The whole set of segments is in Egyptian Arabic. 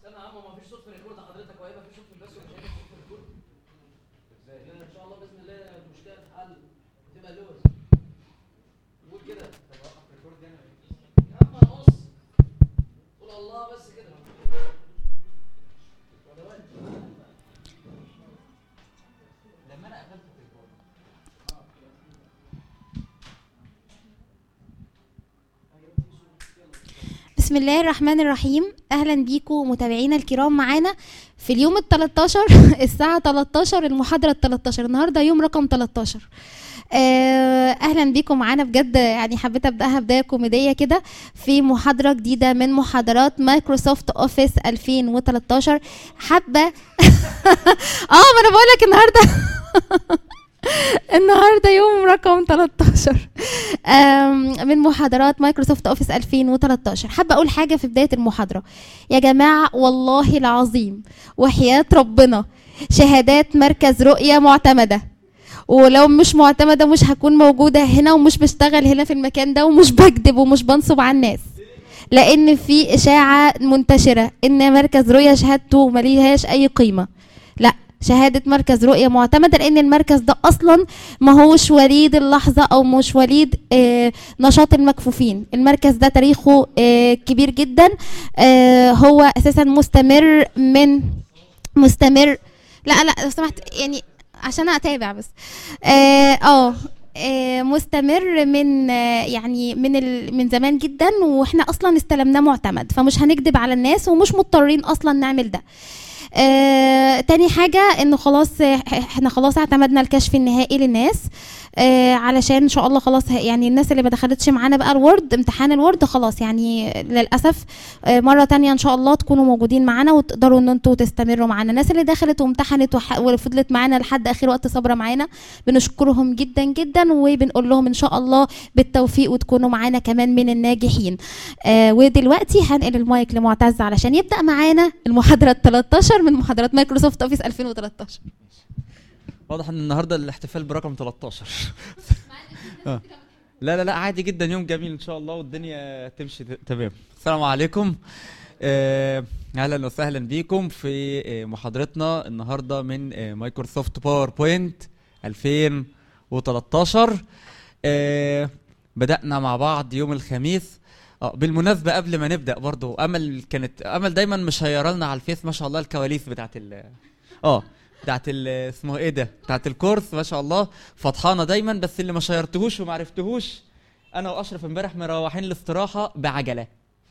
استنى يا عم ما فيش صوت في الريكورد حضرتك وهيبقى في صوت في البث ومش هيبقى صوت في الريكورد ازاي لا ان شاء الله باذن الله المشكله تتحل وتبقى لوز قول كده طب اوقف ريكورد انا يا عم نص قول الله بس كده ولا وين لما انا قفلت الريكورد بسم الله الرحمن الرحيم اهلا بيكم متابعينا الكرام معانا في اليوم ال 13 الساعه 13 المحاضره ال 13 النهارده يوم رقم 13 آه، اهلا بيكم معانا بجد يعني حبيت ابداها بدايه كوميديه كده في محاضره جديده من محاضرات مايكروسوفت اوفيس 2013 حابه اه ما انا بقول لك النهارده النهارده يوم رقم 13 آم، من محاضرات مايكروسوفت اوفيس 2013 حابه اقول حاجه في بدايه المحاضره يا جماعه والله العظيم وحياه ربنا شهادات مركز رؤيه معتمده ولو مش معتمده مش هكون موجوده هنا ومش بشتغل هنا في المكان ده ومش بكذب ومش بنصب على الناس لان في اشاعه منتشره ان مركز رؤيه شهادته مليهاش اي قيمه لا شهادة مركز رؤية معتمدة لأن المركز ده أصلا ما هوش وليد اللحظة أو مش وليد آه نشاط المكفوفين المركز ده تاريخه آه كبير جدا آه هو أساسا مستمر من مستمر لا لا لو سمحت يعني عشان اتابع بس اه آه، آه، مستمر من آه، يعني من ال من زمان جدا واحنا اصلا استلمناه معتمد فمش هنكذب على الناس ومش مضطرين اصلا نعمل ده آه، تاني حاجة انه خلاص آه، احنا خلاص اعتمدنا الكشف النهائي للناس آه، علشان ان شاء الله خلاص ه- يعني الناس اللي ما دخلتش معانا بقى الوورد امتحان الوورد خلاص يعني للاسف آه، مرة تانية ان شاء الله تكونوا موجودين معانا وتقدروا ان انتوا تستمروا معانا الناس اللي دخلت وامتحنت وح- وفضلت معانا لحد اخر وقت صبرة معانا بنشكرهم جدا جدا وبنقول لهم ان شاء الله بالتوفيق وتكونوا معانا كمان من الناجحين آه ودلوقتي هنقل المايك لمعتز علشان يبدا معانا المحاضره ال 13 من محاضرات مايكروسوفت اوفيس 2013 واضح ان النهارده الاحتفال برقم 13 آه. لا لا لا عادي جدا يوم جميل ان شاء الله والدنيا تمشي ت- تمام السلام عليكم آه، اهلا وسهلا بيكم في آه، محاضرتنا النهارده من آه، مايكروسوفت باوربوينت 2013 آه، بدأنا مع بعض يوم الخميس اه بالمناسبة قبل ما نبدأ برضو أمل كانت أمل دايما مشيرة لنا على الفيس ما شاء الله الكواليس بتاعت ال اه بتاعت ال اسمه ايه ده بتاعت الكورس ما شاء الله فطحانة دايما بس اللي ما شيرتهوش وما عرفتهوش أنا وأشرف امبارح مروحين الاستراحة بعجلة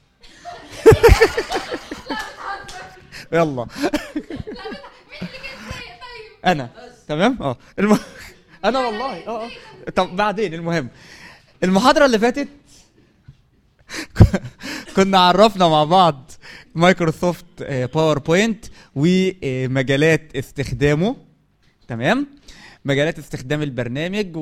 يلا انا تمام اه الم... انا والله اه اه طب بعدين المهم المحاضره اللي فاتت كنا عرفنا مع بعض مايكروسوفت آه، باوربوينت ومجالات استخدامه تمام مجالات استخدام البرنامج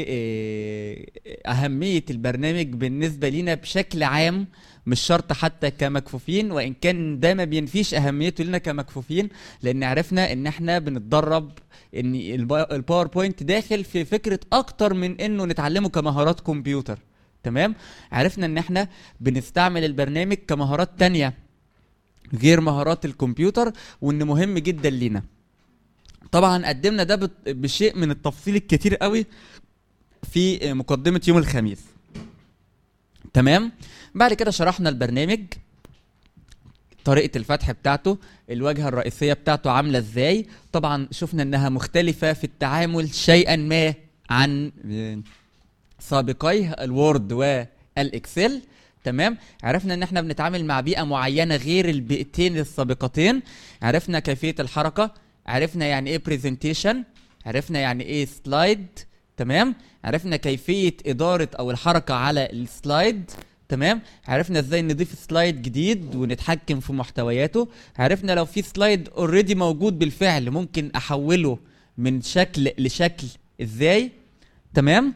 وأهمية البرنامج بالنسبة لنا بشكل عام مش شرط حتى كمكفوفين وإن كان ده ما بينفيش أهميته لنا كمكفوفين لأن عرفنا إن إحنا بنتدرب إن البا- الباوربوينت داخل في فكرة أكتر من إنه نتعلمه كمهارات كمبيوتر تمام عرفنا إن إحنا بنستعمل البرنامج كمهارات تانية غير مهارات الكمبيوتر وإن مهم جدا لينا طبعا قدمنا ده بت- بشيء من التفصيل الكتير قوي في مقدمة يوم الخميس تمام بعد كده شرحنا البرنامج طريقة الفتح بتاعته الواجهة الرئيسية بتاعته عاملة ازاي طبعا شفنا انها مختلفة في التعامل شيئا ما عن آه، سابقيه الوورد والاكسل تمام عرفنا ان احنا بنتعامل مع بيئة معينة غير البيئتين السابقتين عرفنا كيفية الحركة عرفنا يعني ايه برزنتيشن عرفنا يعني ايه سلايد تمام عرفنا كيفية إدارة أو الحركة على السلايد تمام عرفنا ازاي نضيف سلايد جديد ونتحكم في محتوياته عرفنا لو في سلايد اوريدي موجود بالفعل ممكن احوله من شكل لشكل ازاي تمام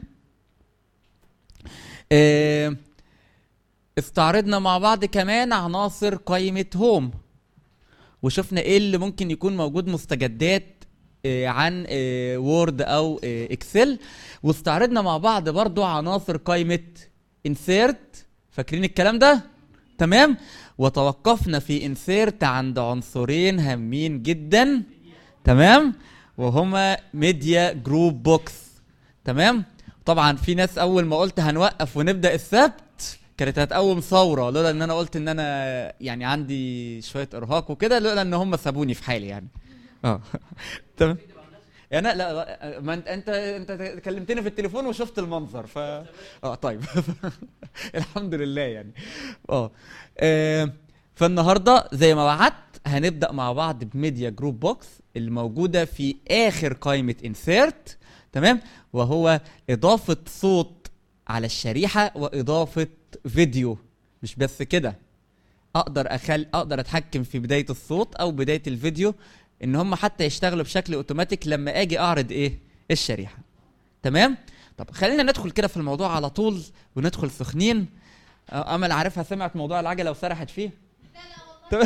آه، استعرضنا مع بعض كمان عناصر قائمة هوم وشفنا ايه اللي ممكن يكون موجود مستجدات آه، عن وورد او اكسل واستعرضنا مع بعض برضو عناصر قائمة insert فاكرين الكلام ده تمام وتوقفنا في انسيرت عند عنصرين هامين جدا تمام وهما ميديا جروب بوكس تمام طبعا في ناس اول ما قلت هنوقف ونبدا السبت كانت هتقوم ثوره لولا ان انا قلت ان انا يعني عندي شويه ارهاق وكده لولا ان هم سابوني في حالي يعني اه تمام انا لا لا، ما انت انت انت كلمتني في التليفون وشفت المنظر ف اه طيب الحمد لله يعني اه آه، فالنهارده زي ما وعدت هنبدا مع بعض بميديا جروب بوكس اللي موجوده في اخر قائمه انسيرت تمام وهو اضافه صوت على الشريحه واضافه فيديو مش بس كده اقدر اخل اقدر اتحكم في بدايه الصوت او بدايه الفيديو ان هم حتى يشتغلوا بشكل اوتوماتيك لما اجي اعرض ايه الشريحه تمام طب خلينا ندخل كده في الموضوع على طول وندخل سخنين آه، امل عارفها سمعت موضوع العجله وسرحت فيه تمام.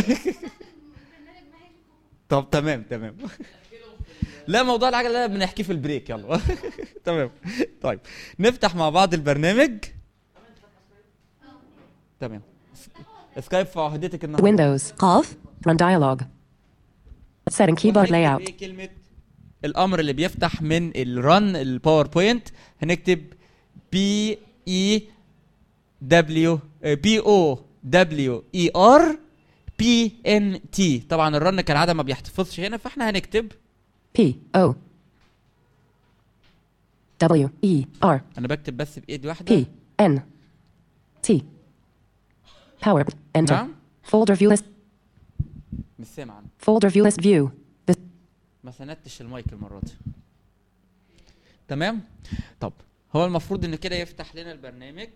طب تمام تمام لا موضوع العجله ده بنحكيه في البريك يلا تمام طيب نفتح مع بعض البرنامج تمام سكايب في عهدتك النهارده Windows. Off. Run dialog. Setting keyboard هنكتب layout. ايه كلمة الأمر اللي بيفتح من الرن الباوربوينت هنكتب بي اي دبليو بي او دبليو اي ار بي ان تي طبعا الرن كالعادة ما بيحتفظش هنا فاحنا هنكتب P O W E R انا بكتب بس بايد واحدة P N T. Power. Enter. نعم Folder view list. مش سامع أنا. Folder view list view. This ما سندتش المايك المرة دي تمام طب هو المفروض ان كده يفتح لنا البرنامج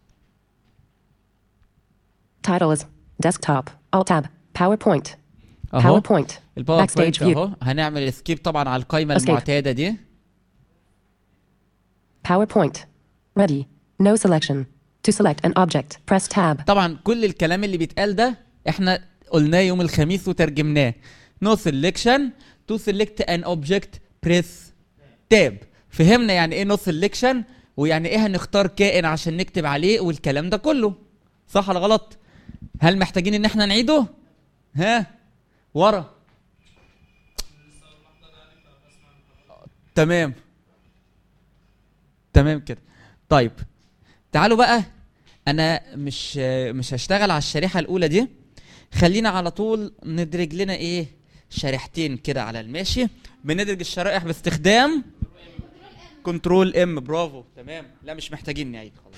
title is desktop. Alt tab. PowerPoint. اهو PowerPoint. الباوربوينت Backstage view. اهو هنعمل سكيب طبعا على القائمة Escape. المعتادة دي PowerPoint. Ready. No selection. To select an object, press tab. طبعا كل الكلام اللي بيتقال ده احنا قلناه يوم الخميس وترجمناه نو سelection تو select an object press tab فهمنا يعني ايه نو selection ويعني ايه هنختار كائن عشان نكتب عليه والكلام ده كله صح ولا غلط هل محتاجين ان احنا نعيده ها ورا تمام تمام كده طيب تعالوا بقى انا مش مش هشتغل على الشريحه الاولى دي خلينا على طول ندرج لنا ايه شريحتين كده على الماشي بندرج الشرائح باستخدام كنترول ام برافو تمام لا مش محتاجين نعيد خلاص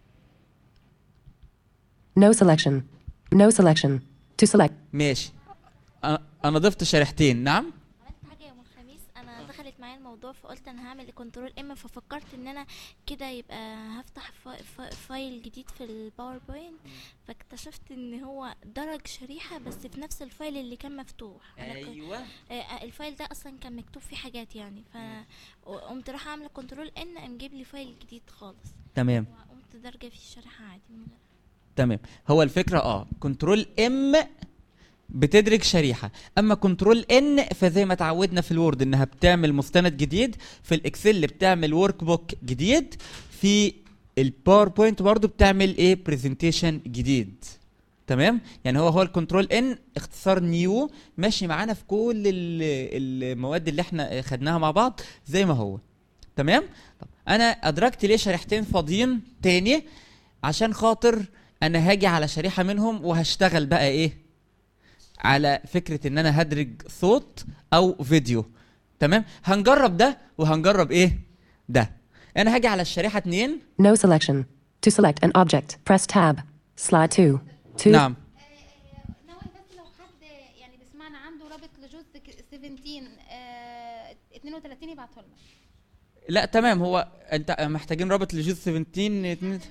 No selection. No selection. To select. ماشي أنا- انا ضفت شريحتين نعم عملت حاجه يوم الخميس انا دخلت معايا الموضوع فقلت انا هعمل كنترول ام ففكرت ان انا كده يبقى هفتح فا- فا- فايل جديد في الباوربوينت فاكتشفت ان هو درج شريحه بس في نفس الفايل اللي كان مفتوح أنا كنت- ايوه آه، آه، الفايل ده اصلا كان مكتوب فيه حاجات يعني فقمت رايحه عامله كنترول ان قام جايب لي فايل جديد خالص تمام وقمت دارجه فيه الشريحه عادي من غير تمام هو الفكره اه كنترول ام بتدرج شريحه اما كنترول ان فزي ما اتعودنا في الوورد انها بتعمل مستند جديد في الاكسل بتعمل ورك بوك جديد في الباوربوينت برضو بتعمل ايه برزنتيشن جديد تمام يعني هو هو الكنترول ان اختصار نيو ماشي معانا في كل ال- المواد اللي احنا خدناها مع بعض زي ما هو تمام طب انا ادركت ليه شريحتين فاضيين تاني عشان خاطر انا هاجي على شريحه منهم وهشتغل بقى ايه على فكره ان انا هدرج صوت او فيديو تمام هنجرب ده وهنجرب ايه ده انا هاجي على الشريحه اتنين No selection. To select an object, press tab. Slide 2. To نعم نوال بس لو حد يعني بيسمعنا عنده رابط لجزء ك- 17 آه 32 يبعته لنا لا تمام هو انت محتاجين رابط لجوز 17 اتنين-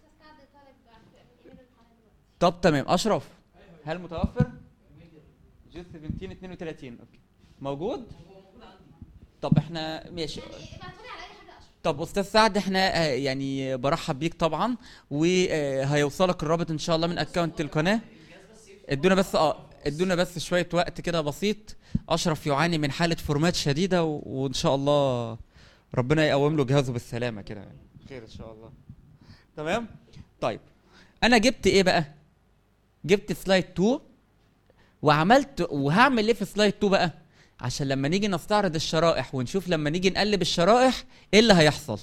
طب تمام اشرف هل متوفر جوز 17 32 اوكي موجود طب احنا ماشي ابعتوا لي على اي حاجه اشرف طب استاذ سعد احنا آه، يعني برحب بيك طبعا وهيوصلك الرابط ان شاء الله من اكونت القناه ادونا بس اه ادونا بس شويه وقت كده بسيط اشرف يعاني من حاله فورمات شديده و... وان شاء الله ربنا يقوم له جهازه بالسلامه كده يعني خير ان شاء الله تمام طيب انا جبت ايه بقى جبت سلايد 2 وعملت وهعمل ايه في سلايد 2 بقى عشان لما نيجي نستعرض الشرائح ونشوف لما نيجي نقلب الشرائح ايه اللي هيحصل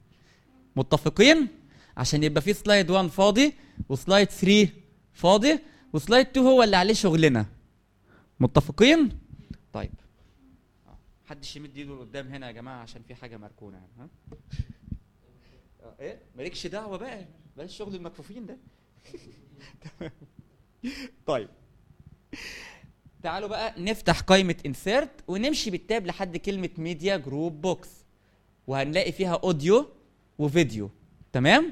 متفقين عشان يبقى في سلايد 1 فاضي وسلايد 3 فاضي وسلايد 2 هو اللي عليه شغلنا متفقين طيب آه، محدش يمد ايده لقدام هنا يا جماعه عشان في حاجه مركونه يعني ها آه، ايه مالكش دعوه بقى بلاش شغل المكفوفين ده تمام. طيب تعالوا بقى نفتح قائمة انسيرت ونمشي بالتاب لحد كلمة ميديا جروب بوكس وهنلاقي فيها اوديو وفيديو تمام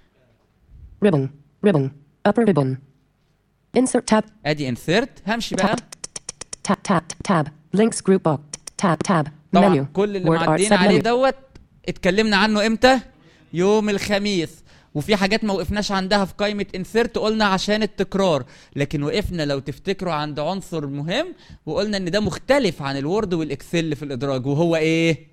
Ribbon. Ribbon. Upper ribbon. Insert tab. ادي انسيرت همشي بقى Tab. Tab. Tab. Links group box. Tab. Tab. طبعا Menu. كل اللي Word art معديين عليه submenu. دوت اتكلمنا عنه امتى يوم الخميس وفي حاجات ما وقفناش عندها في قائمة انسيرت قلنا عشان التكرار لكن وقفنا لو تفتكروا عند عنصر مهم وقلنا ان ده مختلف عن الوورد والاكسل في الادراج وهو ايه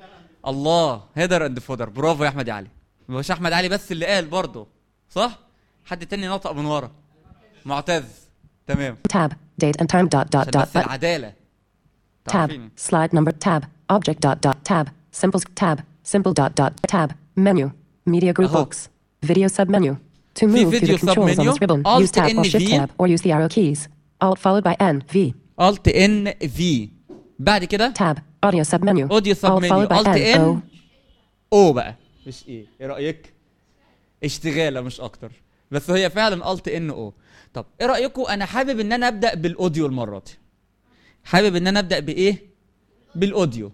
الله هيدر اند فودر برافو يا احمد علي مش احمد علي بس اللي قال برضه صح حد تاني نطق من ورا معتز تمام Tab. Date and time. Dot. Dot. عشان Dot. بس But. العدالة تعرفيني. Tab. Slide number. Tab. Object. Dot. Dot. Tab. Symbols. Tab. Symbol. Dot. Dot. Tab. Menu. Media group أهو. box. Video submenu. To move to video the controls on submenu. this ribbon, Alt use tab or N shift V. tab or use the arrow keys. Alt followed by N V. Alt ان في بعد كده Tab. Audio submenu. اوديو سب Alt منيو followed by الت N ان O. او بقى مش ايه ايه رايك اشتغاله مش اكتر بس هي فعلا الت ان او طب ايه رايكم انا حابب ان انا ابدا بالاوديو المره دي حابب ان انا ابدا بايه بالاوديو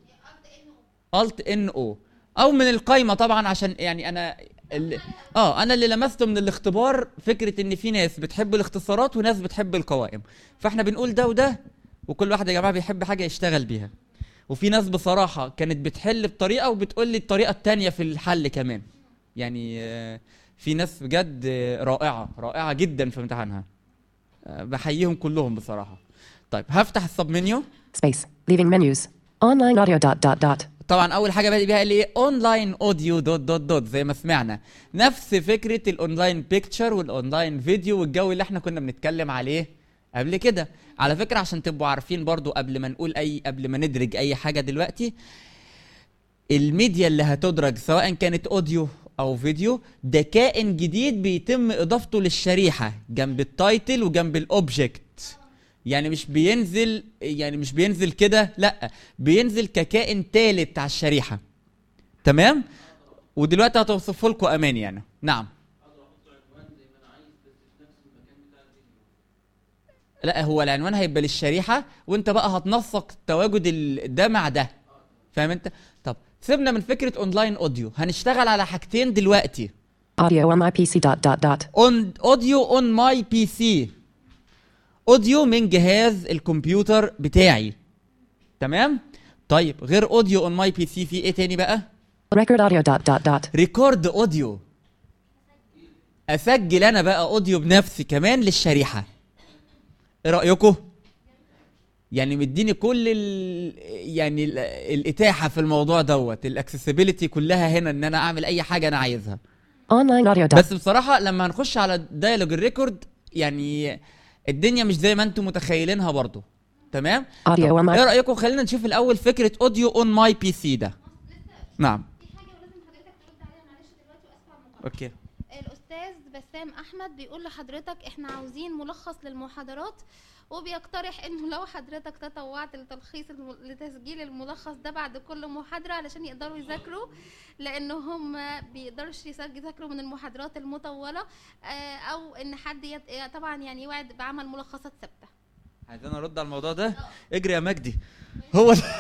الت ان او او من القايمه طبعا عشان يعني انا ال... اه انا اللي لمسته من الاختبار فكره ان في ناس بتحب الاختصارات وناس بتحب القوائم فاحنا بنقول ده وده وكل واحد يا جماعه بيحب حاجه يشتغل بيها وفي ناس بصراحه كانت بتحل بطريقه وبتقول لي الطريقه التانية في الحل كمان يعني آه، في ناس بجد آه، رائعه رائعه جدا في امتحانها آه، بحييهم كلهم بصراحه طيب هفتح السب منيو Space. Leaving menus. Online audio. Dot. Dot. Dot. طبعا اول حاجه بادئ بيها قال لي ايه اونلاين اوديو دوت دوت دوت زي ما سمعنا نفس فكره الاونلاين بيكتشر والاونلاين فيديو والجو اللي احنا كنا بنتكلم عليه قبل كده على فكره عشان تبقوا عارفين برضو قبل ما نقول اي قبل ما ندرج اي حاجه دلوقتي الميديا اللي هتدرج سواء كانت اوديو او فيديو ده كائن جديد بيتم اضافته للشريحه جنب التايتل وجنب الاوبجكت يعني مش بينزل يعني مش بينزل كده لا بينزل ككائن تالت على الشريحه تمام ودلوقتي هتوصفه لكم امان يعني نعم لا هو العنوان هيبقى للشريحه وانت بقى هتنسق تواجد ال- ده مع ده فاهم انت طب سيبنا من فكره اونلاين اوديو هنشتغل على حاجتين دلوقتي Audio on my PC. Dot. Dot. Dot. اون اوديو اون ماي بي سي اوديو من جهاز الكمبيوتر بتاعي تمام طيب غير اوديو اون ماي بي سي في ايه تاني بقى Record audio. Dot. Dot. Dot. ريكورد اوديو اسجل انا بقى اوديو بنفسي كمان للشريحه ايه رايكم يعني مديني كل ال... يعني ال... الاتاحه في الموضوع دوت الاكسسبيليتي كلها هنا ان انا اعمل اي حاجه انا عايزها Online audio. Dot. بس بصراحه لما هنخش على دايلوج الريكورد يعني الدنيا مش زي ما انتم متخيلينها برضو تمام Audio طب on my- ايه رايكم خلينا نشوف الاول فكره اوديو اون ماي بي سي ده نعم في حاجه ولازم حضرتك ترد عليها معلش دلوقتي واسفه على المقاطعه اوكي الاستاذ بسام احمد بيقول لحضرتك احنا عاوزين ملخص للمحاضرات وبيقترح انه لو حضرتك تطوعت لتلخيص الم... لتسجيل الملخص ده بعد كل محاضره علشان يقدروا يذاكروا لان هم بيقدرش يسجل- يذاكروا من المحاضرات المطوله آه، او ان حد يت... طبعا يعني يوعد بعمل ملخصات ثابته عايزين ارد على الموضوع ده اجري يا مجدي هو ده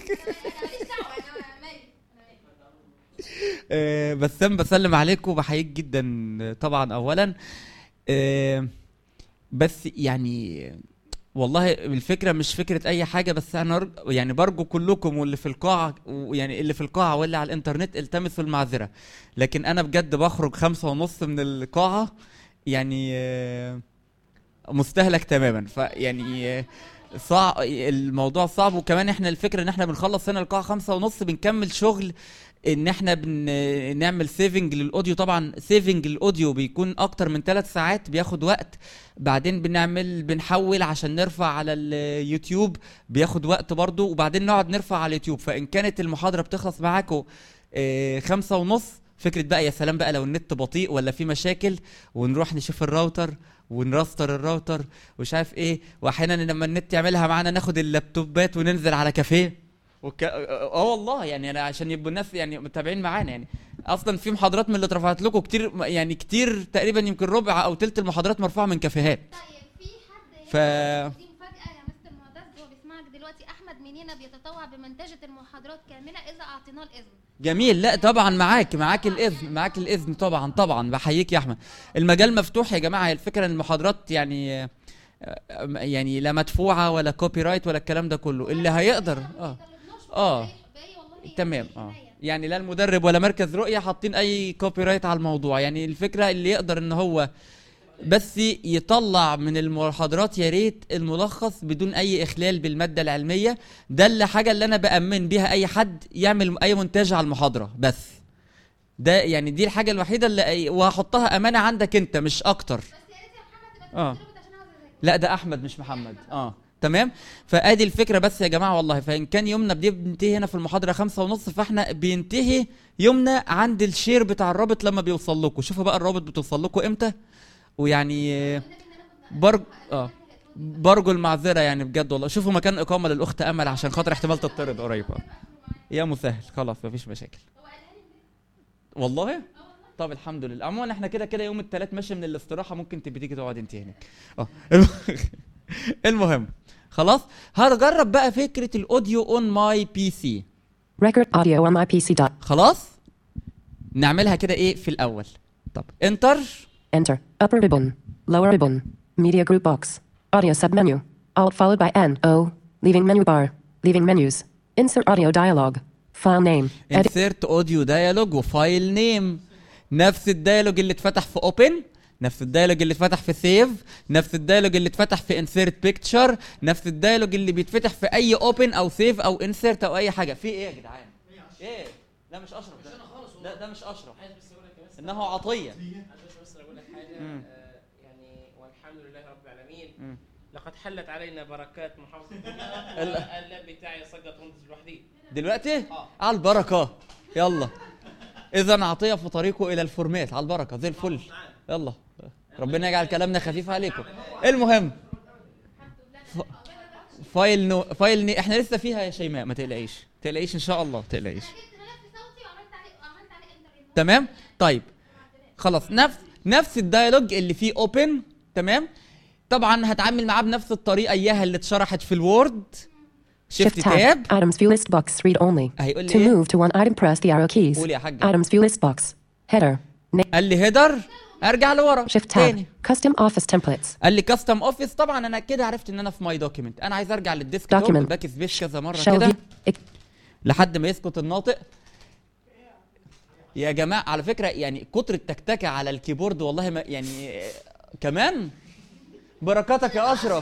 آه، بسام بسلم عليكم وبحييك جدا آه، طبعا اولا آه، بس يعني والله الفكره مش فكره اي حاجه بس انا أرج- يعني برجو كلكم واللي في القاعه يعني اللي في القاعه واللي على الانترنت التمسوا المعذره لكن انا بجد بخرج خمسة ونص من القاعه يعني آه، مستهلك تماما فيعني آه، صعب الموضوع صعب وكمان احنا الفكره ان احنا بنخلص هنا القاعه خمسة ونص بنكمل شغل ان احنا بن... نعمل سيفنج للاوديو طبعا سيفنج للاوديو بيكون اكتر من ثلاث ساعات بياخد وقت بعدين بنعمل بنحول عشان نرفع على اليوتيوب بياخد وقت برضو وبعدين نقعد نرفع على اليوتيوب فان كانت المحاضره بتخلص معاكم آه، خمسة ونص فكرة بقى يا سلام بقى لو النت بطيء ولا في مشاكل ونروح نشوف الراوتر ونراستر الراوتر ومش عارف ايه واحيانا لما النت يعملها معانا ناخد اللابتوبات وننزل على كافيه وك... اه والله يعني انا عشان يبقوا الناس يعني متابعين معانا يعني اصلا في محاضرات من اللي اترفعت لكم كتير يعني كتير تقريبا يمكن ربع او تلت المحاضرات مرفوعه من كافيهات طيب في حد ف- دي مفاجأة يا مستر معتز هو بيسمعك دلوقتي أحمد منينا بيتطوع بمنتجة المحاضرات كاملة إذا أعطيناه الإذن جميل لا طبعا معاك معاك الاذن معاك الاذن طبعا طبعا بحييك يا احمد المجال مفتوح يا جماعه هي الفكره ان المحاضرات يعني آه، آه، يعني لا مدفوعه ولا كوبي رايت ولا الكلام ده كله اللي هيقدر اه اه تمام اه يعني لا المدرب ولا مركز رؤيه حاطين اي كوبي رايت على الموضوع يعني الفكره اللي يقدر ان هو بس يطلع من المحاضرات يا ريت الملخص بدون اي اخلال بالماده العلميه ده اللي حاجه اللي انا بامن بيها اي حد يعمل اي مونتاج على المحاضره بس ده يعني دي الحاجه الوحيده اللي أي- وهحطها امانه عندك انت مش اكتر اه لا ده احمد مش محمد اه تمام فادي الفكره بس يا جماعه والله فان كان يومنا بينتهي هنا في المحاضره خمسة ونص فاحنا بينتهي يومنا عند الشير بتاع الرابط لما بيوصل لكم شوفوا بقى الرابط بتوصل لكم امتى ويعني آه، برج اه برجو المعذره يعني بجد والله شوفوا مكان اقامه للاخت امل عشان خاطر احتمال تطرد قريب آه. يا مسهل خلاص مفيش مشاكل والله طب الحمد لله عموما احنا كده كده يوم الثلاث ماشي من الاستراحه ممكن تبقي تيجي تقعد انت هناك اه الم- المهم خلاص هنجرب بقى فكره الاوديو اون ماي بي سي Record audio on my PC. Dot. خلاص نعملها كده ايه في الاول طب انتر Enter. Upper ribbon. Lower ribbon. Media group box. Audio submenu. Alt followed by N. O. Leaving menu bar. Leaving menus. Insert audio dialog. File name. Edit. انسيرت اوديو دايالوج وفايل نيم نفس الدايالوج اللي اتفتح في اوبن نفس الدايالوج اللي اتفتح في سيف نفس الدايالوج اللي اتفتح في انسيرت بيكتشر نفس الدايالوج اللي بيتفتح في اي اوبن او سيف او انسيرت او اي حاجه في ايه يا جدعان ايه لا مش اشرف ده لا ده مش اشرف انه عطيه بس بس اقول لك حاجه آه، يعني والحمد لله رب العالمين لقد حلت علينا بركات محافظه ال- اللاب بتاعي سقط وانت لوحدي دلوقتي على البركه يلا اذا عطيه في طريقه الى الفورمات على البركه زي الفل يلا ربنا يجعل كلامنا خفيف عليكم المهم ف... فايل نو... فايل ني... احنا لسه فيها يا شيماء ما تقلقيش تقلقيش ان شاء الله تقلقيش تمام طيب خلاص نفس نفس الدايلوج اللي فيه اوبن تمام طبعا هتعامل معاه بنفس الطريقه اياها اللي اتشرحت في الوورد Shift شيفت tab. تاب Items view list box. Read only. هيقول لي To إيه؟ move to one item, press the arrow keys. قول يا حاج. Items view list box. Header. Na- قال لي هيدر ارجع لورا Shift tab. تاني Custom office templates. قال لي كاستم اوفيس طبعا انا كده عرفت ان انا في ماي دوكيمنت انا عايز ارجع للديسك توب Document. باك سبيس كذا مره Shall كده view. Ex- لحد ما يسكت الناطق يا جماعه على فكره يعني كتر التكتكه على الكيبورد والله ما يعني آه، كمان بركاتك يا اشرف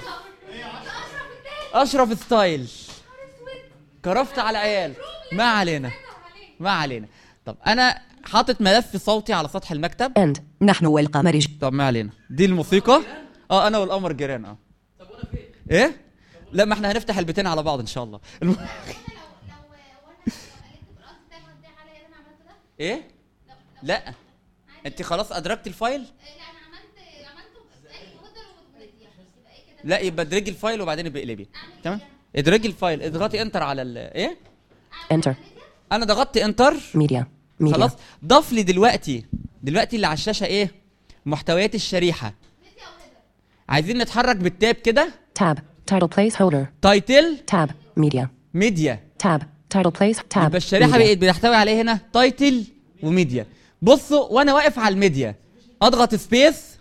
اشرف ستايل كرفت على عيال ما علينا ما علينا طب انا حاطط ملف صوتي على سطح المكتب End. نحن والقمر ج- طب ما علينا دي الموسيقى اه انا والقمر جيران اه طب وانا فين؟ ايه لا ما احنا هنفتح البيتين على بعض ان شاء الله الم... ايه لا انت خلاص ادركت الفايل لا يبقى ادرجي الفايل وبعدين يبقى اقلبي تمام ادرجي الفايل اضغطي انتر على ال ايه Enter. انا ضغطت انتر Media. Media. خلاص ضاف لي دلوقتي دلوقتي اللي على الشاشه ايه محتويات الشريحه عايزين نتحرك بالتاب كده Tab. Title placeholder. تايتل Tab. Media. ميديا Tab. Title place. Tab. يبقى الشريحه Media. بقت بتحتوي على ايه هنا تايتل وميديا بصوا وانا واقف على الميديا اضغط سبيس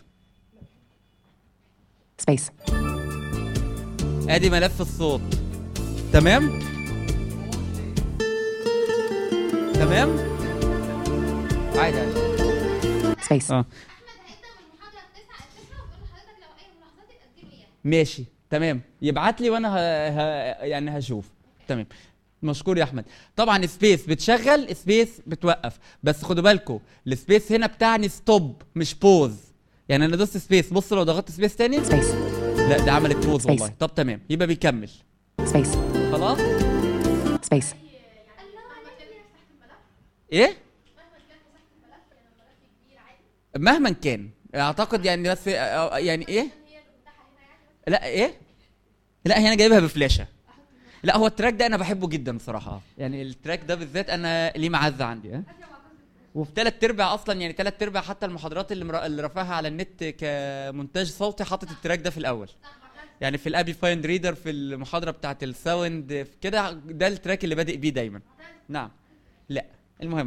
Space. ادي ملف الصوت تمام تمام عادي عادي Space. اه ماشي تمام يبعت لي وانا ه... ه... يعني هشوف تمام مشكور يا احمد طبعا سبيس بتشغل سبيس بتوقف بس خدوا بالكم السبيس هنا بتاعني ستوب مش بوز يعني انا دوست سبيس بص لو ضغطت سبيس تاني Space. لا ده عملت بوز Space. والله طب تمام يبقى بيكمل Space. خلاص Space. ايه مهما كان اعتقد يعني بس آه، يعني ايه لا ايه لا هي انا جايبها بفلاشه لا هو التراك ده انا بحبه جدا بصراحه يعني التراك ده بالذات انا ليه معزه عندي ها وفي ثلاث ارباع اصلا يعني ثلاث ارباع حتى المحاضرات اللي, مر... اللي رفعها على النت كمونتاج صوتي حاطط التراك ده في الاول يعني في الابي فايند ريدر في المحاضره بتاعت الساوند في كده ده التراك اللي بادئ بيه دايما نعم لا المهم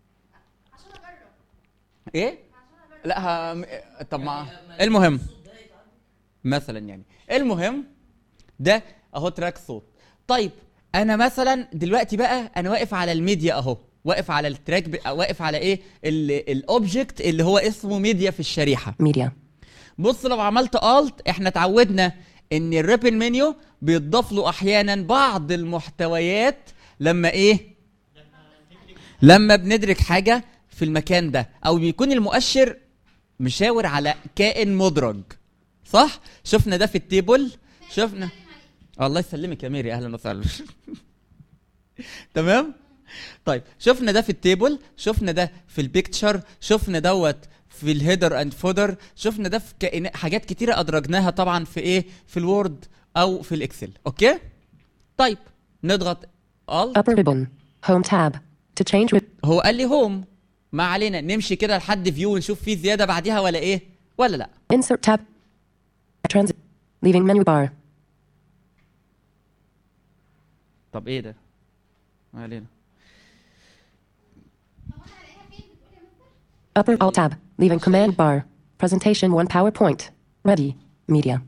ايه لا ها... م- طب ما المهم مثلا يعني المهم ده اهو تراك صوت طيب انا مثلا دلوقتي بقى انا واقف على الميديا اهو واقف على التراك ب... واقف على ايه الاوبجكت اللي هو اسمه ميديا في الشريحه Media. بص لو عملت الت احنا اتعودنا ان الريبن منيو بيضاف له احيانا بعض المحتويات لما ايه لما بندرك حاجه في المكان ده او بيكون المؤشر مشاور على كائن مدرج صح شفنا ده في التيبل شفنا الله يسلمك يا ميري اهلا وسهلا تمام طيب شفنا ده في التيبل شفنا ده في البيكتشر شفنا دوت في الهيدر اند فودر شفنا ده في كائنات حاجات كتيره ادرجناها طبعا في ايه في الوورد او في الاكسل اوكي طيب نضغط Alt Upper ribbon. Home tab. To change with هو قال لي هوم ما علينا نمشي كده لحد فيو ونشوف فيه زياده بعديها ولا ايه ولا لا insert tab. Transit. Leaving menu bar. طب ايه ده ما علينا Upper alt tab. Leaving command bar. Presentation 1 PowerPoint. Ready. Media.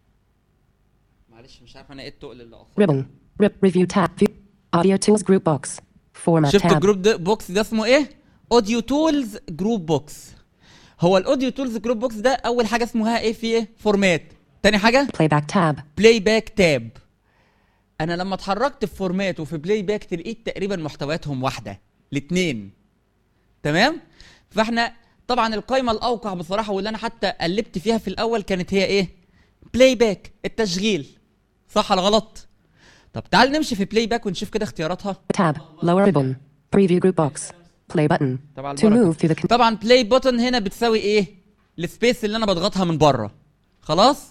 معلش مش عارف انا ايه التقل اللي اصلا Ribbon. Rip review tab. View. Audio tools group box. Format شفت tab. الجروب ده بوكس ده اسمه ايه اوديو تولز جروب بوكس هو الاوديو تولز جروب بوكس ده اول حاجه اسمها ايه في ايه فورمات تاني حاجه Playback tab. بلاي باك تاب انا لما اتحركت في فورمات وفي بلاي باك لقيت تقريبا محتوياتهم واحده الاثنين تمام فاحنا طبعا القائمه الاوقع بصراحه واللي انا حتى قلبت فيها في الاول كانت هي ايه بلاي باك التشغيل صح ولا غلط طب تعال نمشي في بلاي باك ونشوف كده اختياراتها Tab. Lower ribbon. Preview group box. Play button. طبعا To البركة. move through the con- طبعا بلاي بوتن هنا بتساوي ايه السبيس اللي انا بضغطها من بره خلاص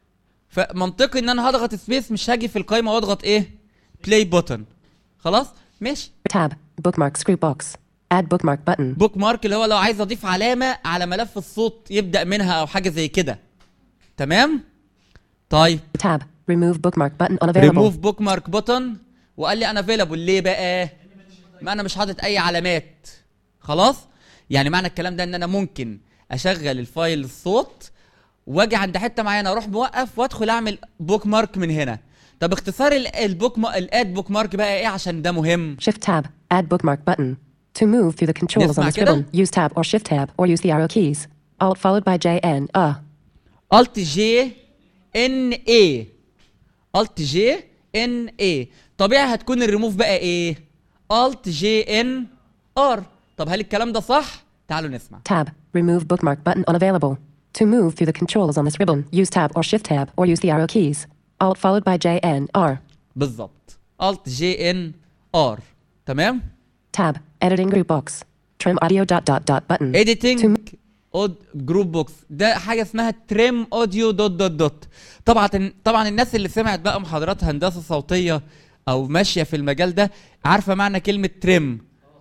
فمنطقي ان انا هضغط سبيس مش هاجي في القائمه واضغط ايه بلاي بوتن خلاص ماشي tab. Bookmarks group box. Add bookmark button. بوك مارك اللي هو لو عايز اضيف علامه على ملف الصوت يبدا منها او حاجه زي كده تمام طيب Tab. Remove bookmark button unavailable. ريموف بوك مارك بوتن وقال لي انا افيلابل ليه بقى ما انا مش حاطط اي علامات خلاص يعني معنى الكلام ده ان انا ممكن اشغل الفايل الصوت واجي عند حته معينه اروح موقف وادخل اعمل بوك مارك من هنا طب اختصار ال- البوك ما... الاد بوك مارك بقى ايه عشان ده مهم Shift tab. Add bookmark button. To move through the controls on نسمع this كده؟ ribbon, use tab or shift tab or use the arrow keys. Alt followed by J N uh. الت جي ان اي الت جي ان اي طبيعي هتكون الريموف بقى ايه الت جي ان ار طب هل الكلام ده صح تعالوا نسمع Tab. Remove bookmark button unavailable. To move through the controls on this ribbon, use tab or shift tab or use the arrow keys. Alt followed by J N R. بالظبط الت جي ان ار تمام Tab. Editing group box. Trim audio dot dot dot button. اديتنج اود جروب بوكس ده حاجه اسمها تريم اوديو دوت دوت دوت طبعا طبعا الناس اللي سمعت بقى محاضرات هندسه صوتيه او ماشيه في المجال ده عارفه معنى كلمه تريم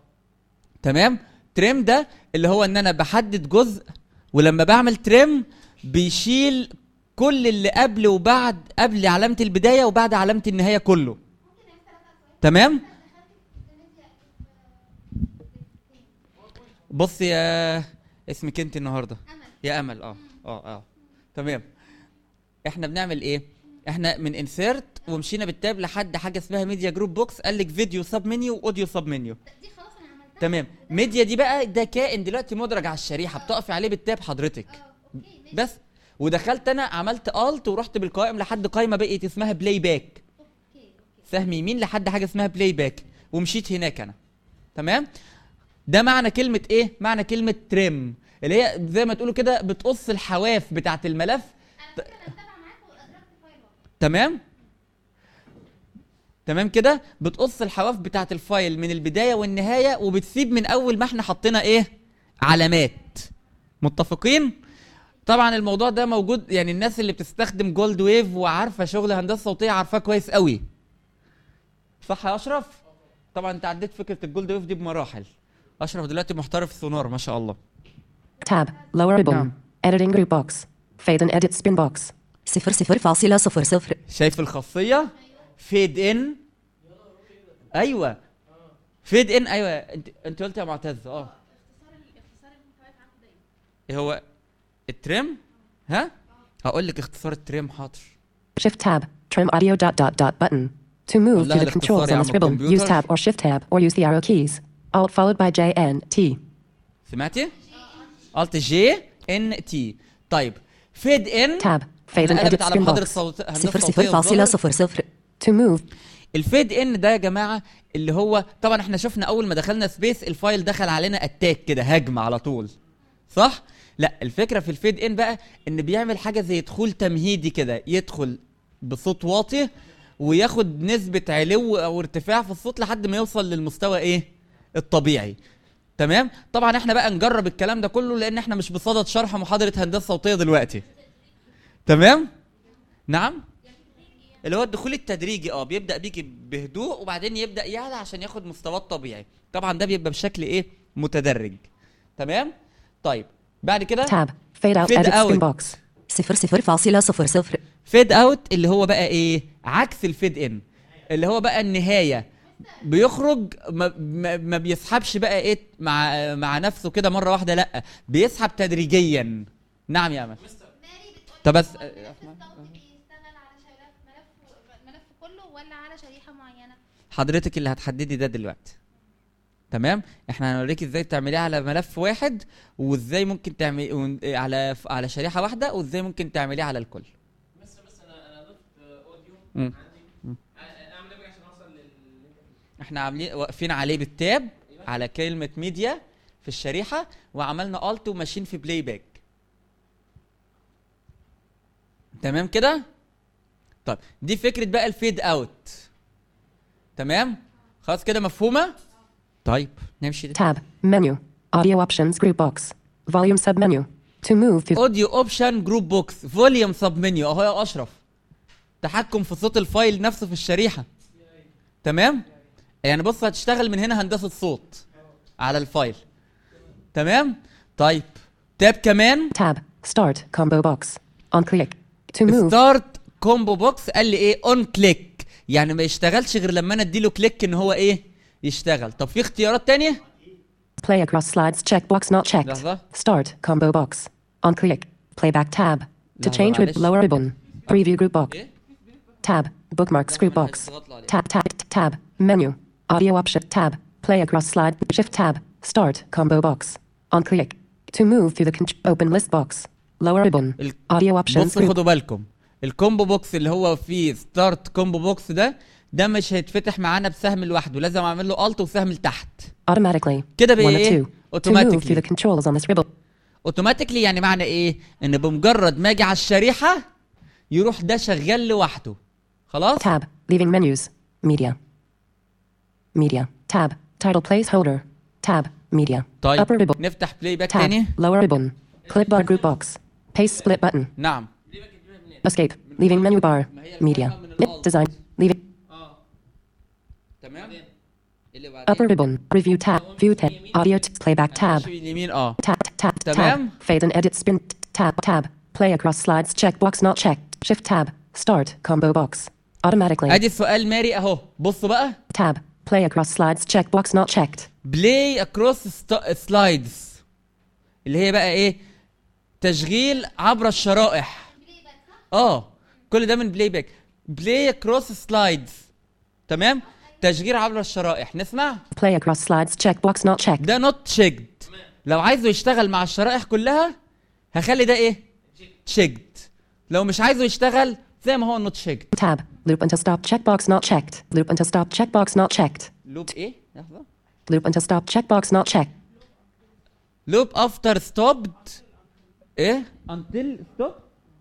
تمام تريم ده اللي هو ان انا بحدد جزء ولما بعمل تريم بيشيل كل اللي قبل وبعد قبل علامه البدايه وبعد علامه النهايه كله تمام بص يا اسمك انت النهارده يا امل اه اه اه تمام احنا بنعمل ايه احنا من انسيرت ومشينا بالتاب لحد حاجه اسمها ميديا جروب بوكس قال لك فيديو سب منيو واوديو سب منيو تمام ميديا دي بقى ده كائن دلوقتي مدرج على الشريحه بتقفي عليه بالتاب حضرتك بس ودخلت انا عملت الت ورحت بالقوائم لحد قائمه بقيت اسمها بلاي باك سهم يمين لحد حاجه اسمها بلاي باك ومشيت هناك انا تمام ده معنى كلمه ايه معنى كلمه تريم اللي هي زي ما تقولوا كده بتقص الحواف بتاعه الملف تمام تمام كده بتقص الحواف بتاعه الفايل من البدايه والنهايه وبتسيب من اول ما احنا حطينا ايه علامات متفقين طبعا الموضوع ده موجود يعني الناس اللي بتستخدم جولد ويف وعارفه شغل هندسه صوتيه عارفاه كويس قوي صح يا اشرف طبعا انت عديت فكره الجولد ويف دي بمراحل اشرف دلوقتي محترف سونار ما شاء الله Tab. Lower ribbon. نعم. Editing group box. Fade and edit spin box. صفر صفر فاصلة صفر صفر شايف الخاصيه فيد ان ايوه فيد ان ايوه انت انت قلت يا معتز اه ايه هو التريم ها هقول لك اختصار التريم حاضر Shift tab. Trim audio dot dot dot button. To move والله to the controls الاختصار يا on this عم ribbon, use الكمبيوتر. tab or shift tab or use the arrow keys. Alt followed by J N T. سمعتي الت جي ان تي طيب فيد ان Tab. Fade and انا edit قلبت على spin محاضره box. صوت هندسه صفر صفر صوتيه فاصلة الظاهر. صفر صفر To move. الفيد ان ده يا جماعه اللي هو طبعا احنا شفنا اول ما دخلنا سبيس الفايل دخل علينا اتاك كده هجمه على طول صح لا الفكره في الفيد ان بقى ان بيعمل حاجه زي دخول تمهيدي كده يدخل بصوت واطي وياخد نسبه علو او ارتفاع في الصوت لحد ما يوصل للمستوى ايه الطبيعي تمام طبعا احنا بقى نجرب الكلام ده كله لان احنا مش بصدد شرح محاضره هندسه صوتيه دلوقتي تمام نعم اللي هو الدخول التدريجي اه بيبدا بيجي بهدوء وبعدين يبدا يعلى عشان ياخد مستواه الطبيعي طبعا ده بيبقى بشكل ايه متدرج تمام طيب بعد كده Tab. Fade out. Fade Edit spin out. box. صفر صفر فاصلة صفر صفر فيد اوت اللي هو بقى ايه عكس الفيد ان اللي هو بقى النهايه بيخرج ما, ما, ما بيسحبش بقى ايه مع مع نفسه كده مره واحده لا بيسحب تدريجيا نعم يا امل طب بس بيشتغل على شريحة ملف الملف كله ولا على شريحة معينة؟ حضرتك اللي هتحددي ده دلوقتي تمام احنا هنوريك ازاي تعمليه على ملف واحد وازاي ممكن تعملي ون- على على شريحه واحده وازاي ممكن تعمليه على الكل بس بس انا انا ضفت اوديو مم. عندي أ- اعمل ايه بقى عشان اوصل لل احنا عاملين واقفين عليه بالتاب على كلمه ميديا في الشريحه وعملنا الت وماشيين في بلاي باك تمام كده طيب دي فكره بقى الفيد اوت تمام خلاص كده مفهومه طيب نمشي Tab. Menu. Audio options group box. Volume submenu. To move to اوديو اوبشن جروب بوكس فوليوم سب منيو اهو يا اشرف تحكم في صوت الفايل نفسه في الشريحه تمام يعني بص هتشتغل من هنا هندسه صوت على الفايل تمام طيب تاب كمان Tab. Start combo box. On click. To move. ستارت كومبو بوكس قال لي ايه اون كليك يعني ما يشتغلش غير لما انا اديله كليك ان هو ايه يشتغل طب في اختيارات تانية Play across slides checkbox not checked. لحظة. Start combo box. On click. Playback tab. To لحظة change معلش. rib lower ribbon. Preview group box. إيه؟ Tab. Bookmarks group ما box. تضغط له عليه. Tab tab tab. Menu. Audio option tab. Play across slide. Shift tab. Start combo box. On click. To move through the con- open list box. Lower ribbon. ال- Audio options بصوا group. خدوا بالكم الكومبو بوكس اللي هو فيه ستارت كومبو بوكس ده ده مش هيتفتح معانا بسهم لوحده لازم اعمل له الت وسهم لتحت Automatically. كده بقى One or ايه two. To move through اوتوماتيكلي the controls on this ribbon. اوتوماتيكلي يعني معنى ايه ان بمجرد ما اجي على الشريحه يروح ده شغال لوحده خلاص Tab. Leaving menus. Media. Media. Tab. Title placeholder. Tab. Media. طيب Upper ribbon. نفتح بلاي باك Tab. تاني Lower ribbon. Clipboard group box. Paste split button. نعم Escape. Leaving menu bar. Media. Design. Leaving. اه تمام اللي Upper ribbon. Review tab. View tab. Audio t- playback tab. اليمين اه Tab. Tab. Tab. تمام. Fade and edit spin. Tab. Tab. Play across slides. Checkbox not checked. Shift tab. Start. Combo box. Automatically. ادي السؤال ماري اهو بصوا بقى Tab. Play across slides. Checkbox not checked. بلاي اكروس سلايدز اللي هي بقى ايه تشغيل عبر الشرائح اه كل ده من بلاي باك بلاي اكروس سلايدز تمام تشغيل عبر الشرائح نسمع Play across slides. Checkbox not checked. ده نوت تشيكد لو عايزه يشتغل مع الشرائح كلها هخلي ده ايه تشيكد لو مش عايزه يشتغل زي ما هو النوت شيكد Tab. Loop until stop checkbox not checked. Loop until stop checkbox not checked. لوب ايه لحظه Loop until stop checkbox not checked. لوب افتر ستوبد ايه انتل ستوب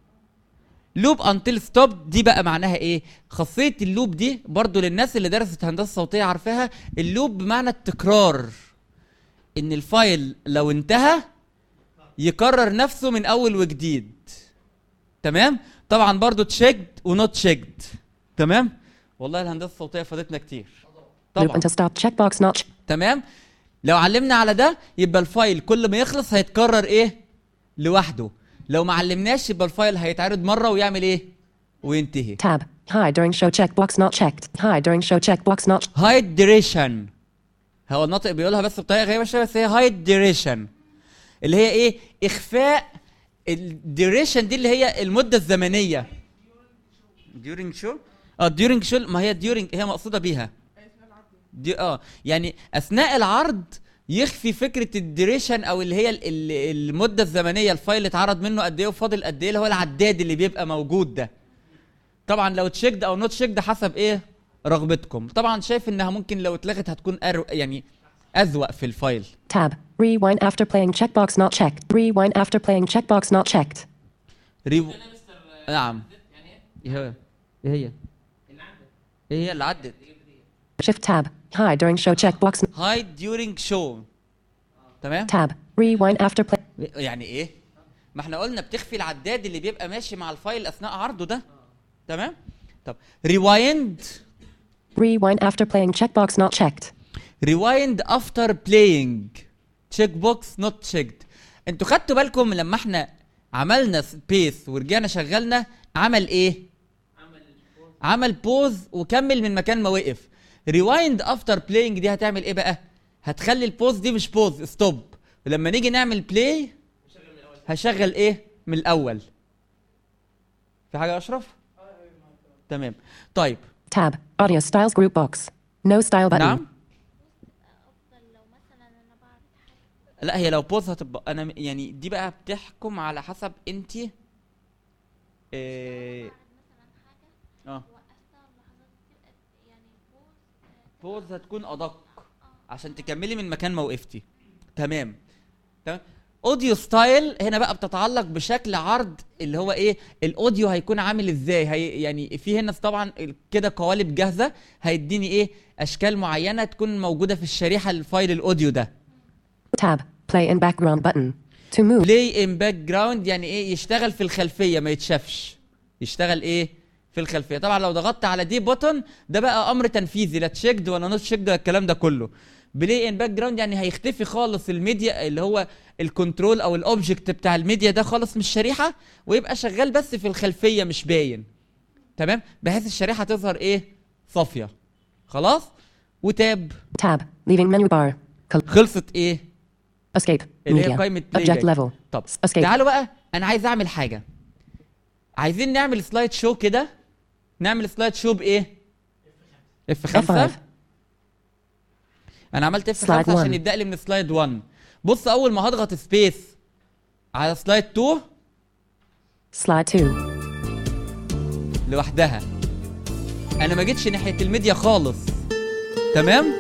لوب انتل ستوب دي بقى معناها ايه خاصيه اللوب دي برضو للناس اللي درست هندسه صوتيه عارفاها اللوب بمعنى التكرار ان الفايل لو انتهى يكرر نفسه من اول وجديد تمام طبعا برضو تشيكد ونوت تشيكد تمام والله الهندسه الصوتيه فادتنا كتير Loop طبعا until stop checkbox not checked. تمام لو علمنا على ده يبقى الفايل كل ما يخلص هيتكرر ايه لوحده لو ما علمناش يبقى الفايل هيتعرض مره ويعمل ايه وينتهي Tab. Hide during show checkbox not checked. Hide during show checkbox not هايد ديريشن هو الناطق بيقولها بس بطريقه غريبه شويه بس هي هايد ديريشن اللي هي ايه اخفاء الديريشن دي اللي هي المده الزمنيه during show اه during show ما هي during هي مقصوده بيها دي اه يعني اثناء العرض يخفي فكره الديريشن او اللي هي ال- ال- المده الزمنيه الفايل اللي اتعرض منه قد ايه وفاضل قد ايه اللي هو العداد اللي بيبقى موجود ده طبعا لو تشيكد او نوت شيكد حسب ايه رغبتكم طبعا شايف انها ممكن لو اتلغت هتكون أرو يعني اذوق في الفايل Tab. Rewind after playing checkbox not checked. Rewind after playing checkbox not checked. ريو نعم ايه هي ايه هي ايه هي اللي عدت Shift tab. Hide during show checkbox. هايد during show تمام Tab. Rewind after play. يعني ايه ما احنا قلنا بتخفي العداد اللي بيبقى ماشي مع الفايل اثناء عرضه ده تمام طب ريوايند Rewind after playing checkbox not checked. ريوايند افتر بلاينج تشيك بوكس نوت تشيكد انتوا خدتوا بالكم لما احنا عملنا سبيس ورجعنا شغلنا عمل ايه عمل بوز وكمل من مكان ما وقف ريوايند افتر بلاينج دي هتعمل ايه بقى هتخلي البوز دي مش بوز ستوب ولما نيجي نعمل بلاي هشغل ايه من الاول في حاجه يا اشرف تمام طيب Tab. Audio styles group box. No style button. نعم افضل لو مثلا انا بعرض حاجه لا هي لو بوز هتبقى انا م- يعني دي بقى بتحكم على حسب انت إيه بعرض مثلا حاجه اه وقفتها لحظات كتير قد- يعني بوز بوز هتكون ادق عشان تكملي من مكان ما وقفتي تمام تمام اوديو ستايل هنا بقى بتتعلق بشكل عرض اللي هو ايه الاوديو هيكون عامل ازاي هي يعني في هنا طبعا كده قوالب جاهزه هيديني ايه اشكال معينه تكون موجوده في الشريحه الفايل الاوديو ده Tab. Play in background button. To move. بلاي ان باك جراوند يعني ايه يشتغل في الخلفيه ما يتشافش يشتغل ايه في الخلفيه طبعا لو ضغطت على دي بوتون ده بقى امر تنفيذي لا تشيكد ولا نوت شيكد ولا الكلام ده كله بلاي ان باك جراوند يعني هيختفي خالص الميديا اللي هو الكنترول او الاوبجكت بتاع الميديا ده خالص من الشريحه ويبقى شغال بس في الخلفيه مش باين تمام بحيث الشريحه تظهر ايه صافيه خلاص وتاب Tab. Leaving menu bar. Col- خلصت ايه escape. اللي هي Media. قائمه Object playback. level. طب Escape. تعالوا بقى انا عايز اعمل حاجه عايزين نعمل سلايد شو كده نعمل سلايد شو بايه اف 5 F5. انا عملت اف Slide 5 عشان 1. يبدا لي من سلايد 1 بص اول ما هضغط سبيس على سلايد 2 Slide 2. لوحدها انا ما جيتش ناحيه الميديا خالص تمام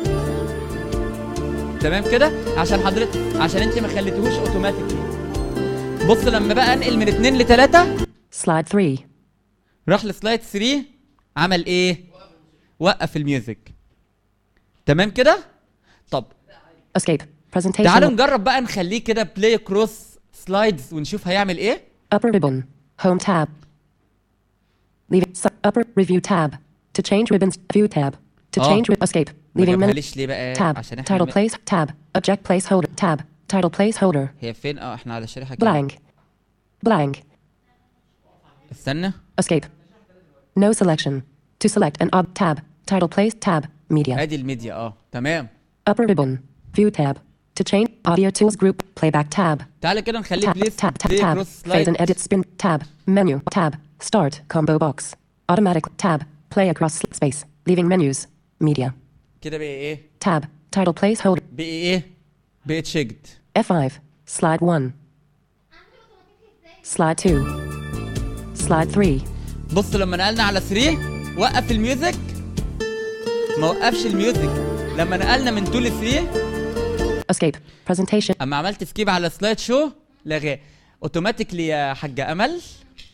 تمام كده عشان حضرتك عشان انت ما خليتهوش اوتوماتيكلي بص لما بقى انقل من 2 ل 3 Slide 3. راح لسلايد 3 عمل ايه وقف الميوزك تمام كده طب Escape. Presentation. تعالوا نجرب بقى نخليه كده بلاي كروس سلايدز ونشوف هيعمل ايه Upper ribbon. Home tab. Leaving su- upper review tab. To change ribbons. View tab. To Oh. change rib- escape. ما Leaving menu. جابهاليش ليه بقى Tab. عشان احنا Title م- place. Tab. Object placeholder. Tab. Title placeholder. هي فين اه احنا على الشريحه كده Blank. Blank. استنى Escape. No selection. To select an ob tab. Title place tab. Media. ادي الميديا اه تمام Upper ribbon. View tab. To change audio tools group. Playback tab. تعالى كده نخليه Tab. بليس Tab. Tab. بلاي Tab. كروس Phase and سلايد edit spin. Tab. Menu. Tab. Start. Combo box. Automatic. Tab. Play across sl- space. Leaving menus. Media. كده بقى ايه Tab. Title placeholder. بقى ايه بقى تشيكد F5. Slide 1. Slide 2. Slide 3. بص لما نقلنا على 3 وقف الميوزك ما وقفش الميوزك لما نقلنا من 2 ل 3 Escape. Presentation. اما عملت سكيب على سلايد شو لغاه اوتوماتيكلي يا حاجه امل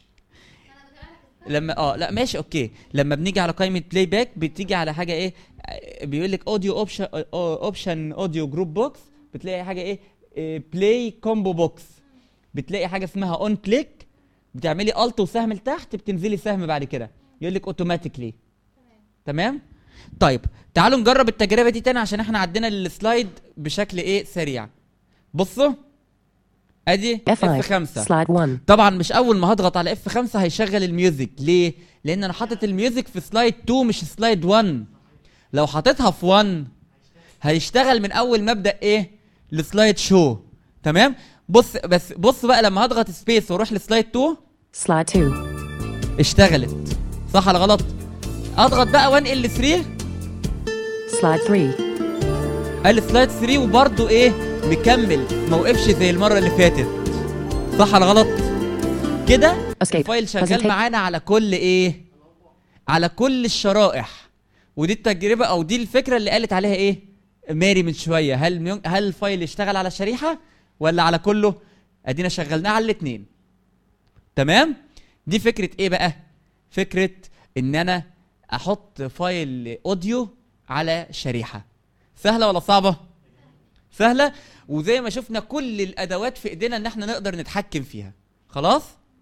لما اه لا ماشي اوكي لما بنيجي على قائمه بلاي باك بتيجي على حاجه ايه آه، بيقول لك اوديو اوبشن اوبشن اوديو جروب بوكس بتلاقي حاجه ايه بلاي كومبو بوكس بتلاقي حاجه اسمها اون كليك بتعملي الت وسهم لتحت بتنزلي سهم بعد كده يقول لك اوتوماتيكلي تمام طيب تعالوا نجرب التجربه دي تاني عشان احنا عدينا السلايد بشكل ايه سريع بصوا ادي اف F5. 5 Slide 1. طبعا مش اول ما هضغط على اف 5 هيشغل الميوزك ليه لان انا حاطط الميوزك في سلايد 2 مش سلايد 1 لو حاططها في 1 هيشتغل من اول ما ابدا ايه السلايد شو تمام بص بس بص بقى لما هضغط سبيس واروح لسلايد 2 Slide 2. اشتغلت صح ولا غلط اضغط بقى وانقل ل 3 Slide 3. قال سلايد 3 وبرده ايه مكمل ما وقفش زي المره اللي فاتت صح ولا غلط كده Escape. الفايل شغال Presentation. معانا على كل ايه على كل الشرائح ودي التجربه او دي الفكره اللي قالت عليها ايه ماري من شويه هل ميون- هل الفايل يشتغل على شريحه ولا على كله ادينا شغلناه على الاثنين تمام دي فكره ايه بقى فكره ان انا احط فايل اوديو على شريحه سهله ولا صعبه سهله وزي ما شفنا كل الادوات في ايدينا ان احنا نقدر نتحكم فيها خلاص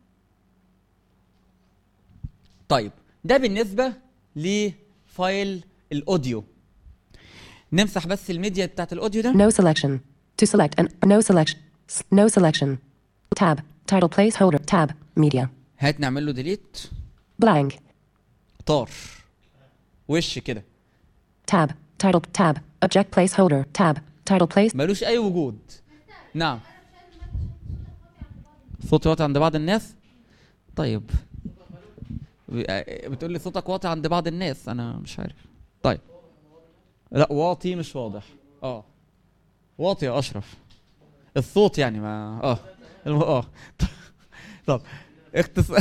طيب ده بالنسبه لفايل الاوديو نمسح بس الميديا بتاعت الاوديو ده No selection. To select and no selection. S- No selection. Tab. Title placeholder. Tab. Media. هات نعمل له ديليت Blank. طار وش كده Tab. Title. Tab. Object placeholder. Tab. Title place. ملوش اي وجود نعم صوتي واطي عند بعض الناس طيب بتقول لي صوتك واطي عند بعض الناس انا مش عارف طيب لا واطي مش واضح اه واطي يا اشرف الصوت يعني ما اه الم... اه طب اختصار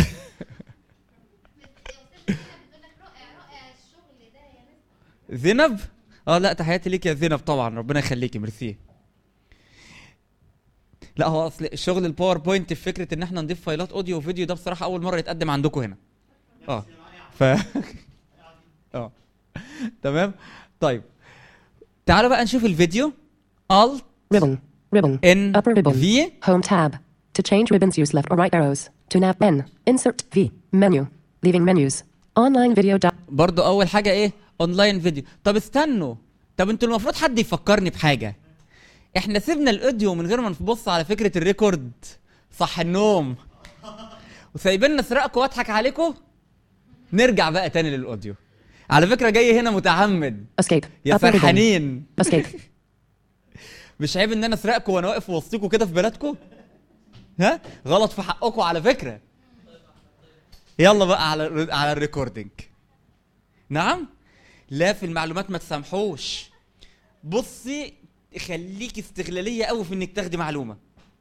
زينب اه لا تحياتي ليك يا زينب طبعا ربنا يخليكي ميرسي لا هو اصل شغل الباوربوينت في فكره ان احنا نضيف فايلات اوديو وفيديو ده بصراحه اول مره يتقدم عندكم هنا اه ف اه تمام طيب تعالوا بقى نشوف الفيديو Alt Ribbon. Ribbon. ان Upper ribbon. في Home tab. To change ribbons, use left or right arrows. To nav N. Insert V. Menu. Leaving menus. Online video. Di- برضو اول حاجه ايه اونلاين فيديو طب استنوا طب انتوا المفروض حد يفكرني بحاجه احنا سيبنا الاوديو من غير ما نبص على فكره الريكورد صح النوم وسايبين نسرقكم واضحك عليكم نرجع بقى تاني للاوديو على فكره جاي هنا متعمد Escape. يا Upper ribbon. فرحانين Escape. مش عيب ان انا اسرقكم وانا واقف وسطيكم كده في بلدكم ها غلط في حقكم على فكره يلا بقى على الر- على الريكوردينج نعم لا في المعلومات ما تسامحوش بصي خليكي استغلاليه قوي في انك تاخدي معلومه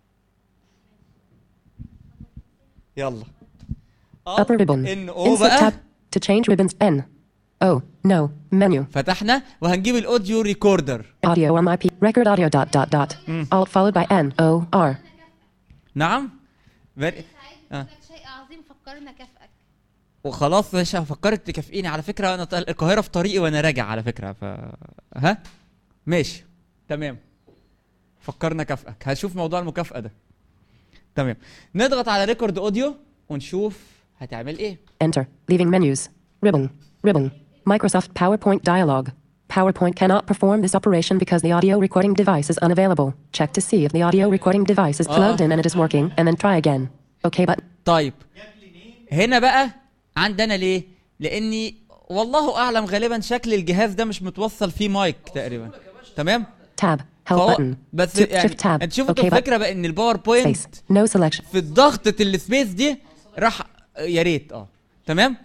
يلا Upper ribbon. ان او Insert بقى tab. To change ribbons. N. O. No. Menu. فتحنا وهنجيب الاوديو ريكوردر Audio on my P. Record audio dot dot dot. Alt followed by N. O. R. نعم very- آه. شيء عظيم فكرنا كافئك وخلاص مش فكرت تكافئيني على فكره انا ط- القاهره في طريقي وانا راجع على فكره ف ها ماشي تمام فكرنا كافئك هشوف موضوع المكافاه ده تمام نضغط على ريكورد اوديو ونشوف هتعمل ايه Enter. Leaving menus. Ribbon. Ribbon. Microsoft PowerPoint dialog. PowerPoint cannot perform this operation because the audio recording device is unavailable. Check to see if the audio recording device is plugged in and it is working, and then try again. OK button. طيب هنا بقى عندنا ليه لاني والله اعلم غالبا شكل الجهاز ده مش متوصل فيه مايك تقريبا تمام Tab. Help فهو button. بس Shift- يعني Shift tab. انت شوفوا OK button. الفكره بقى ان الباوربوينت Space. No selection. في الضغطة السبيس دي راح يا ريت اه تمام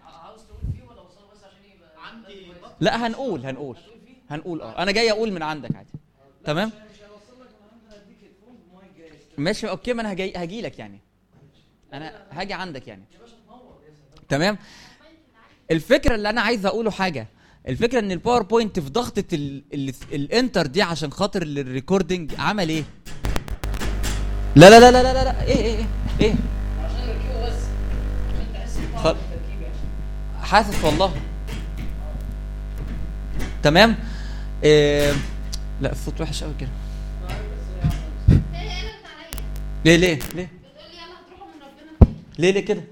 لا هنقول هنقول هنقول اه انا جاي اقول من عندك عادي تمام ماشي اوكي ما انا هجي هجي لك يعني انا هاجي عندك يعني تمام الفكره اللي انا عايز اقوله حاجه الفكره ان الباوربوينت في ضغطه ال... ال... الانتر دي عشان خاطر الريكوردنج عمل ايه لا لا لا لا لا, لا. ايه ايه ايه ايه عشان نركبه بس عشان تحس خل- بطعم التركيب يعني حاسس والله تمام إيه... لا الصوت وحش قوي كده ليه ليه ليه ليه ليه كده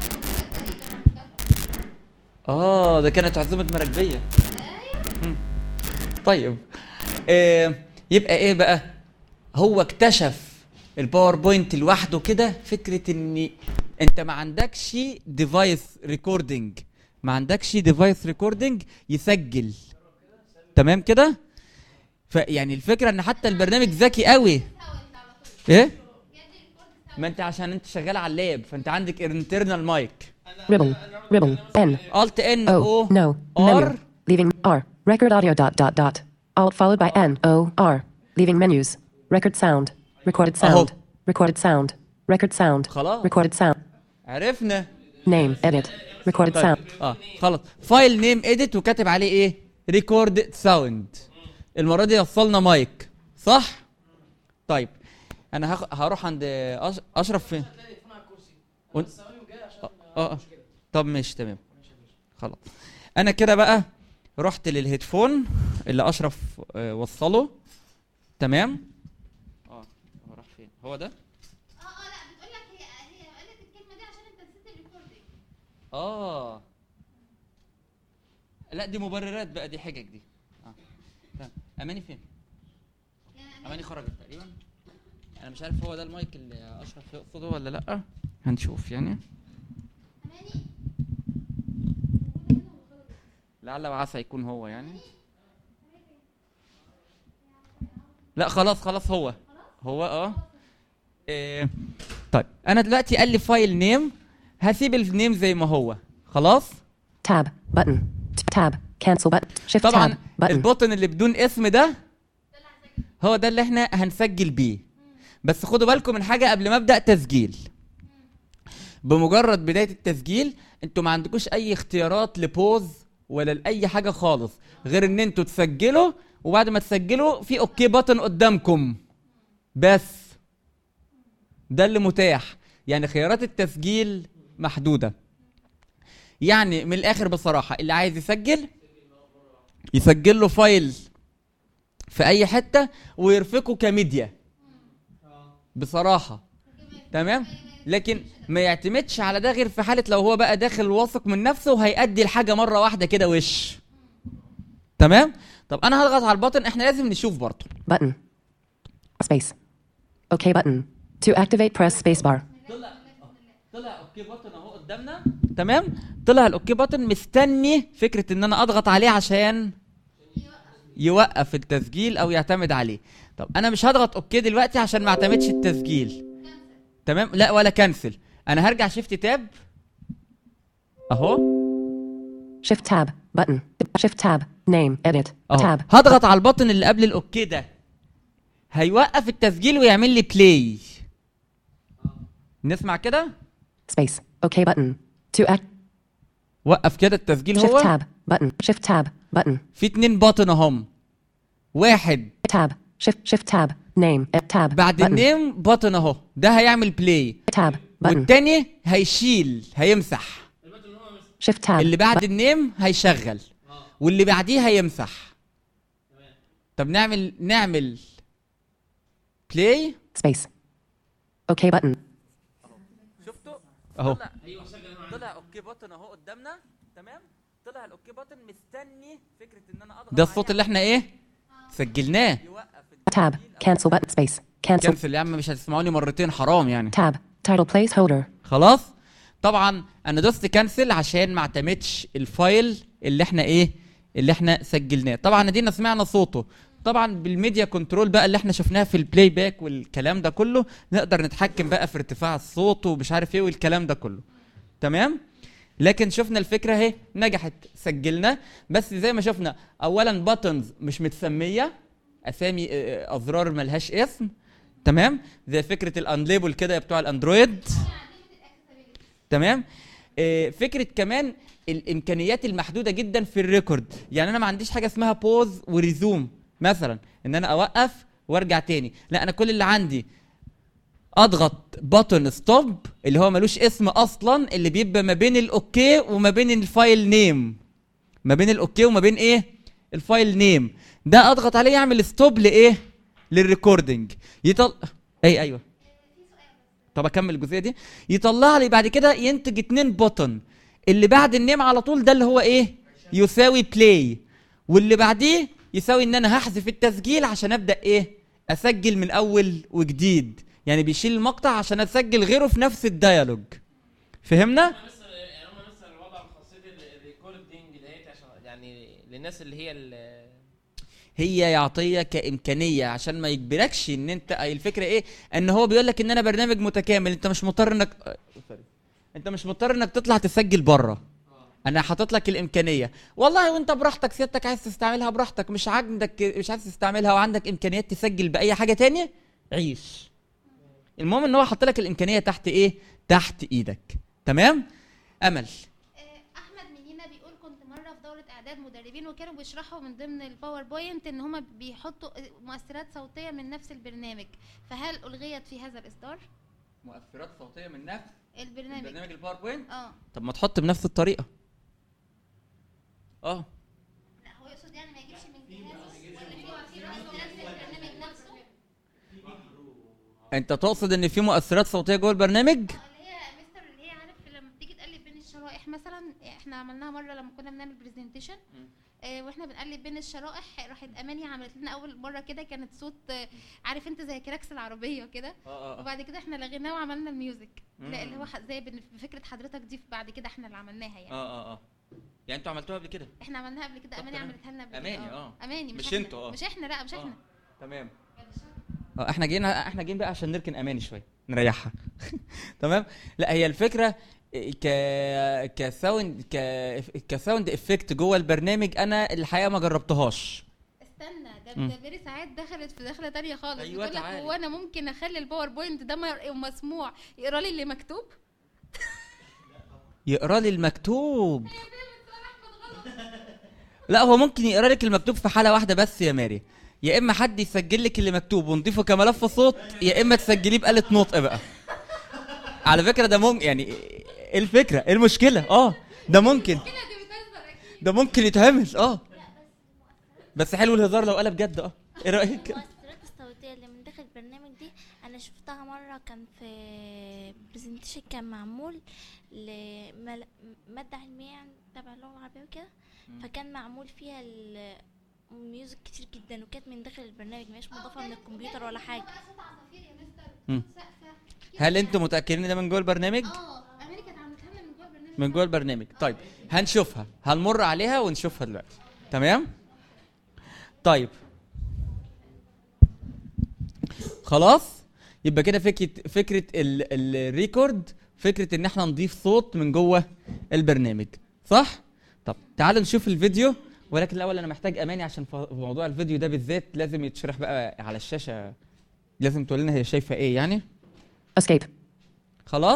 اه ده كانت عزومه مراكبيه مم. طيب إيه... يبقى ايه بقى هو اكتشف الباوربوينت لوحده كده فكره ان انت ما عندكش ديفايس ريكوردنج ما عندكش ديفايس ريكوردنج يسجل تمام كده فيعني الفكره ان حتى البرنامج ذكي قوي ايه ما انت عشان انت شغال على اللاب فانت عندك انترنال مايك Ribbon. Ribbon. N. الت ان O. او No. ار Menu. Leaving R. Record audio dot dot dot. Alt followed by N. O. R. Leaving menus. Record sound. Recorded أهو. sound. Recorded sound. Record sound. خلاص. Recorded sound. عرفنا Name. Edit. Recorded طيب sound. اه خلاص فايل نيم اديت وكاتب عليه ايه ريكورد ساوند المره دي وصلنا مايك صح طيب انا هخ... هروح عند أش... اشرف فين تليفون على الكرسي ون- بس ثواني وجاي عشان اه اه طب ماشي تمام خلاص انا كده بقى رحت للهيدفون اللي اشرف آه، وصله تمام اه هو راح فين هو ده اه اه لا بتقول لك هي هي قالت الكلمه دي عشان انت نسيت الريكوردنج اه لا دي مبررات بقى دي حجج دي اه تمام اماني فين اماني خرجت تقريبا انا مش عارف هو ده المايك اللي اشرف يقصده ولا لا هنشوف يعني لعل وعسى يكون هو يعني لا خلاص خلاص هو هو اه إيه. طيب انا دلوقتي قال لي فايل نيم هسيب النيم زي ما هو خلاص Tab. Button. T- Tab. Cancel button. Shift طبعا tab. Button. البوتن اللي بدون اسم ده هو ده اللي احنا هنسجل بيه بس خدوا بالكم من حاجه قبل ما ابدا تسجيل بمجرد بدايه التسجيل انتوا ما عندكوش اي اختيارات لبوز ولا لاي حاجه خالص غير ان انتوا تسجلوا وبعد ما تسجلوا في اوكي بutton قدامكم بس ده اللي متاح يعني خيارات التسجيل محدوده يعني من الاخر بصراحه اللي عايز يسجل يسجل له فايل في اي حته ويرفقه كميديا بصراحه تمام لكن ما يعتمدش على ده غير في حاله لو هو بقى داخل واثق من نفسه وهيأدي الحاجه مره واحده كده وش تمام طب انا هضغط على البطن احنا لازم نشوف برضه Button. Space. OK button. To activate, press spacebar. طلع طلع اوكي بطن اهو قدامنا تمام طلع الاوكي بطن مستني فكره ان انا اضغط عليه عشان يوقف التسجيل او يعتمد عليه طب انا مش هضغط اوكي دلوقتي عشان ما اعتمدش التسجيل تمام لا ولا كنسل انا هرجع شيفت تاب اهو Shift tab. Button. Shift tab. Name. Edit. اهو Tab. هضغط على البطن اللي قبل الاوكي ده هيوقف التسجيل ويعمل لي بلاي نسمع كده Space. OK button. To act. وقف كده التسجيل Shift هو tab. Button. Shift tab. Button. في اتنين بطن اهم واحد Tab. Shift. Shift tab. Name. Ed tab. بعد button. النيم بطن اهو ده هيعمل بلاي Tab. Button. والتاني هيشيل هيمسح Shift tab. اللي بعد النيم هيشغل واللي بعديه هيمسح طب نعمل نعمل بلاي Space. OK button. شفتوا اهو طلع اوكي بطن اهو قدامنا تمام طلع الاوكي بطن مستني فكره ان انا اضغط ده الصوت اللي احنا ايه سجلناه Tab. Cancel button. Space. Cancel. كنسل يا عم مش هتسمعوني مرتين حرام يعني Tab. Title placeholder. خلاص طبعا انا دوست كنسل عشان ما اعتمدش الفايل اللي احنا ايه اللي احنا سجلناه طبعا ادينا سمعنا صوته طبعا بالميديا كنترول بقى اللي احنا شفناها في البلاي باك والكلام ده كله نقدر نتحكم بقى في ارتفاع الصوت ومش عارف ايه والكلام ده كله تمام لكن شفنا الفكره اهي نجحت سجلنا بس زي ما شفنا اولا باتنز مش متسميه اسامي آه، ازرار ملهاش اسم تمام زي فكره الانليبل كده بتوع الاندرويد تمام آه، فكره كمان الامكانيات المحدوده جدا في الريكورد يعني انا ما عنديش حاجه اسمها بوز وريزوم مثلا ان انا اوقف وارجع تاني لا انا كل اللي عندي اضغط بutton ستوب اللي هو ملوش اسم اصلا اللي بيبقى ما بين الاوكي وما بين الفايل نيم ما بين الاوكي وما بين ايه الفايل نيم ده اضغط عليه يعمل ستوب لايه للريكوردنج يطل اي ايوه طب اكمل الجزئيه دي يطلع لي بعد كده ينتج اتنين بوتن اللي بعد النيم على طول ده اللي هو ايه يساوي بلاي واللي بعديه يساوي ان انا هحذف التسجيل عشان ابدا ايه اسجل من اول وجديد يعني بيشيل المقطع عشان اسجل غيره في نفس الديالوج فهمنا هم بس يعني هم بس الوضع خاصيه الريكوردنج ديت عشان يعني للناس اللي هي ال- هي يعطيه كامكانيه عشان ما يجبركش ان انت أي الفكره ايه ان هو بيقول لك ان انا برنامج متكامل انت مش مضطر انك آه، سوري. انت مش مضطر انك تطلع تسجل بره انا حاطط لك الامكانيه والله وانت براحتك سيادتك عايز تستعملها براحتك مش عندك مش عايز تستعملها وعندك امكانيات تسجل باي حاجه تانية عيش المهم ان هو حط لك الامكانيه تحت ايه تحت ايدك تمام امل احمد منينا بيقول كنت مره في دوره اعداد مدربين وكانوا بيشرحوا من ضمن الباوربوينت ان هما بيحطوا مؤثرات صوتيه من نفس البرنامج فهل الغيت في هذا الاصدار مؤثرات صوتيه من نفس البرنامج الباوربوينت اه طب ما تحط بنفس الطريقه اه لا هو يقصد يعني ما يجيبش من جهازه ولا في مؤثرات من نفس البرنامج نفسه انت تقصد ان في مؤثرات صوتيه جوه البرنامج اللي هي مستر اللي هي عارف لما بتيجي تقلب بين الشرائح مثلا احنا عملناها مره لما كنا بنعمل برزنتيشن آه واحنا بنقلب بين الشرائح راحت اماني عملت لنا اول مره كده كانت صوت آه عارف انت زي كراكس العربيه كده وبعد كده احنا لغيناه وعملنا الميوزك لا اللي هو ح- زي بن- بفكره حضرتك دي بعد كده احنا اللي عملناها يعني اه اه يعني انتوا عملتوها قبل كده احنا عملناها قبل كده طب اماني تمام. عملتها لنا قبل أماني، كده. اه. اماني مش احنا. انتوا، اه. مش احنا لا مش احنا تمام اه احنا جينا احنا جايين بقى عشان نركن اماني شويه نريحها تمام لا هي الفكره ك كساوند ك كساوند افكت جوه البرنامج انا الحقيقه ما جربتهاش استنى ده مم. ده بيري ساعات دخلت في دخله تانية خالص أيوة، بتقول لك تعالي. هو انا ممكن اخلي الباوربوينت ده مر- مسموع يقرا لي اللي مكتوب يقرا لي المكتوب لا هو ممكن يقرا لك المكتوب في حاله واحده بس يا ماري يا اما حد يسجل لك اللي مكتوب ونضيفه كملف صوت يا اما تسجليه بآلة نطق بقى على فكره ده ممكن يعني ايه الفكره ايه المشكله اه ده ممكن ده ممكن يتعمل اه بس حلو الهزار لو قلب جد اه ايه رايك المؤثرات الصوتية اللي من داخل البرنامج دي أنا شفتها مرة كان في برزنتيشن كان معمول لمادة علمية يعني تبع اللغة العربية وكده فكان معمول فيها الميوزك كتير جدا وكانت من داخل البرنامج مش مضافة من الكمبيوتر ولا حاجة صوت عصافير يا مستر مم. صوت سقفه هل انتم متاكدين ده من جوه البرنامج اه امريكا كانت عملتها لنا من جوه البرنامج من جوه البرنامج طيب هنشوفها هنمر عليها ونشوفها دلوقتي تمام طيب خلاص يبقى كده فكره فكره ال- الريكورد فكره ان احنا نضيف صوت من جوه البرنامج صح طب تعالوا نشوف الفيديو ولكن الاول انا محتاج اماني عشان ف- في موضوع الفيديو ده بالذات لازم يتشرح بقى على الشاشه لازم تقول لنا هي شايفه ايه يعني Escape. خلاص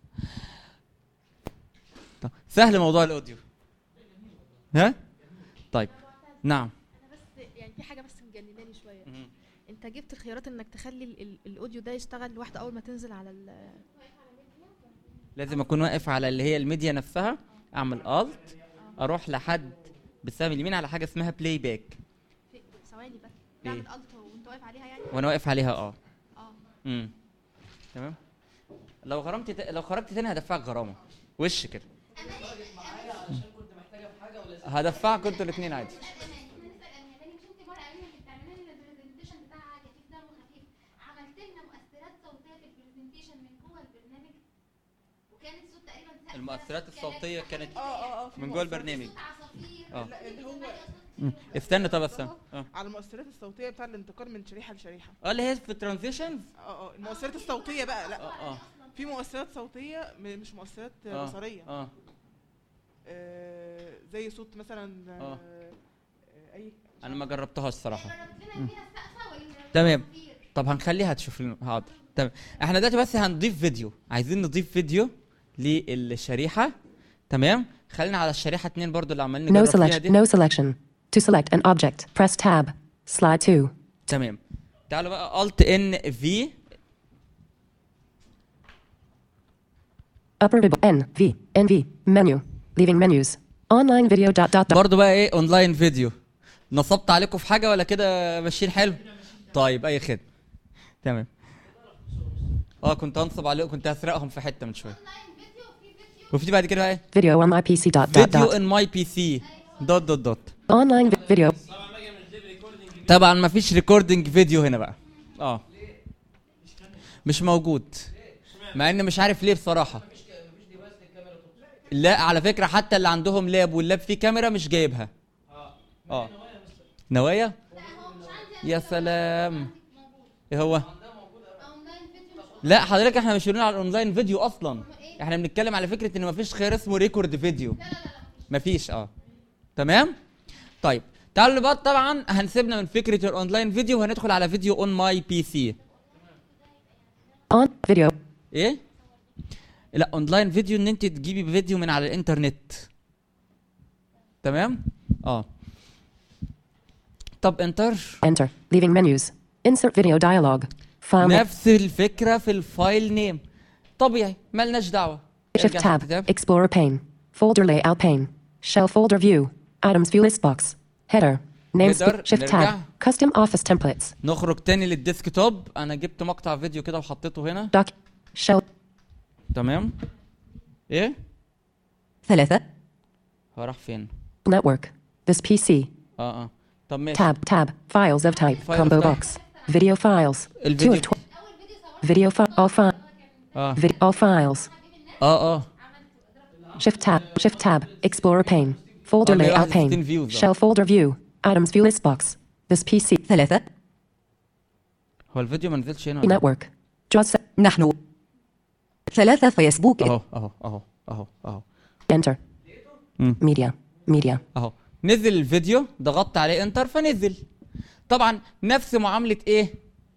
طب سهل موضوع الاوديو ها طيب نعم انا بس يعني في حاجه بس مجنناني شويه انت جبت الخيارات انك تخلي ال- ال- الاوديو ده يشتغل لوحده اول ما تنزل على ال لازم اكون واقف على اللي هي الميديا نفسها اعمل الت اروح لحد بالسهم اليمين على حاجه اسمها بلاي باك في- ثواني بس إيه؟ تعمل الت وانت واقف عليها يعني وانا واقف عليها اه اه امم تمام لو غرمت ت... لو خرجت تاني هدفعك غرامه وش كده عشان كنت محتاجه في حاجه ولا هدفعكم انتوا الاثنين عادي عملت لنا مؤثرات صوتيه في البرزنتيشن من جوه البرنامج وكانت صوت تقريبا سقف المؤثرات الصوتيه كانت اه اه اه في من جوه مؤثرات- البرنامج صوت عصافير اه لا اللي هو مم. استنى طب استنى اه على المؤثرات الصوتيه بتاع الانتقال من شريحه لشريحه اه اللي هي في الترانزيشنز اه اه المؤثرات الصوتيه بقى لا اه اه في مؤثرات صوتيه م- مش مؤثرات آه. بصريه اه آه زي صوت مثلا آه. آه آه، اي انا ما جربتهاش صراحه جربت لنا فيها السقفه ولا تمام. العصافير؟ طب هنخليها تشوف لنا حاضر تمام احنا دلوقتي بس هنضيف فيديو عايزين نضيف فيديو للشريحه تمام خلينا على الشريحه اتنين برضو اللي عمالين No نجرب فيها selection. دي No selection. To select an object, press tab. Slide 2. تمام تعالوا بقى الت ان في Upper ribbon N V N V menu. Leaving menus. Online video dot dot dot. برضو بقى ايه اونلاين فيديو نصبت عليكم في حاجه ولا كده ماشيين حلو طيب اي خدمه تمام اه كنت هنصب عليكم كنت هسرقهم في حته من شويه وفي بعد كده بقى ايه Video on my PC dot dot فيديو dot. ان ماي بي سي دوت دوت دوت Online vi- video. طبعا ما فيش ريكوردنج فيديو هنا بقى اه مش موجود مع ان مش عارف ليه بصراحه لا على فكره حتى اللي عندهم لاب واللاب فيه كاميرا مش جايبها اه نوايا يا سلام ايه هو لا حضرتك احنا مش بنقول على الاونلاين فيديو اصلا احنا بنتكلم على فكره ان مفيش خيار اسمه ريكورد فيديو مفيش اه تمام طيب تعالوا بقى طبعا هنسيبنا من فكره الاونلاين فيديو وهندخل على فيديو اون ماي بي سي On video. ايه لا اونلاين فيديو ان انت تجيبي فيديو من على الانترنت تمام اه طب انتر Enter. Leaving menus. Insert video dialog. File. name. نفس الفكره في الفايل نيم طبيعي ملناش دعوه Shift ارجع tab. تحت تاب. Explorer pane. Folder layout pane. Shell folder view. Items view list box. Header. Namespace. Header. Shift نرجع. tab. Custom office templates. نخرج تاني للديسك توب انا جبت مقطع فيديو كده وحطيته هنا Doc. Shell. تمام ايه ثلاثة هو راح فين Network. This PC. اه اه طب ماشي Tab. Tab. Files of type. File of Combo type. box. Video files. Two الفيديو of tw- Video file. All file. اه Vid- all files. اه اه Shift tab. Shift tab. Explorer pane. Folder Oh, layout 161 pane. views, though. Shell folder view. Items view list box. This PC. ثلاثة هو الفيديو ما نزلش هنا ولا إيه؟ Network. JAWS. se- نحن ثلاثة فيسبوك اهو اهو اهو اهو اهو Enter. مم. Media. Media. اهو نزل الفيديو ضغطت عليه انتر فنزل طبعا نفس معامله ايه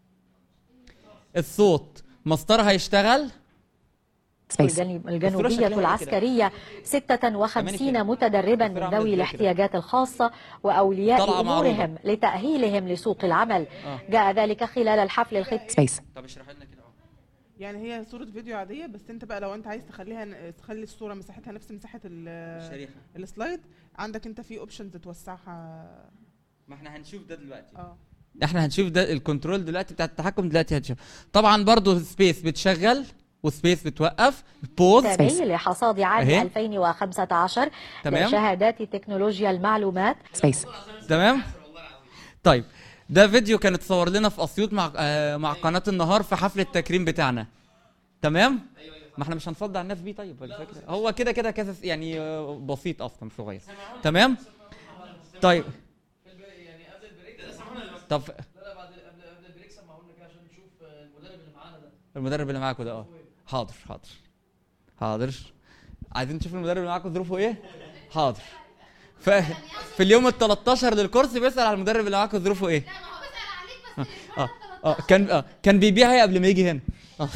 الصوت مسطره هيشتغل Space. الجنوب- شكلها الجنوبية كده. العسكرية 56 متدربا من الصورة عاملة ذوي كده. الاحتياجات الخاصة وأولياء طلعة معروضة. أمورهم لتأهيلهم لسوق العمل آه. جاء ذلك خلال الحفل الختامي Space. طب اشرح لنا كده يعني هي صورة فيديو عادية بس انت بقى لو انت عايز تخليها تخلي الصورة مساحتها نفس مساحة ال- الشريحه السلايد عندك انت في اوبشنز توسعها ما احنا هنشوف ده دلوقتي اه احنا هنشوف ده الكنترول دلوقتي بتاع التحكم دلوقتي هنشوف طبعا برضو سبيس بتشغل وسبيس بتوقف بوز الثاني لحصاد عام أهي. 2015 تمام. لشهادات تكنولوجيا المعلومات Space. تمام طيب ده فيديو كان اتصور لنا في اسيوط مع آه مع قناه النهار في حفل التكريم بتاعنا تمام ما احنا مش هنصدع الناس بيه طيب ولا فكره هو كده كده كذا يعني آه، بسيط اصلا صغير تمام طيب يعني قبل البريك طب لا لا بعد قبل قبل البريك سمعوا لنا كده عشان نشوف آه، المدرب اللي معانا ده المدرب اللي معاكم ده اه حاضر حاضر حاضر عايزين تشوفوا المدرب اللي معاكم ظروفه ايه حاضر ف... في اليوم ال 13 للكورس بيسال على المدرب اللي معاكم ظروفه ايه اه اه كان اه كان بيبيعها قبل ما يجي هنا اه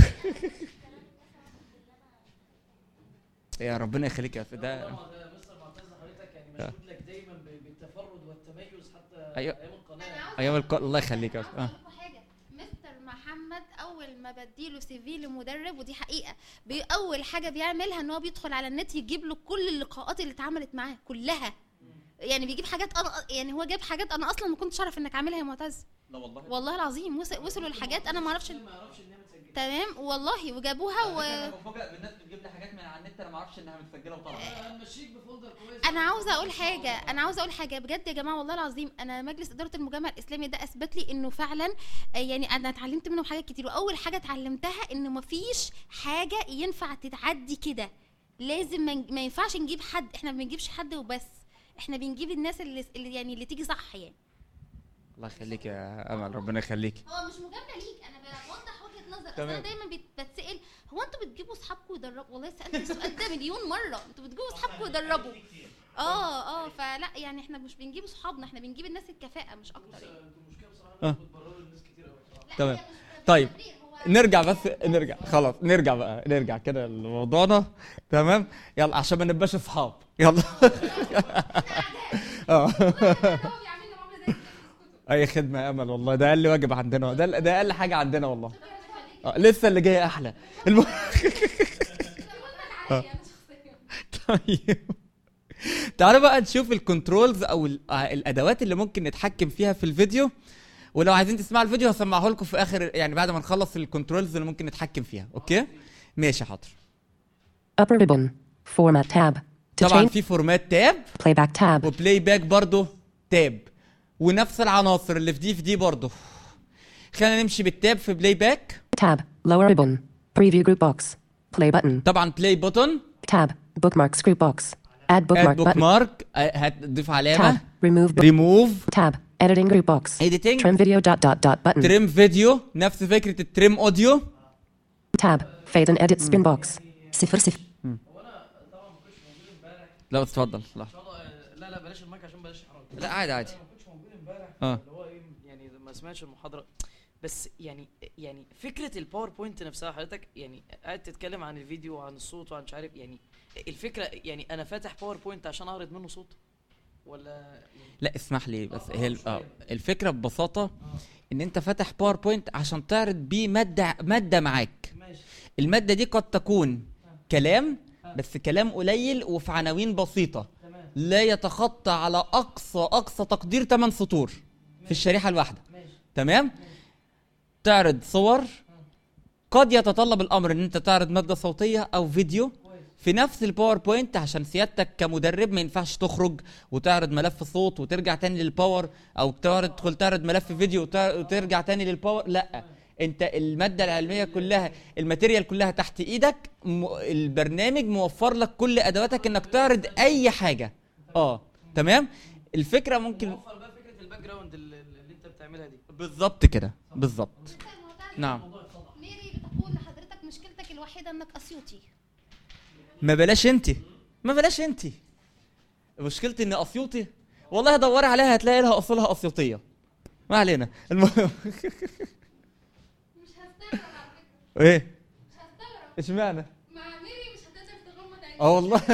يا ربنا يخليك يا ده طبعا ده مستر معتز حضرتك يعني آه. مشهود لك دايما ب- بالتفرد والتميز حتى أيوة. ايام القناه ايام الك... الله يخليك يا أستاذ. اه حاجه مستر محمد اول ما بديله سي في لمدرب ودي حقيقه بي اول حاجه بيعملها ان هو بيدخل على النت يجيب له كل اللقاءات اللي اتعملت معاه كلها يعني بيجيب حاجات أنا يعني هو جاب حاجات انا اصلا ما كنتش اعرف انك عاملها يا معتز لا والله والله العظيم وصل وصلوا لحاجات انا ما اعرفش ما يعرفش ان هي متسجله تمام والله وجابوها و... بفاجئ بالناس بتجيب لي حاجات من على النت انا ما اعرفش انها متسجله وطالعه هنمشيك بفولدر كويس انا عاوزه اقول حاجه انا عاوزه اقول حاجه بجد يا جماعه والله العظيم انا مجلس اداره المجمع الاسلامي ده اثبت لي انه فعلا آه، يعني انا اتعلمت منهم حاجات كتير واول حاجه اتعلمتها انه مفيش حاجه ينفع تتعدي كده لازم ما ما ينفعش نجيب حد احنا ما بنجيبش حد وبس احنا بنجيب الناس اللي, اللي يعني اللي تيجي صح يعني الله يخليك يا امل ربنا يخليك هو مش مجامله ليك انا بوضح وجهه نظر أصل تمام. انا دايما بت- بتسال هو انتوا بتجيبوا اصحابكم يدربوا والله سالت السؤال ده مليون مره انتوا بتجيبوا اصحابكم يدربوا اه اه فلا يعني احنا مش بنجيب اصحابنا احنا بنجيب الناس الكفاءه مش اكتر يعني انتوا المشكله بصراحه آه. انكم بتبرروا للناس كتير قوي بصراحه تمام طيب نرجع بس نرجع خلاص نرجع بقى نرجع كده لموضوعنا تمام يلا عشان ما نبقاش اصحاب يلا اه اي خدمه يا امل والله ده اقل واجب عندنا ده ده اقل حاجه عندنا والله آه. لسه اللي جاي احلى الم... آه. طيب تعالوا بقى نشوف الكنترولز او ال- آه، الادوات اللي ممكن نتحكم فيها في الفيديو ولو عايزين تسمعوا الفيديو هسمعه لكم في اخر يعني بعد ما نخلص الكنترولز اللي ممكن نتحكم فيها اوكي ماشي حاضر Upper ribbon. Format tab. To طبعا change في فورمات تاب playback tab. وبلاي باك برضه تاب ونفس العناصر اللي في دي في دي برضه خلينا نمشي بالتاب في بلاي باك Tab. Lower ribbon. Preview group box. Play button. طبعا بلاي بوتون Tab. Bookmarks group box. Add bookmark اد بوك button. مارك هتضيف Tab. علامه Remove book. ريموف Tab. Editing group box. Editing. Trim video dot dot dot button. تريم فيديو نفس فكره التريم اوديو Tab. Fade and edit spin box. صفر صفر لا بس اتفضل لا لا لا بلاش المايك عشان بلاش احراج لا عادي عادي انا ما كنتش موجود امبارح اه اللي هو ايه يعني ما سمعتش المحاضره بس يعني يعني فكره الباوربوينت نفسها حضرتك يعني قاعد تتكلم عن الفيديو وعن الصوت وعن مش عارف يعني الفكره يعني انا فاتح باوربوينت عشان اعرض منه صوت ولا لا اسمح لي بس هي ال- آه، الفكره ببساطه ان انت فاتح باوربوينت عشان تعرض بيه ماده ماده معاك ماشي الماده دي قد تكون كلام بس كلام قليل وفي عناوين بسيطه تمام لا يتخطى على اقصى اقصى تقدير 8 سطور في الشريحه الواحده ماشي تمام تعرض صور قد يتطلب الامر ان انت تعرض ماده صوتيه او فيديو في نفس الباوربوينت عشان سيادتك كمدرب ما ينفعش تخرج وتعرض ملف صوت وترجع تاني للباور او تعرض تدخل تعرض ملف فيديو وتع- وترجع تاني للباور لا انت الماده العلميه كلها الماتيريال كلها تحت ايدك م... البرنامج موفر لك كل ادواتك انك تعرض اي حاجه اه تمام الفكره ممكن وفر بقى فكره الباك جراوند اللي, اللي انت بتعملها دي بالظبط كده بالظبط نعم ميري بتقول لحضرتك مشكلتك الوحيده انك اسيوطي ما بلاش انت ما بلاش انت مشكلتي اني اسيوطي والله دوري عليها هتلاقي لها اصولها اسيوطيه ما علينا المهم مش هستغرب على فكره ايه مش هستغرب اشمعنى مع ميري مش هتقدر تغمض عينيك اه والله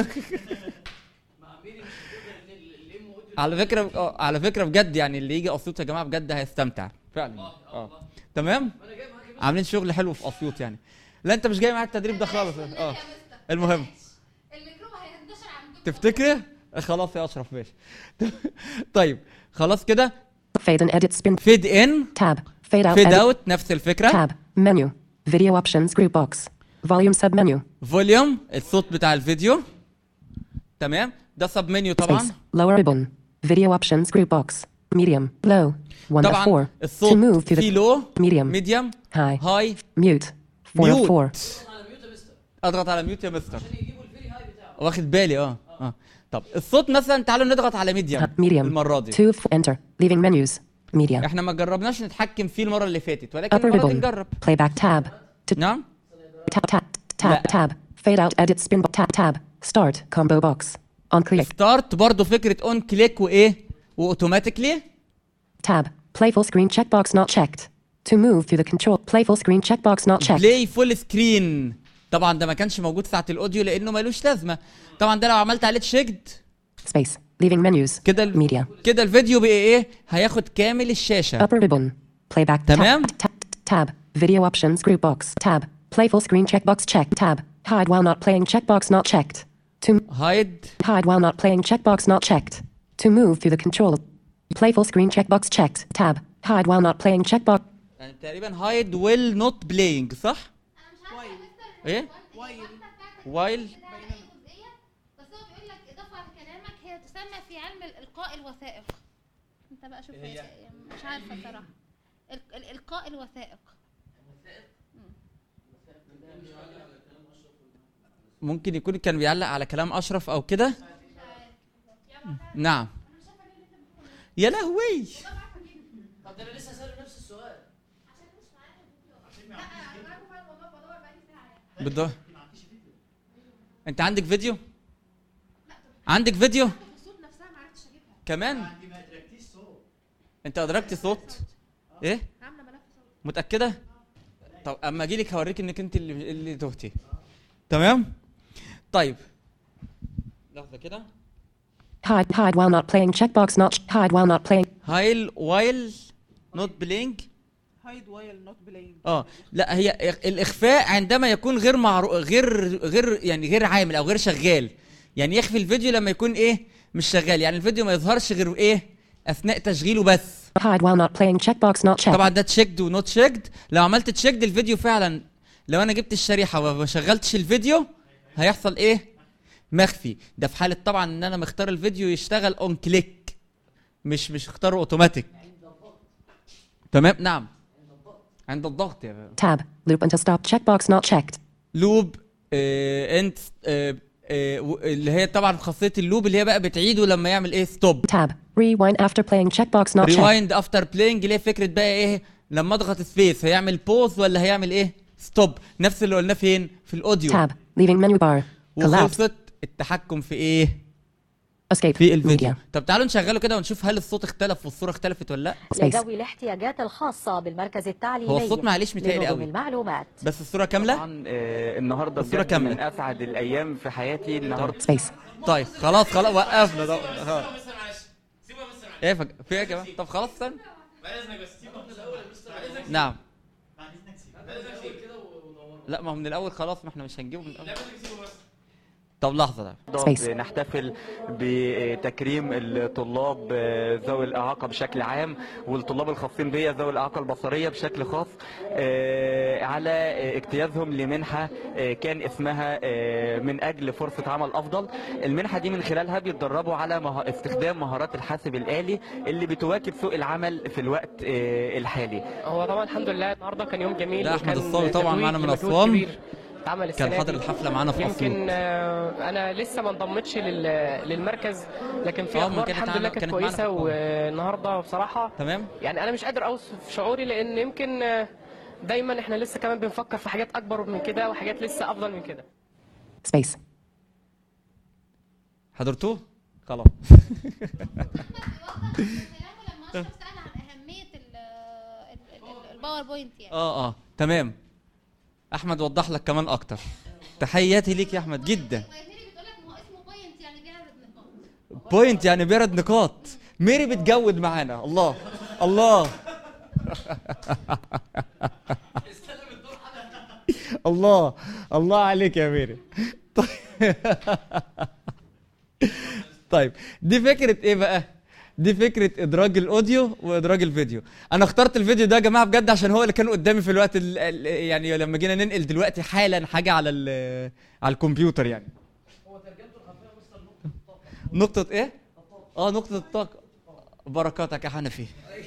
مع ميري مش هتقدر ان ال- الام اوديو على فكره اه على فكره بجد يعني اللي يجي اسيوط يا جماعه بجد هيستمتع فعلا اه تمام انا جاي معاك يا عاملين شغل حلو في اسيوط يعني لا انت مش جاي معاك التدريب ده خالص اه المهم الميكروب هينتشر عندكم تفتكري خلاص يا اشرف ماشي طيب خلاص كده Fade and edit spin. فيد ان Tab. Fade out. فيد edit. اوت نفس الفكره Tab. Menu. Video options group box. Volume submenu. فوليوم الصوت بتاع الفيديو تمام ده سب منيو طبعا Space. Lower ribbon. Video options group box. Medium. Low. 1 of طبعا 4. To الصوت move to في the لو medium. ميديوم High. هاي Mute. 4 of 4. ميوت على ميوت يا مستر اضغط على ميوت يا مستر عشان يجيبوا الفيري هاي بتاعه واخد بالي اه اه طب الصوت مثلا تعالوا نضغط على ميديوم Medium. المره دي 2 of 4. Enter. Leaving menus. Media. احنا ما جربناش نتحكم فيه المره اللي فاتت ولكن Upper المره دي ribbon. نجرب Playback tab. To نعم tab tab tab لا. tab. Fade out. Edit spin. bo- Tab tab. Start. Combo box. On click. ستارت برضو فكره اون كليك وايه واوتوماتيكلي Tab. Playful screen checkbox not checked. To move through the control. Playful screen checkbox not checked. بلاي فول سكرين طبعا ده ما كانش موجود ساعه الاوديو لانه ملوش لازمه طبعا ده لو عملت عليه تشيكد Space. Leaving menus. كده ال- Media. كده الفيديو بقى ايه هياخد كامل الشاشه Upper ribbon. Playback تمام. tab, tab. Tab. Video options group box. Tab. Playful screen checkbox checked. Tab. Hide while not playing checkbox not checked. To هايد hide while not playing checkbox not checked. To move through the control. Playful screen checkbox checked. Tab. Hide while not playing checkbox. يعني تقريبا هايد ويل نوت بلاينج صح ايه وايل وايل بس هو بيقول لك اضافه على كلامك هي تسمى في علم الالقاء الوثائق انت بقى شوف مش عارفه بصراحه ال- ال- القاء الوثائق ممكن يكون كان بيعلق على كلام اشرف او كده نعم يا لهوي طب ده انا لسه سأله نفس السؤال بالضبط انت عندك فيديو عندك فيديو الصوت نفسها ما عرفتش اجيبها كمان انت ادركت صوت ايه عامله ملف صوت متاكده طب اما اجي لك هوريك انك انت اللي اللي تهتي تمام طيب لحظه كده Hide, hide while not playing. Checkbox not. Hide while not playing. هايل وايل نوت بلينج هايد وايل نوت بلاينج اه لا هي إخ- الاخفاء عندما يكون غير معرو... غير غير يعني غير عامل او غير شغال يعني يخفي الفيديو لما يكون ايه مش شغال يعني الفيديو ما يظهرش غير ايه اثناء تشغيله بس Hide while not playing. Checkbox not checked. طبعا ده تشيكد ونوت تشيكد لو عملت تشيكد الفيديو فعلا لو انا جبت الشريحه وما شغلتش الفيديو هيحصل ايه مخفي ده في حاله طبعا ان انا مختار الفيديو يشتغل اون كليك مش مش اختاره اوتوماتيك تمام نعم عند الضغط يا بابا. Tab. Loop until stop. Checkbox not checked. لوب آه انت آه آه و- اللي هي طبعا خاصيه اللوب اللي هي بقى بتعيده لما يعمل ايه ستوب Tab. Rewind after playing. Checkbox not checked. ريوايند افتر بلاينج اللي هي فكره بقى ايه لما اضغط سبيس هيعمل بوز ولا هيعمل ايه ستوب نفس اللي قلناه فين في الاوديو Tab. Leaving menu bar. Collapse. وخلصت التحكم في ايه Escape. في الفيديو Media. طب تعالوا نشغله كده ونشوف هل الصوت اختلف والصوره اختلفت ولا لا لذوي الاحتياجات الخاصة بالمركز التعليمي هو الصوت معلش متهيألي لنظم قوي. المعلومات بس الصوره كامله طبعا آه، النهارده الصورة بجد كاملة. من اسعد الايام في حياتي النهارده Space. طيب خلاص خلاص وقفنا ده خلاص. مستر معلش سيبها مستر معلش ايه فج... في ايه يا جماعه طب خلاص استنى بعد اذنك بس سيبها من الاول يا مستر بعد اذنك نعم بعد اذنك سيب كده ودورنا لا ما هو من الاول خلاص ما احنا مش هنجيبه من الاول لا بدك سيبه بس طب لحظه ده Space. نحتفل بتكريم الطلاب آه، ذوي الاعاقه بشكل عام والطلاب الخاصين بيا ذوي الاعاقه البصريه بشكل خاص آه، على آه، اجتيازهم لمنحه آه، كان اسمها آه، من اجل فرصه عمل افضل المنحه دي من خلالها بيتدربوا على مه... استخدام مهارات الحاسب الالي اللي بتواكب سوق العمل في الوقت آه، الحالي هو طبعا الحمد لله النهارده كان يوم جميل ده أحمد وكان الصاوي طبعاً تتويج معانا من لمجهود أسوان. كبير اتعمل السنة كان حاضر دي. الحفله معانا في يمكن اسيوط آه، انا لسه ما انضمتش لل- للمركز لكن في آه، ما اخبار كانت الحمد لله معانا- كانت كانت معانا في كويسه القوة. والنهارده بصراحه تمام يعني انا مش قادر اوصف شعوري لان يمكن آه، دايما احنا لسه كمان بنفكر في حاجات اكبر من كده وحاجات لسه افضل من كده Space. حضرتوه خلاص لما اشرف سال عن اهميه ال- ال- ال- الباوربوينت يعني اه اه تمام احمد وضح لك كمان اكتر تحياتي ليك يا احمد جدا وياسمين بتقول لك ما هو اسمه بوينت يعني بيعرض نقاط بوينت يعني بيرد نقاط ميري بتجود معانا الله الله الله الله عليك يا ميري طيب طيب دي فكرة ايه بقى؟ دي فكرة ادراج الاوديو وادراج الفيديو انا اخترت الفيديو ده يا جماعة بجد عشان هو اللي كان قدامي في الوقت ال- ال- يعني لما جينا ننقل دلوقتي حالا حاجة على ال- على الكمبيوتر يعني نقطة ايه؟ اه نقطة الطاقة بركاتك يا حنفي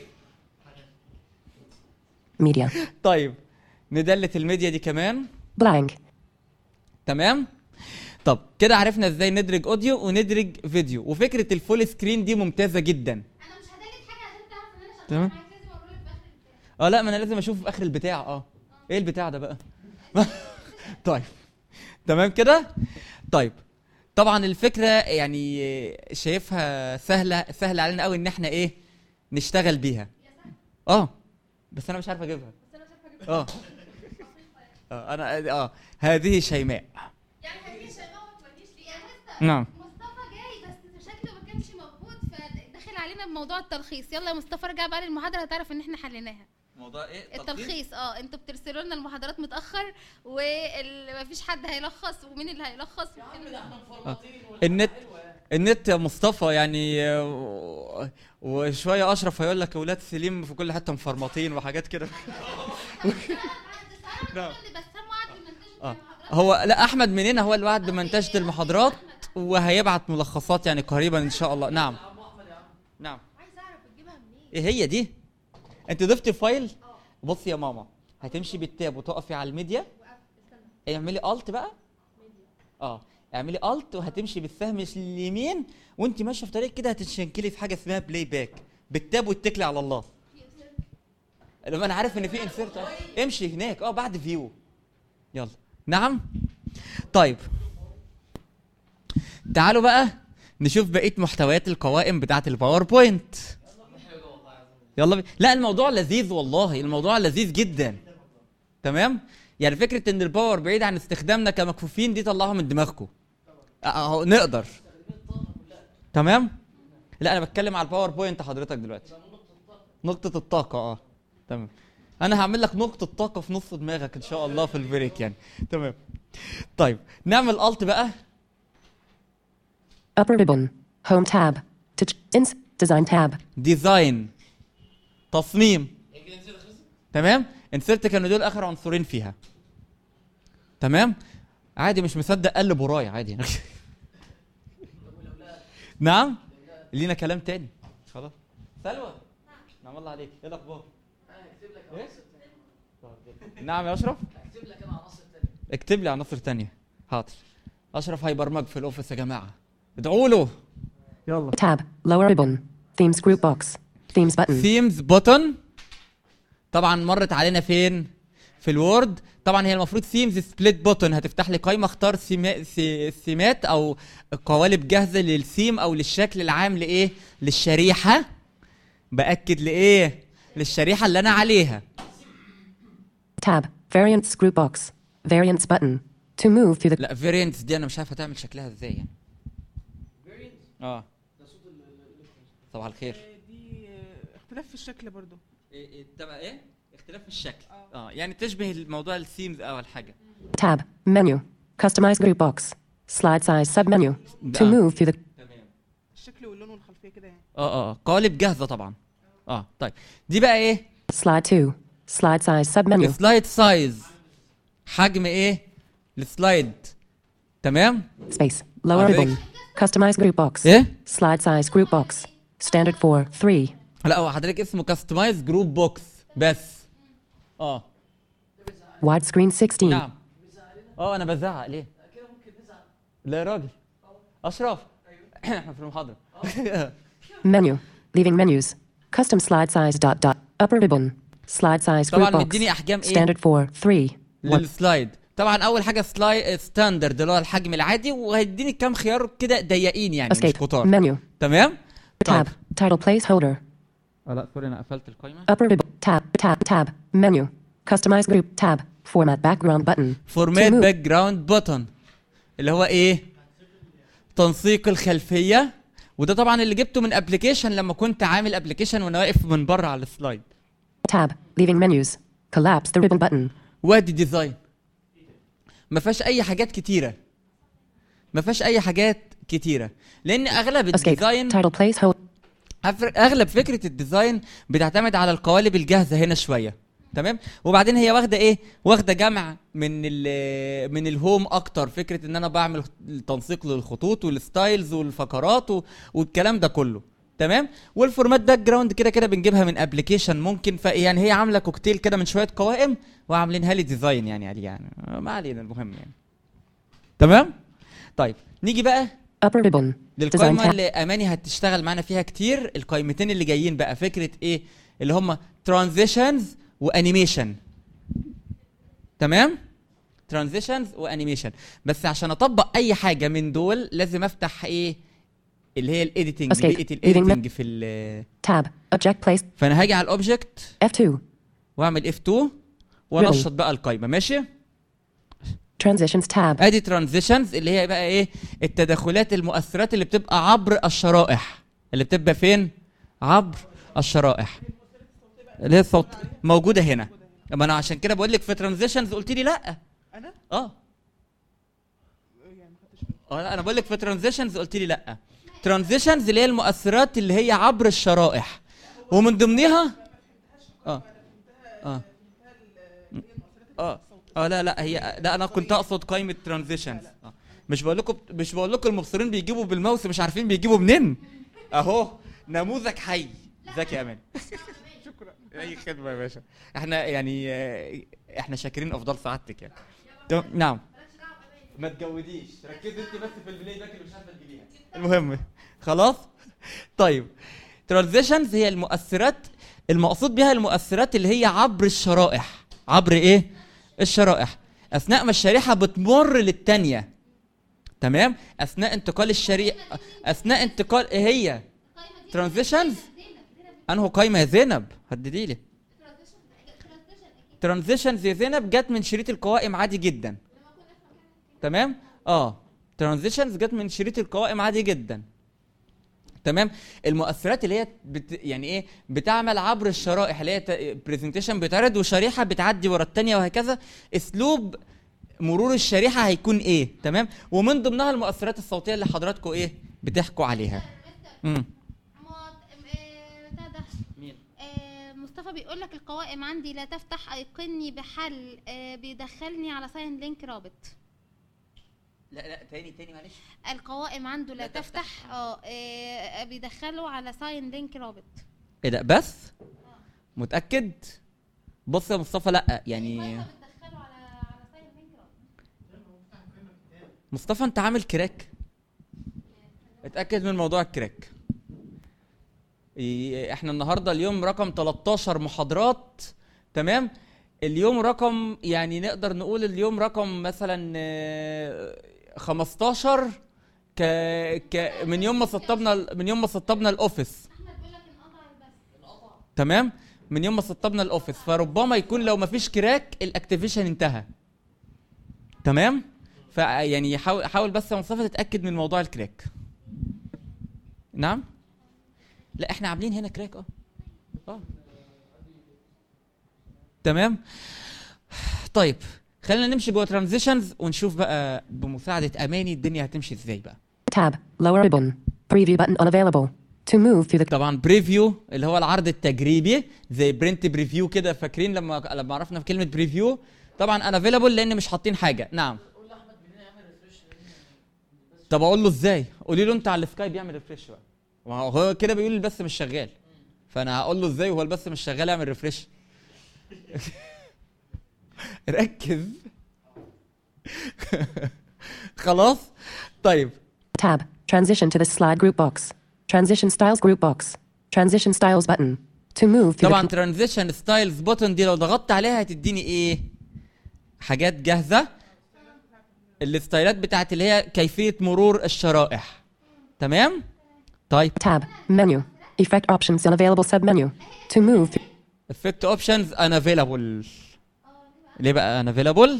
Media. طيب ندلة الميديا دي كمان Blank. تمام طب كده عرفنا ازاي ندرج اوديو وندرج فيديو وفكرة الفول سكرين دي ممتازة جدا انا مش هدلك حاجه عشان تعرف ان انا شغاله تمام. معاك لازم اقول لك في اخر البتاع اه لا ما انا لازم اشوفه في اخر البتاع اه ايه البتاع ده بقى طيب تمام كده طيب طبعا الفكره يعني آه، شايفها سهله سهله علينا قوي ان احنا ايه نشتغل بيها اه بس انا مش عارف اجيبها اه اه انا اه هذه شيماء يعني هذه شيماء ما توديش ليه يا مستر نعم مصطفى جاي بس شكله ما كانش موجود فدخل علينا بموضوع التلخيص يلا يا مصطفى ارجع بقى للمحاضره هتعرف ان احنا حليناها موضوع ايه التلخيص اه انتوا بترسلوا لنا المحاضرات متاخر ومفيش حد هيلخص ومين اللي هيلخص آه. النت النت يا مصطفى يعني آه، وشويه اشرف هيقول لك اولاد سليم في كل حته مفرمطين وحاجات كده نعم. اه هو لا احمد مننا هو اللي وعد بمنتجه المحاضرات وهيبعت ملخصات يعني قريبا ان شاء الله نعم نعم عايز اعرف بتجيبها منين ايه هي دي انت ضفتي الفايل بصي يا ماما هتمشي بالتاب وتقفي على الميديا اعملي الت بقى اه اعملي الت وهتمشي بالسهم اليمين وانت ماشيه في طريق كده هتتشنكلي في حاجه اسمها بلاي باك بالتاب واتكلي على الله لما انا عارف ان في انسيرت امشي هناك اه بعد فيو يلا نعم طيب تعالوا بقى نشوف بقيه محتويات القوائم بتاعه الباوربوينت يلا بي... لا الموضوع لذيذ والله الموضوع لذيذ جدا تمام يعني فكره ان الباور بعيد عن استخدامنا كمكفوفين دي طلعوها من دماغكم اهو نقدر تمام لا انا بتكلم على الباوربوينت حضرتك دلوقتي نقطه الطاقه اه تمام انا هعمل لك نقطه طاقه في نص دماغك ان شاء الله في البريك يعني تمام طيب نعمل الت بقى Upper ribbon. Home tab. To ch- ins. Design tab. ديزاين تصميم تمام انسرت كانوا دول اخر عنصرين فيها تمام عادي مش مصدق قلب ورايا عادي نعم لينا كلام تاني خلاص سلوى نعم الله عليك ايه الاخبار إيه؟ نعم يا اشرف اكتب لك انا عناصر تانية اكتب لي عناصر تانية حاضر اشرف هيبرمج في الاوفيس يا جماعه ادعوا له يلا Tab. Lower ribbon. Themes group box. Themes button. ثيمز بوتن طبعا مرت علينا فين في الوورد طبعا هي المفروض ثيمز سبليت بوتن هتفتح لي قائمه اختار ثيما- ثي- ثيمات او قوالب جاهزه للثيم او للشكل العام لايه للشريحه باكد لايه للشريحه اللي انا عليها Tab. Variants group box. Variants button. To move through the لا فيرينتس دي انا مش عارف هتعمل شكلها ازاي يعني اه صباح الخير دي آه، اختلاف في الشكل برضو ايه تبع ايه اختلاف في الشكل اه يعني تشبه الموضوع الثيمز اول حاجه tab. Menu. Customize group box. Slide size submenu. To آه. move through the الشكل واللون والخلفيه كده يعني اه اه قوالب جاهزه طبعا اه طيب دي بقى ايه slide 2. Slide size submenu. سلايد سايز حجم ايه السلايد تمام Space. Lower Avec. ribbon. Customize group box. إيه؟ Slide size group box. Standard 4. 3. لا هو حضرتك اسمه كاستمايز جروب بوكس بس اه Widescreen 16. نعم اه انا بزعق ليه لا يا راجل اشرف احنا في المحاضره Menu. Leaving menus. Custom slide size dot dot. Upper ribbon. Slide size طبعا group box. مديني احجام ايه Standard 4. 3. 1. للسلايد طبعا اول حاجه سلاي ستاندرد اللي هو الحجم العادي وهيديني كام خيار كده ضيقين يعني مش Escape. كتار Menu. تمام Tab. Title placeholder. اه لا سوري انا قفلت القائمه Upper ribbon. Tab. Tab. Tab. Menu. Customize group. Tab. Format background button. فورمات To move- باك جراوند بوتن اللي هو ايه تنسيق الخلفيه وده طبعا اللي جبته من ابلكيشن لما كنت عامل ابلكيشن وانا واقف من بره على السلايد Tab. Leaving menus. Collapse the ribbon button. وادي ديزاين ما فيهاش اي حاجات كتيره ما فيهاش اي حاجات كتيره لان اغلب Escape. الديزاين Title placeholder. أفر- اغلب فكره الديزاين بتعتمد على القوالب الجاهزه هنا شويه تمام وبعدين هي واخده ايه واخده جمع من ال من الهوم اكتر فكره ان انا بعمل تنسيق للخطوط والستايلز والفقرات و- والكلام ده كله تمام والفورمات باك جراوند كده كده بنجيبها من ابلكيشن ممكن ف يعني هي عامله كوكتيل كده من شويه قوائم وعاملينها لي ديزاين يعني عليه يعني ما علينا المهم يعني تمام طيب نيجي بقى Upper ribbon. Design للقائمه tab. اللي اماني هتشتغل معانا فيها كتير القائمتين اللي جايين بقى فكره ايه اللي هم ترانزيشنز وانيميشن تمام ترانزيشنز وانيميشن بس عشان اطبق اي حاجه من دول لازم افتح ايه اللي هي الايديتنج Escape. بيئه Leaving الايديتنج في ال Tab. Object place. فانا هاجي على الاوبجكت F2. واعمل اف 2 وانشط بقى القائمه ماشي Transitions tab. ادي ترانزيشنز اللي هي بقى ايه التدخلات المؤثرات اللي بتبقى عبر الشرائح اللي بتبقى فين عبر الشرائح اللي هي الصوت موجوده هنا اما انا عشان كده بقول لك في ترانزيشنز قلت لي لا انا اه اه لا انا بقول لك في ترانزيشنز قلت لي لا ترانزيشنز اللي هي المؤثرات اللي هي عبر الشرائح ومن ضمنها اه اه اه اه لا لا هي لا انا كنت اقصد قائمه ترانزيشنز آه. مش بقول لكم مش بقول لكم المبصرين بيجيبوا بالماوس مش عارفين بيجيبوا منين اهو نموذج حي ذكي يا امان شكرا اي خدمه يا باشا احنا يعني آه، احنا شاكرين افضل سعادتك يعني تمام؟ نعم ما تجوديش ركزي انت بس في البلاي باك اللي مش عارفه تجيبيها المهم خلاص طيب ترانزيشنز هي المؤثرات المقصود بها المؤثرات اللي هي عبر الشرائح عبر ايه الشرائح اثناء ما الشريحه بتمر للتانيه تمام اثناء انتقال الشريحه اثناء انتقال ايه هي ترانزيشنز انه قايمه يا زينب هددي لي ترانزيشنز يا زينب جت من شريط القوائم عادي جدا تمام اه ترانزيشنز جت من شريط القوائم عادي جدا تمام المؤثرات اللي هي بت يعني ايه بتعمل عبر الشرائح اللي هي برزنتيشن بيتعرض وشريحه بتعدي ورا الثانيه وهكذا اسلوب مرور الشريحه هيكون ايه تمام ومن ضمنها المؤثرات الصوتيه اللي حضراتكم ايه بتحكوا عليها امم بتاع ده مين آه، مصطفى بيقول لك القوائم عندي لا تفتح ايقني بحل آه، بيدخلني على ساين لينك رابط لا لا تاني تاني معلش القوائم عنده لا تفتح اه آه، بيدخله على ساين لينك رابط ايه ده بس متاكد بص يا مصطفى لا يعني بتدخله على على ساين لينك رابط مصطفى انت عامل كراك اتاكد من موضوع الكراك إيه، احنا النهارده اليوم رقم 13 محاضرات تمام اليوم رقم يعني نقدر نقول اليوم رقم مثلا آه، 15 ك ك من يوم ما سطبنا من يوم ما سطبنا الاوفيس تمام من يوم ما سطبنا الاوفيس فربما يكون لو ما فيش كراك الاكتيفيشن انتهى تمام فيعني حاول حاول بس يا مصطفى تتاكد من موضوع الكراك نعم لا احنا عاملين هنا كراك اه اه تمام طيب خلينا نمشي جوه ترانزيشنز ونشوف بقى بمساعده اماني الدنيا هتمشي ازاي بقى Tab. Lower ribbon. Preview button unavailable. To move through the طبعا بريفيو اللي هو العرض التجريبي زي برنت بريفيو كده فاكرين لما لما عرفنا في كلمه بريفيو طبعا انا افيلابل لان مش حاطين حاجه نعم طب اقول له ازاي قولي له انت على السكايب يعمل ريفريش بقى ما هو هو كده بيقول البث مش شغال فانا هقول له ازاي وهو البث مش شغال يعمل ريفريش ركز خلاص طيب tab. Transition to the slide group box. Transition styles group box. Transition styles button. To move through طبعا the ترانزيشن ستايلز بوتن دي لو ضغطت عليها هتديني ايه حاجات جاهزه الستايلات بتاعت اللي هي كيفيه مرور الشرائح تمام طيب tab. Menu. Effect options unavailable submenu. To move through افكت اوبشنز ان افيلابل ليه بقى ان افيلابل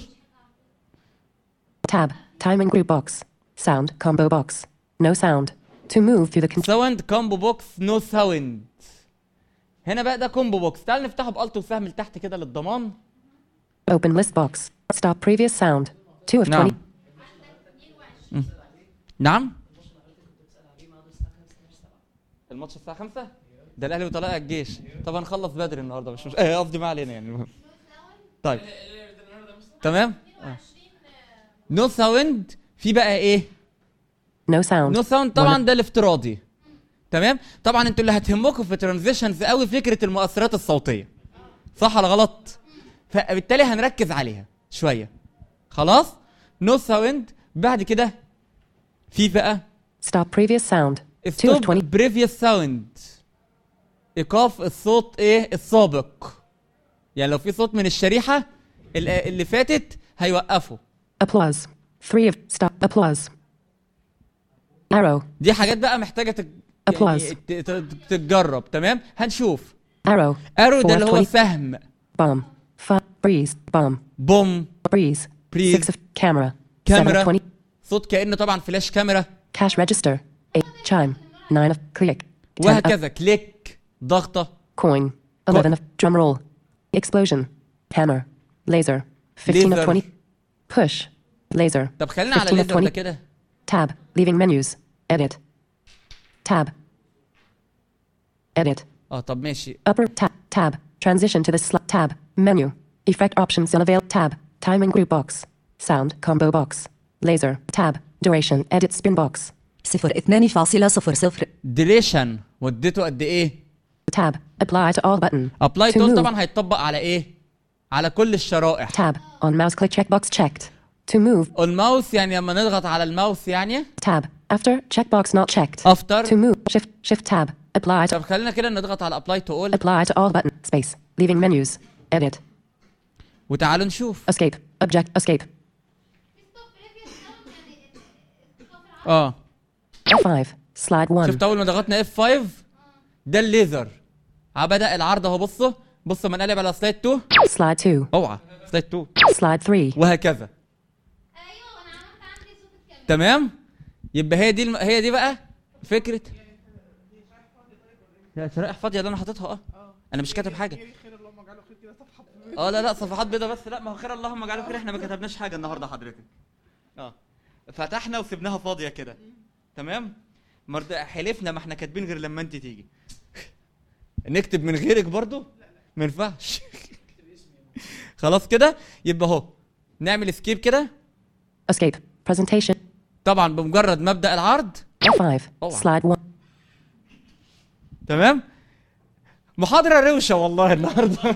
tab. Timing group box. Sound combo box. No sound. To move through the con- ساوند كومبو بوكس نو ساوند هنا بقى ده كومبو بوكس تعال نفتحه بالت وسهم لتحت كده للضمان open list box. Stop previous sound. 2 of 20. نعم مم. نعم الماتش الساعة 5 ده الأهلي وطلائع الجيش طب هنخلص بدري النهارده مش مش آه، قصدي ما علينا يعني المهم طيب تمام نو ساوند في بقى ايه No sound. نو ساوند طبعا ده الافتراضي تمام طبعا انتوا اللي هتهمكم في ترانزيشنز قوي فكره المؤثرات الصوتيه صح ولا غلط فبالتالي هنركز عليها شويه خلاص نو ساوند بعد كده في بقى Stop previous sound. 2 of ستوب 20. بريفيوس ساوند ايقاف الصوت ايه السابق يعني لو في صوت من الشريحه ال- اللي فاتت هيوقفه Applause. 3 of stop applause. Arrow. دي حاجات بقى محتاجه تج... Applause. يعني ت- ت- تتجرب تمام هنشوف Arrow. ارو ده 4 اللي of هو 20. سهم Bomb. Five. Breeze. Bomb. بوم Breeze. Breeze. 6 of camera. 7 of كاميرا 20. صوت كانه طبعا فلاش كاميرا Cash register. 8. Chime. 9 of click. 10 of وهكذا كليك ضغطه coin. 11 of drum roll. Explosion. Hammer. Laser. 15 Laser. of 20. Push. Laser. طب خلينا على 15 of الليزر 20. ده كده Tab. Leaving menus. Edit. Tab. Edit. اه طب ماشي Upper tab. Tab. Transition to the slot tab. Menu. Effect options unavailable. Tab. Timing group box. Sound combo box. Laser. Tab. Duration. Edit spin box. صفر اثنان فاصلة صفر صفر ديليشن مدته قد ايه Tab. Apply to all button. ابلاي To تول move. طبعا هيتطبق على ايه على كل الشرائح Tab. On mouse click checkbox checked. To move. الماوس يعني لما نضغط على الماوس يعني Tab. After checkbox not checked. افتر To move. Shift. Shift tab. Apply to. طب خلينا كده نضغط على ابلاي تو اول Apply to all button. Space. Leaving menus. Edit. وتعالوا نشوف Escape. Object. Escape. اه F5. Slide 1. شفت اول ما ضغطنا اف 5 ده الليزر ع- بدا العرض اهو بصوا بص لما نقلب على سلايد 2 Slide 2. اوعى سلايد 2 Slide 3. وهكذا تمام يبقى هي دي الم... هي دي بقى فكره يا شرائح فاضيه اللي انا حاططها اه انا مش كاتب حاجه خير اللهم اجعله خير كده صفحه اه لا لا صفحات بيضة بس لا ما هو خير اللهم اجعله خير احنا ما كتبناش حاجه النهارده حضرتك اه فتحنا وسبناها فاضيه كده تمام مرض حلفنا ما احنا كاتبين غير لما انت تيجي نكتب من غيرك برضو ما ينفعش خلاص كده يبقى اهو نعمل سكيب كده Escape. Presentation. طبعا بمجرد مبدا العرض F5. Slide 1. تمام محاضره روشه والله النهارده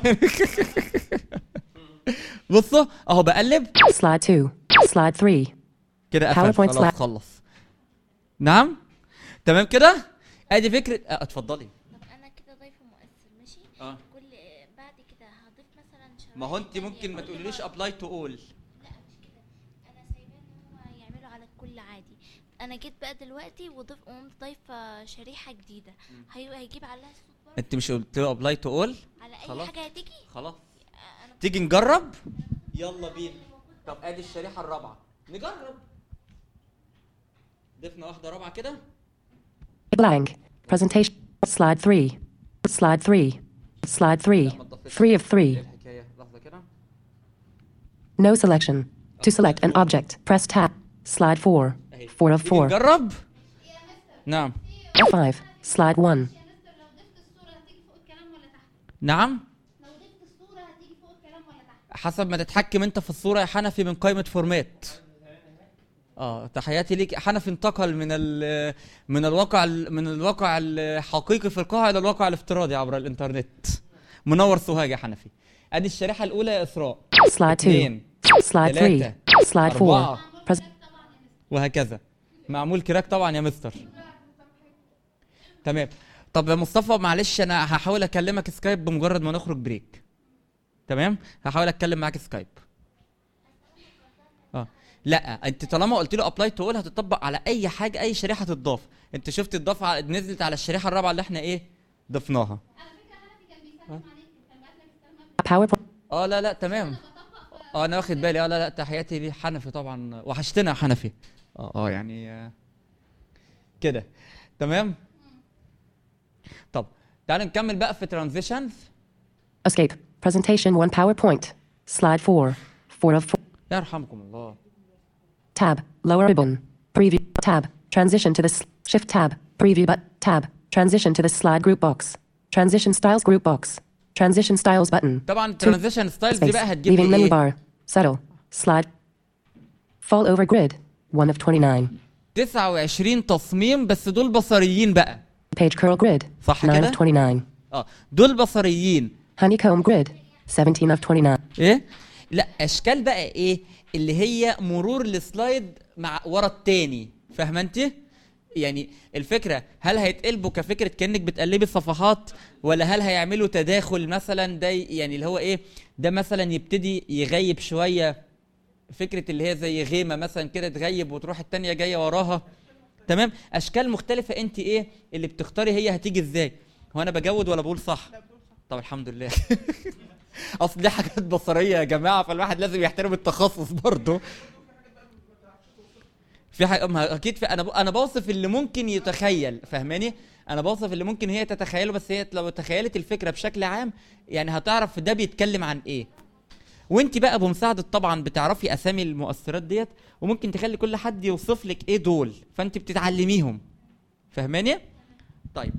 بصوا اهو بقلب Slide 2. Slide 3. كده قفل PowerPoint خلاص slide. خلص نعم تمام كده ادي فكره اه اتفضلي طب انا كده ضايفه مؤثر ماشي اه كل بعد كده هضيف مثلا شرايح ما هو انت تانية ممكن ما كل تقوليليش مرة. ابلاي تو اول لا مش كده انا سايباه ان هو يعملوا على الكل عادي انا جيت بقى دلوقتي وضيف قمت ضايفه شريحه جديده هي... هيجيب عليها صوت برضه انت مش قلت له ابلاي تو اول على اي خلاص. حاجه هتيجي خلاص انا تيجي نجرب يلا بينا طب ادي الشريحه الرابعه نجرب ضفنا واحده رابعه كده Blank. Presentation. Slide 3. Slide 3. Slide 3. 3 of 3. ايه الحكايه لحظه كده No selection. To select an object, press tab. Slide 4. 4 of تيجي 4. نجرب نعم F5. Slide 1. نعم حسب ما تتحكم انت في الصوره يا حنفي من قائمه فورمات اه تحياتي ليك حنفي انتقل من ال من الواقع ال- من الواقع الحقيقي في القاعه الى الواقع الافتراضي عبر الانترنت منور سوهاج يا حنفي ادي الشريحه الاولى يا اسراء Slide 2. اثنين Slide 3. ثلاثة، Slide 4. أربعة. Pres- وهكذا معمول كراك طبعا يا مستر تمام طب يا مصطفى معلش انا هحاول اكلمك سكايب بمجرد ما نخرج بريك تمام هحاول اتكلم معاك سكايب اه لا انت طالما قلت له ابلاي تو اول هتطبق على اي حاجه اي شريحه تضاف انت شفت الضاف على- نزلت على الشريحه الرابعه اللي احنا ايه ضفناها PowerPoint. اه لا لا تمام اه انا واخد بالي اه لا لا تحياتي ليه حنفي طبعا وحشتنا يا حنفي اه اه يعني آه، كده تمام طب تعالوا نكمل بقى في ترانزيشنز Escape. Presentation 1 PowerPoint. Slide 4. 4 of 4. يرحمكم الله Tab. Lower ribbon. Preview. Tab. Transition to the s- Shift tab. Preview but tab. Transition to the slide group box. Transition styles group box. Transition styles button. طبعا Two. ترانزيشن ستايلز دي Space. بقى هتجيب Leaving لي menu ايه bar. Settle. Slide. Fall over grid. 1 of 29. 29 تصميم بس دول بصريين بقى Page curl grid. صح 9 كده؟ of 29. اه دول بصريين Honeycomb grid. 17 of 29. ايه لا اشكال بقى ايه اللي هي مرور السلايد مع ورا التاني فاهمه انت يعني الفكره هل هيتقلبوا كفكره كانك بتقلبي الصفحات ولا هل هيعملوا تداخل مثلا ده يعني اللي هو ايه ده مثلا يبتدي يغيب شويه فكره اللي هي زي غيمه مثلا كده تغيب وتروح التانيه جايه وراها تمام اشكال مختلفه انت ايه اللي بتختاري هي هتيجي ازاي هو انا بجود ولا بقول صح طب الحمد لله اصل دي حاجات بصريه يا جماعه فالواحد لازم يحترم التخصص برضه في حاجه ما اكيد في انا ب... انا بوصف اللي ممكن يتخيل فاهماني انا بوصف اللي ممكن هي تتخيله بس هي لو تخيلت الفكره بشكل عام يعني هتعرف ده بيتكلم عن ايه وانت بقى بمساعده طبعا بتعرفي اسامي المؤثرات ديت وممكن تخلي كل حد يوصف لك ايه دول فانت بتتعلميهم فاهماني طيب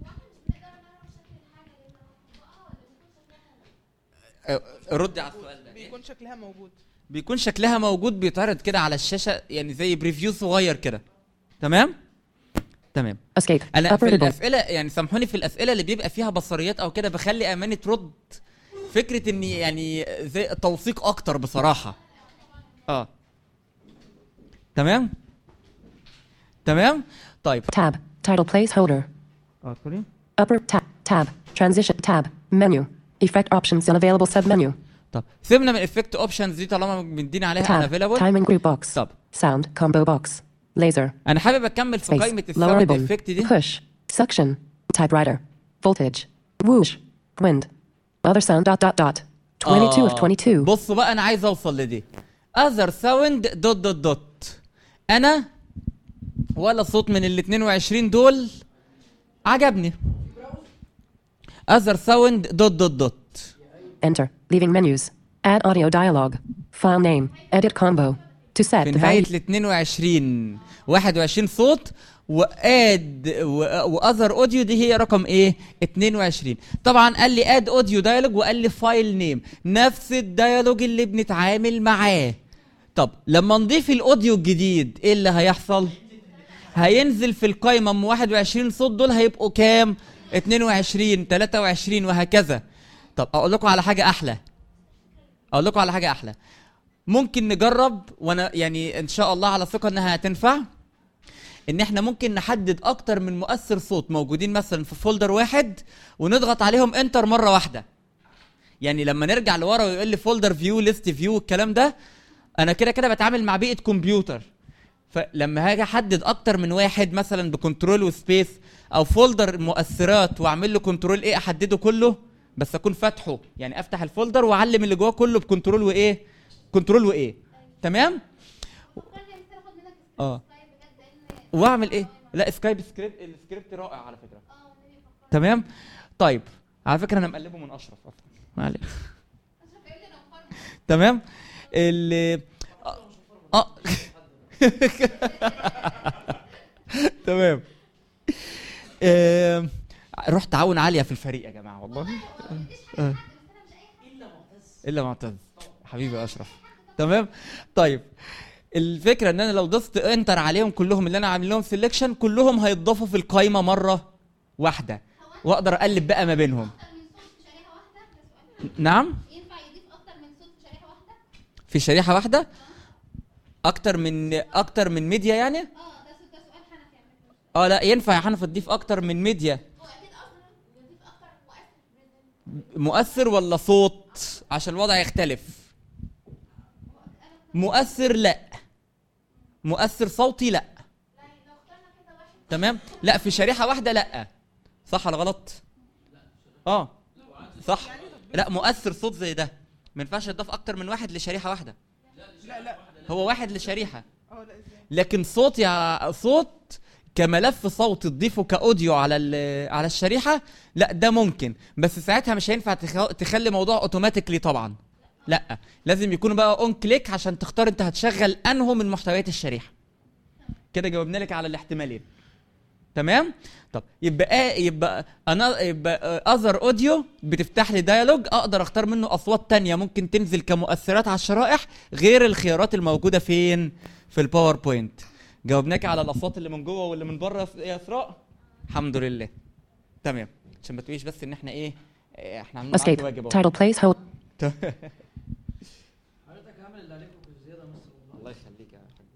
أه، ردي على السؤال ده بيكون شكلها موجود بيكون شكلها موجود بيتعرض كده على الشاشه يعني زي بريفيو صغير كده تمام تمام Escape. انا Upper في ribbon. الاسئله يعني سامحوني في الاسئله اللي بيبقى فيها بصريات او كده بخلي اماني ترد فكره اني يعني زي توثيق اكتر بصراحه اه تمام تمام طيب Tab. Title placeholder. اه سوري Upper tab. Tab. Transition tab. Menu. Effect options unavailable submenu. طب سيبنا من افكت اوبشنز دي طالما مدينا عليها Tab. انافيلابل Timing group box. طب Sound combo box. Laser. انا حابب اكمل في Space. قائمه Lower الساوند ribbon. افكت دي Push. Suction. Typewriter. Voltage. Whoosh. Wind. Other sound dot dot dot. 22 of آه. 22. بصوا بقى انا عايز اوصل لدي other sound دوت دوت دوت انا ولا صوت من ال 22 دول عجبني other sound دوت دوت دوت Enter. Leaving menus. Add audio dialogue. File name. Edit combo. To set في the نهايه value. ال 22 21 صوت واد واذر اوديو دي هي رقم ايه 22 طبعا قال لي اد اوديو دايلوج وقال لي فايل نيم نفس الديالوج اللي بنتعامل معاه طب لما نضيف الاوديو الجديد ايه اللي هيحصل هينزل في القايمه من 21 صوت دول هيبقوا كام 22 23 وهكذا طب اقول لكم على حاجه احلى اقول لكم على حاجه احلى ممكن نجرب وانا يعني ان شاء الله على ثقه انها هتنفع ان احنا ممكن نحدد اكتر من مؤثر صوت موجودين مثلا في فولدر واحد ونضغط عليهم انتر مره واحده يعني لما نرجع لورا ويقول لي فولدر فيو ليست فيو الكلام ده انا كده كده بتعامل مع بيئه كمبيوتر فلما هاجي احدد اكتر من واحد مثلا بكنترول وسبيس او فولدر مؤثرات واعمل له كنترول ايه احدده كله بس اكون فاتحه يعني افتح الفولدر واعلم اللي جواه كله بكنترول وايه كنترول وايه تمام اه واعمل ايه لا سكايب سكريبت السكريبت رائع على فكره تمام طيب على فكره انا مقلبه من اشرف اصلا معلش تمام ال اه تمام آم، روح تعاون عاليه في الفريق يا جماعه والله آه. الا معتز حبيبي يا اشرف تمام طيب الفكره ان انا لو ضفت انتر عليهم كلهم اللي انا عامل لهم سيلكشن كلهم هيتضافوا في القايمه مره واحده واقدر اقلب بقى ما بينهم نعم في شريحه واحده اكتر من اكتر من ميديا يعني اه لا ينفع يا حنف تضيف اكتر من ميديا مؤثر ولا صوت عشان الوضع يختلف مؤثر لا مؤثر صوتي لا تمام لا في شريحه واحده لا صح ولا غلط اه صح لا مؤثر صوت زي ده ما ينفعش يضاف اكتر من واحد لشريحه واحده لا لا هو واحد لشريحه اه لا ازاي لكن صوت يا صوت كملف صوت تضيفه كاوديو على ال- على الشريحه لا ده ممكن بس ساعتها مش هينفع تخ- تخلي موضوع اوتوماتيكلي طبعا لا لازم يكونوا بقى اون كليك عشان تختار انت هتشغل انه من محتويات الشريحه كده جاوبنا لك على الاحتمالين تمام طب يبقى يبقى انا يبقى اذر اوديو بتفتح لي ديالوج اقدر اختار منه اصوات تانية ممكن تنزل كمؤثرات على الشرائح غير الخيارات الموجوده فين في الباوربوينت جاوبناك على الاصوات اللي من جوه واللي من بره يا اسراء الحمد لله تمام عشان ما تقوليش بس ان احنا ايه إيه، احنا عاملين معاكي Escape. واجب أهو. Title place hold. حضرتك عامل اللي عليك وبالزياده يا مستر والله الله يخليك يا حبيبي.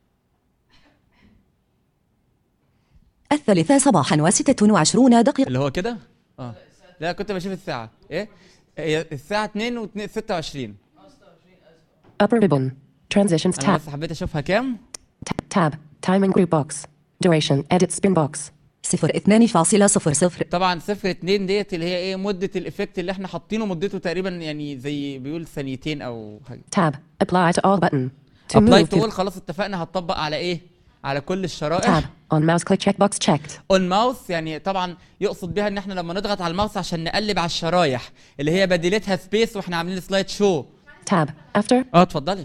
الثالثة صباحا وستة وعشرون دقيقة اللي هو كده اه لا كنت بشوف الساعه ايه هي الساعه 2 و 26 Upper ribbon. Transitions انا tab. بس حبيت اشوفها كام T- tab. Timing group box. Duration. Edit spin box. صفر اثنان فاصلة صفر صفر طبعا صفر اتنين ديت اللي هي ايه مده الايفكت اللي احنا حاطينه مدته تقريبا يعني زي بيقول ثانيتين او حاجه Tab. Apply to all button. To ابلاي move to تقول خلاص اتفقنا هتطبق على ايه على كل الشرائح tab. On mouse click checkbox checked. اون ماوس يعني طبعا يقصد بيها ان احنا لما نضغط على الماوس عشان نقلب على الشرايح اللي هي بديلتها سبيس واحنا عاملين سلايد شو Tab. After. اه اتفضلي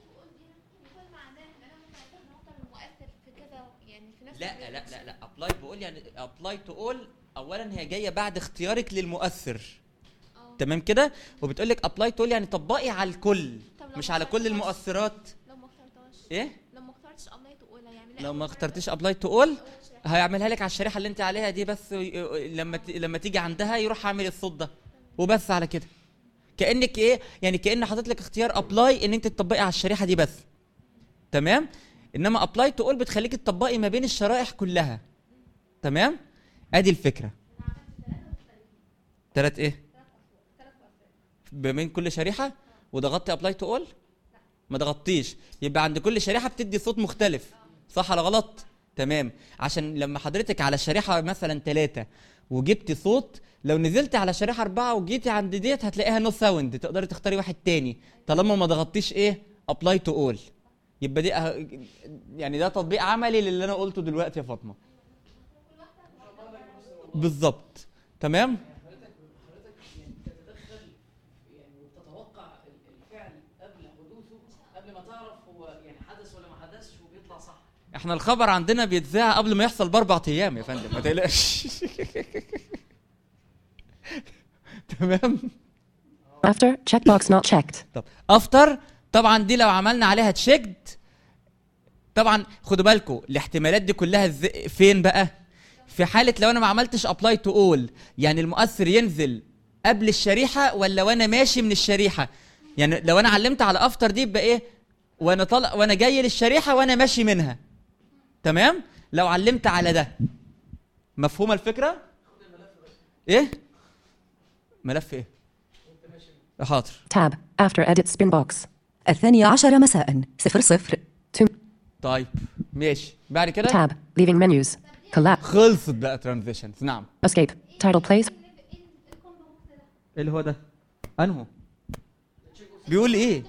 لا لا لا لا ابلاي بقول يعني ابلاي تو اول اولا هي جايه بعد اختيارك للمؤثر تمام كده وبتقول لك ابلاي تو يعني طبقي على الكل طب لو مش ما على كل اخترتهاش؟ المؤثرات لو ما اخترتهاش ايه لو ما اخترتش ابلاي تقول يعني لا لو ما اخترتيش ابلاي تو اول هيعملها لك على الشريحه اللي انت عليها دي بس ي- لما ت- لما تيجي عندها يروح عامل الصوت ده وبس على كده كانك ايه يعني كان حاطط لك اختيار ابلاي ان انت تطبقي على الشريحه دي بس تمام انما ابلاي تو اول بتخليك تطبقي ما بين الشرائح كلها تمام ادي الفكره ثلاث ايه ما بين كل شريحه وضغطتي ابلاي تو اول ما ضغطتيش يبقى عند كل شريحه بتدي صوت مختلف صح ولا غلط تمام عشان لما حضرتك على الشريحه مثلا ثلاثة وجبتي صوت لو نزلت على شريحه اربعه وجيتي عند ديت هتلاقيها نو ساوند تقدري تختاري واحد تاني طالما ما ضغطتيش ايه ابلاي تو اول يبقى دي أه... يعني ده تطبيق عملي للي انا قلته دلوقتي يا فاطمه بالظبط تمام يعني تتدخل يعني وتتوقع ال- الفعل قبل حدوثه قبل ما تعرف هو يعني حدث ولا ما حدثش وبيطلع صح احنا الخبر عندنا بيتذاع قبل ما يحصل باربع ايام يا فندم ما تقلقش تمام After, checkbox not checked. طب افتر طبعا دي لو عملنا عليها تشيكد طبعا خدوا بالكم الاحتمالات دي كلها ازاي فين بقى في حاله لو انا ما عملتش ابلاي تو اول يعني المؤثر ينزل قبل الشريحه ولا وانا ماشي من الشريحه يعني لو انا علمت على افتر دي يبقى ايه وانا طالع وانا جاي للشريحه وانا ماشي منها تمام لو علمت على ده مفهومه الفكره ايه ملف ايه حاضر Tab. After edit spin box. الثانية عشر مساء صفر صفر طيب ماشي بعد كده Tab. Leaving menus. Collapse. خلصت بقى ترانزيشنز نعم Escape. Title place. ايه اللي هو ده انهو بيقول ايه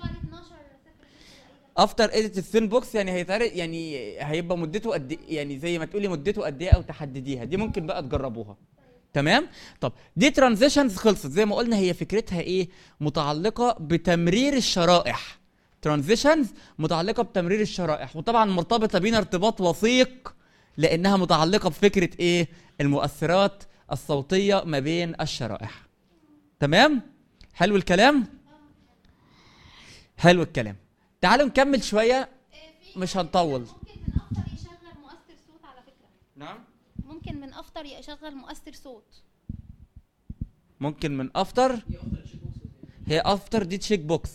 افتر اديت الثين بوكس يعني هيتعرض يعني هيبقى مدته قد إيه؟ يعني زي ما تقولي مدته قد ايه او تحدديها دي ممكن بقى تجربوها تمام طب دي ترانزيشنز خلصت زي ما قلنا هي فكرتها ايه متعلقه بتمرير الشرائح ترانزيشنز متعلقه بتمرير الشرائح وطبعا مرتبطه بينا ارتباط وثيق لانها متعلقه بفكره ايه المؤثرات الصوتيه ما بين الشرائح تمام حلو الكلام حلو الكلام تعالوا نكمل شويه مش هنطول يشغل مؤثر صوت على فكره نعم ممكن من افتر يشغل مؤثر صوت ممكن من افتر هي افتر دي تشيك بوكس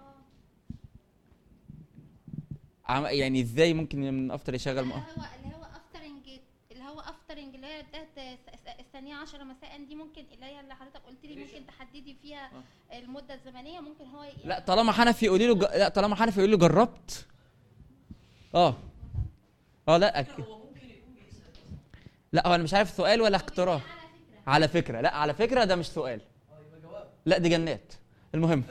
عم- يعني ازاي ممكن من افتر يشغل مؤ... هو اللي هو افترنج اللي هو افترنج اللي هي بتاعت الثانيه عشرة مساء دي ممكن اللي هي اللي حضرتك قلت لي ممكن تحددي فيها المده الزمنيه ممكن هو ي- لا طالما حنفي يقولي له ج... لا طالما حنفي يقول له جربت اه اه لا أك... لا هو انا مش عارف سؤال ولا اقتراح على فكره لا على فكره ده مش سؤال لا دي جنات المهم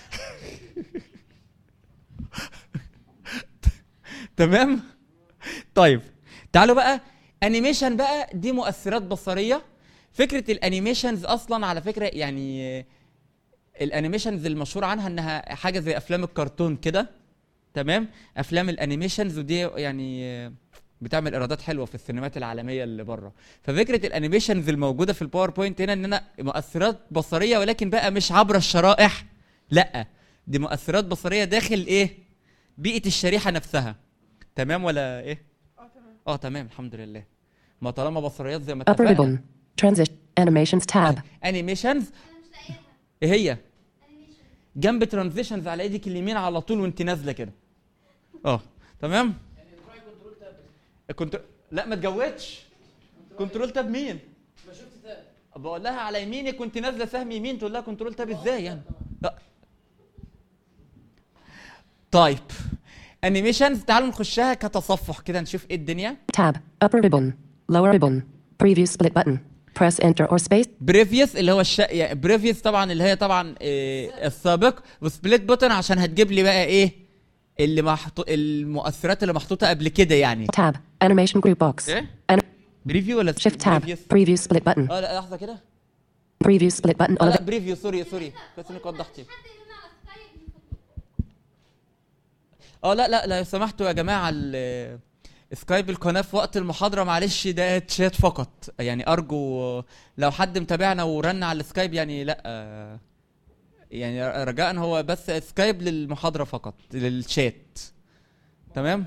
تمام طيب تعالوا بقى انيميشن بقى دي مؤثرات بصريه فكره الانيميشنز اصلا على فكره يعني آه، الانيميشنز المشهور عنها انها حاجه زي افلام الكرتون كده تمام افلام الانيميشنز ودي يعني آه، بتعمل ايرادات حلوه في السينمات العالميه اللي بره ففكره الانيميشنز الموجوده في الباوربوينت هنا ان انا مؤثرات بصريه ولكن بقى مش عبر الشرائح لا دي مؤثرات بصريه داخل ايه بيئه الشريحه نفسها تمام ولا ايه اه تمام اه تمام الحمد لله ما طالما بصريات زي ما Upper اتفقنا ribbon. Transition. Animations tab. انيميشنز ايه هي جنب ترانزيشنز على ايدك اليمين على طول وانت نازله كده اه تمام كنت لا ما اتجوزتش كنترول تاب مين ما شفت تاني بقول لها على يمينك كنت نازله سهم يمين تقول لها كنترول تاب ازاي يعني لا طيب انيميشنز تعالوا نخشها كتصفح كده نشوف ايه الدنيا Tab. Upper ribbon. Lower ribbon. Preview split button. Press enter or space. بريفيوس اللي هو الش يعني بريفيوس طبعا اللي هي طبعا إيه السابق وسبليت بوتن عشان هتجيب لي بقى ايه اللي محطوط المؤثرات اللي محطوطه قبل كده يعني Tab. Animation group box. ايه Anim- بريفيو ولا Shift tab. بريفيوس Preview split button. اه لا لحظه كده Preview split button. آه لا Elevate. بريفيو سوري سوري كويس انك وضحتي اه لا لا لو سمحتوا يا جماعه ال- سكايب القناه في وقت المحاضره معلش ده تشات فقط يعني ارجو لو حد متابعنا ورن على السكايب يعني لا آه، يعني رجاء هو بس سكايب للمحاضره فقط للشات تمام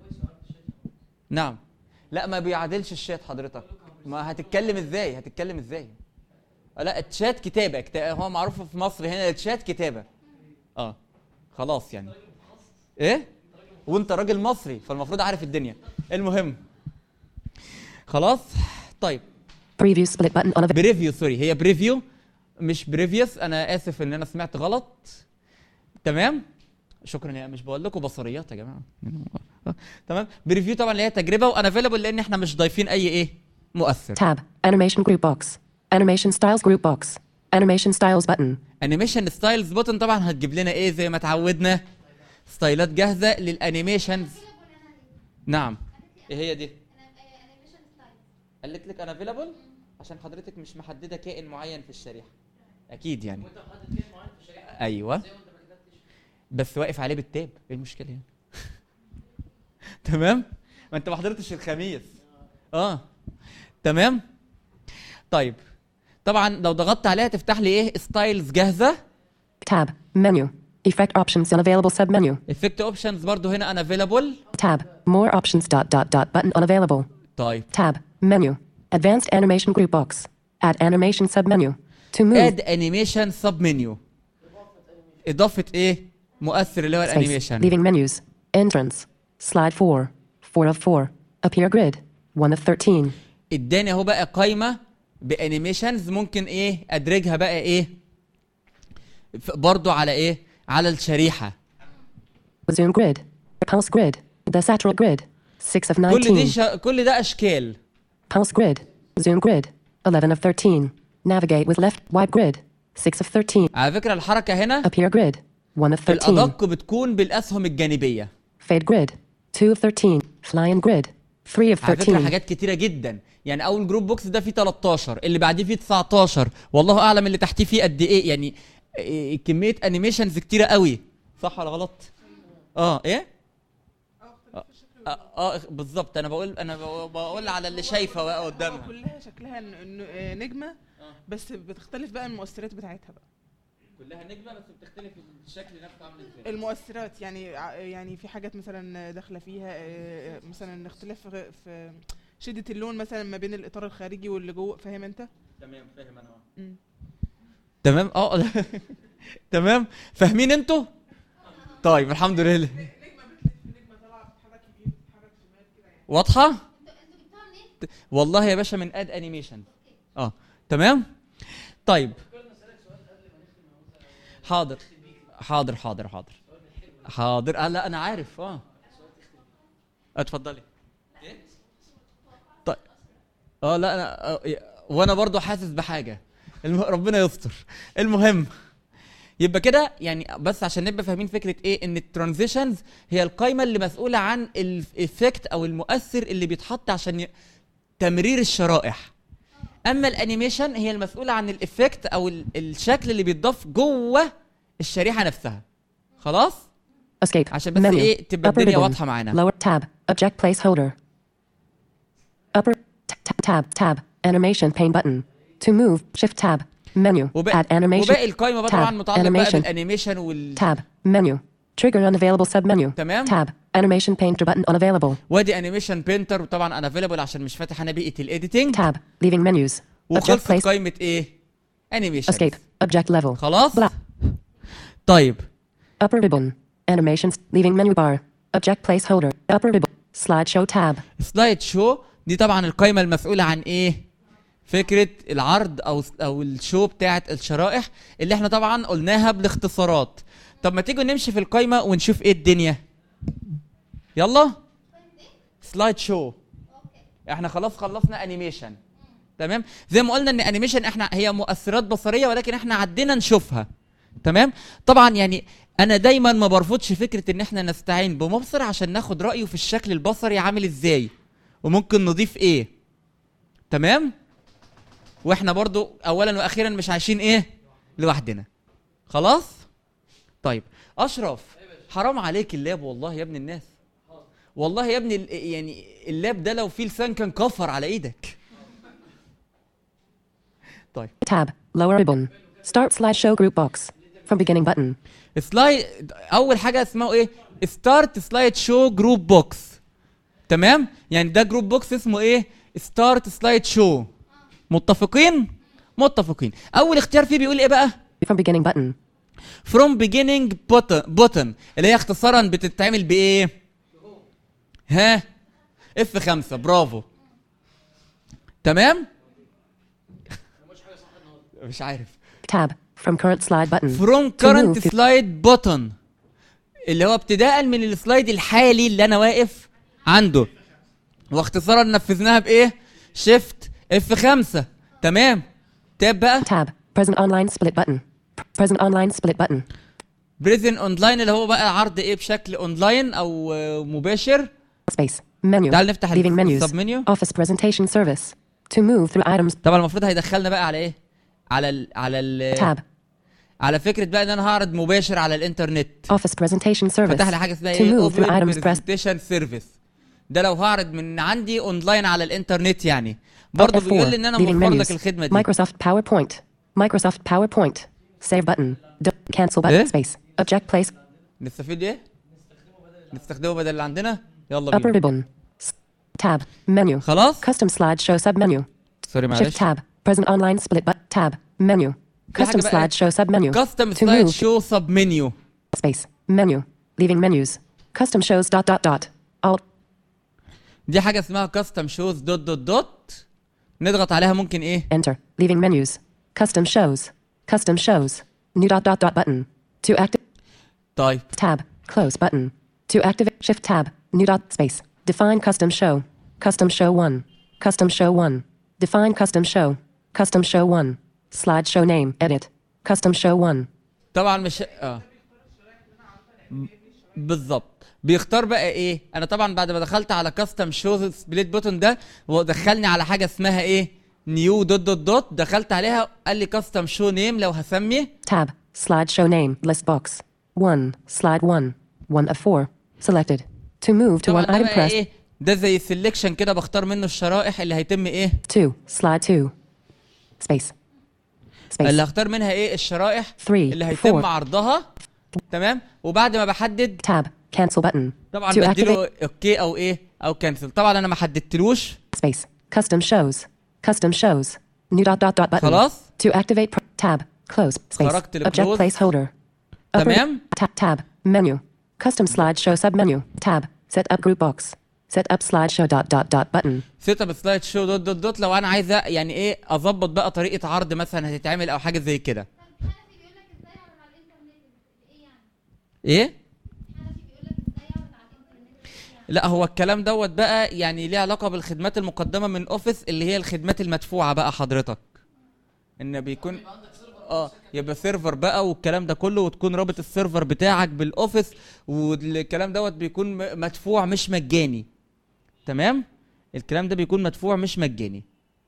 نعم لا ما بيعادلش الشات حضرتك ما هتتكلم ازاي هتتكلم ازاي آه، لا الشات كتابه كتا- هو معروف في مصر هنا الشات كتابه اه خلاص يعني ايه وانت راجل مصري فالمفروض عارف الدنيا المهم خلاص طيب Preview split button. Elevate. بريفيو سوري هي بريفيو مش بريفيوس انا اسف ان انا سمعت غلط تمام شكرا يا مش بقول لكم بصريات يا جماعه تمام بريفيو طبعا اللي هي تجربه وانا افيلبل لان احنا مش ضايفين اي ايه مؤثر Tab. Animation group box. Animation styles group box. Animation styles button. انيميشن ستايلز بوتن طبعا هتجيب لنا ايه زي ما اتعودنا ستايلات جاهزه للانيميشنز نعم ايه هي دي قالت لك انا افيلابل عشان حضرتك مش محدده كائن معين في الشريحه اكيد يعني ايوه بس واقف عليه بالتاب ايه المشكله يعني تمام ما انت ما حضرتش الخميس اه تمام طيب طبعا لو ضغطت عليها تفتح لي ايه ستايلز جاهزه Tab. Menu. Effect options unavailable submenu. افكت اوبشنز برضو هنا انا افيلابل Tab. More options dot dot dot button unavailable. طيب Tab. Menu. Advanced animation group box. Add animation submenu. To move. اد انيميشن سب منيو اضافه ايه مؤثر اللي هو Space. الانيميشن Leaving menus. Entrance. Slide 4. 4 of 4. Appear grid. 1 of 13. اداني اهو بقى قايمه بانيميشنز ممكن ايه ادرجها بقى ايه ف- برضو على ايه على الشريحه Zoom grid. Pulse grid. The Satchel grid. 6 of كل دي 19. شا... كل ده اشكال Pulse grid. Zoom grid. 11 of 13. Navigate with left. Wipe grid. 6 of 13. على فكره الحركه هنا Appear grid. 1 of 13. الادق بتكون بالاسهم الجانبيه Fade grid. 2 of 13. Fly in grid. 3 of على فكره 13. حاجات كتيره جدا يعني اول جروب بوكس ده فيه 13 اللي بعديه فيه 19 والله اعلم اللي تحتيه فيه قد ايه يعني إيه كميه انيميشنز كتيره قوي صح ولا غلط اه ايه اه, آه بالظبط انا بقول انا بقول- بقول على اللي شايفه بقى قدامها كلها شكلها ن- ن- آه، نجمه بس بتختلف بقى المؤثرات بتاعتها بقى كلها نجمه بس بتختلف الشكل نفسه عامل ازاي المؤثرات يعني ع- يعني في حاجات مثلا داخله فيها آه، مثلا اختلاف في- في شده اللون مثلا ما بين الاطار الخارجي واللي جوه فاهم انت تمام فاهم انا مم. تمام اه تمام فاهمين انتوا طيب الحمد لله واضحه والله يا باشا من اد انيميشن اه تمام طيب حاضر حاضر حاضر حاضر حاضر آه لا انا عارف اه اتفضلي طيب اه لا انا آه وانا برضو حاسس بحاجه الم... ربنا يستر المهم يبقى كده يعني بس عشان نبقى فاهمين فكره ايه ان الترانزيشنز هي القايمه اللي مسؤوله عن الايفكت او المؤثر اللي بيتحط عشان ي... تمرير الشرائح اما الانيميشن هي المسؤوله عن الايفكت او ال... الشكل اللي بيتضاف جوه الشريحه نفسها خلاص Escape. عشان بس Menu. ايه تبقى Upper الدنيا ribbon. واضحه معانا Lower tab. Object placeholder. Upper t- t- tab tab. Animation pane button. To move. Shift tab. Menu. وباقي, Add animation. وباقي القايمه بقى طبعا Tab. متعلق بقى Animation. بالانيميشن وال Tab. Menu. Trigger unavailable submenu. تمام. Tab. Animation painter button unavailable. وادي انيميشن بينتر وطبعا انا افيلبل عشان مش فاتح انا بيئه الايديتنج Tab. Leaving menus. Object وخلصت place. قائمه ايه انيميشن Escape. Object level. خلاص Black. طيب Upper ribbon. Animations. Leaving menu bar. Object placeholder. Upper ribbon. Slideshow tab. سلايد شو دي طبعا القائمه المسؤوله عن ايه فكره العرض او او الشو بتاعه الشرائح اللي احنا طبعا قلناها بالاختصارات طب ما تيجوا نمشي في القائمه ونشوف ايه الدنيا يلا سلايد شو احنا خلاص خلصنا انيميشن تمام زي ما قلنا ان انيميشن احنا هي مؤثرات بصريه ولكن احنا عدينا نشوفها تمام طبعا يعني انا دايما ما برفضش فكره ان احنا نستعين بمبصر عشان ناخد رايه في الشكل البصري عامل ازاي وممكن نضيف ايه تمام واحنا برضو اولا واخيرا مش عايشين ايه لوحدنا خلاص طيب اشرف حرام عليك اللاب والله يا ابن الناس والله يا ابني ال- يعني اللاب ده لو فيه لسان كان كفر على ايدك طيب Tab. Lower ribbon. Start slideshow group box. From beginning button. سلايد اول حاجه اسمه ايه ستارت سلايد شو جروب بوكس تمام يعني ده جروب بوكس اسمه ايه ستارت سلايد شو متفقين متفقين اول اختيار فيه بيقول ايه بقى From beginning button. from beginning button button اللي هي اختصارا بتتعمل بايه ها اف 5 برافو تمام مش عارف Tab. From current slide button. from To current move to- slide button اللي هو ابتداء من السلايد الحالي اللي انا واقف عنده واختصارا نفذناها بايه شيفت اف 5 تمام تاب بقى Tab. Present online split button. Present online split button. بريزن اونلاين اللي هو بقى عرض ايه بشكل اونلاين او آه، مباشر Space. Menu. تعال نفتح Leaving menus. السب منيو Office presentation service. To move through items. طبعا المفروض هيدخلنا بقى على ايه على ال على ال Tab. على فكره بقى ان انا هعرض مباشر على الانترنت Office presentation service. فتح لي حاجه اسمها To ايه move through items press. برزنتيشن سيرفيس ده لو هعرض من عندي اونلاين على الانترنت يعني برضه بيقول لي ان انا Leaving موفر menus. لك الخدمه دي Microsoft PowerPoint. Microsoft PowerPoint. Save button. Do- cancel button. إيه؟ Space. Object place. نستفيد ايه نستخدمه بدل اللي عندنا يلا Upper بينا ribbon. S- Tab. Menu. خلاص Custom slideshow submenu. سوري Shift معلش tab. Present online split but tab. Menu. في حاجة Custom بقى- slideshow submenu. كاستم To سلايد move. شو سب منيو Space. Menu. Leaving menus. Custom shows dot dot dot. Alt. دي حاجه اسمها كاستم شوز دوت دوت دوت نضغط عليها ممكن ايه Enter. Leaving menus. Custom shows. Custom shows. New dot dot dot button. To active. طيب Tab. Close button. To activate. Shift tab. New dot space. Define custom show. Custom show 1. Custom show 1. Define custom show. Custom show 1. Slideshow name. Edit. Custom show 1. طبعا مش اه ب- بالظبط بيختار بقى ايه انا طبعا بعد ما دخلت على كاستم شوز سبليت بوتون ده ودخلني على حاجه اسمها ايه نيو دوت دوت دوت دخلت عليها قال لي كاستم شو نيم لو هسمي Tab. Slideshow name. List box. 1. Slide 1. 1 of 4. Selected. To move to طبعا one ده item بقى press. ايه ده زي سيلكشن كده بختار منه الشرائح اللي هيتم ايه 2. Slide 2. Space. Space. اللي هختار منها ايه الشرائح 3. اللي هيتم 4. عرضها تمام وبعد ما بحدد Tab. Cancel button. طبعا To بديله اوكي او ايه او كانسل طبعا انا ما حددتلوش Space. Custom shows. Custom shows. New dot dot dot button. خلاص To activate pro- tab. Close. Space. خرجت Object لclose. placeholder. Upper- تمام. Tab. Tab. Menu. Custom slideshow submenu. Tab. Set up group box. Set up slideshow dot dot dot button. سيت اب سلايد شو دوت دوت دوت لو انا عايز يعني ايه اظبط بقى طريقه عرض مثلا هتتعمل او حاجه زي كده ايه لا هو الكلام دوت بقى يعني ليه علاقه بالخدمات المقدمه من اوفيس اللي هي الخدمات المدفوعه بقى حضرتك ان بيكون اه يبقى سيرفر بقى والكلام ده كله وتكون رابط السيرفر بتاعك بالاوفيس والكلام دوت بيكون م- مدفوع مش مجاني تمام الكلام ده بيكون مدفوع مش مجاني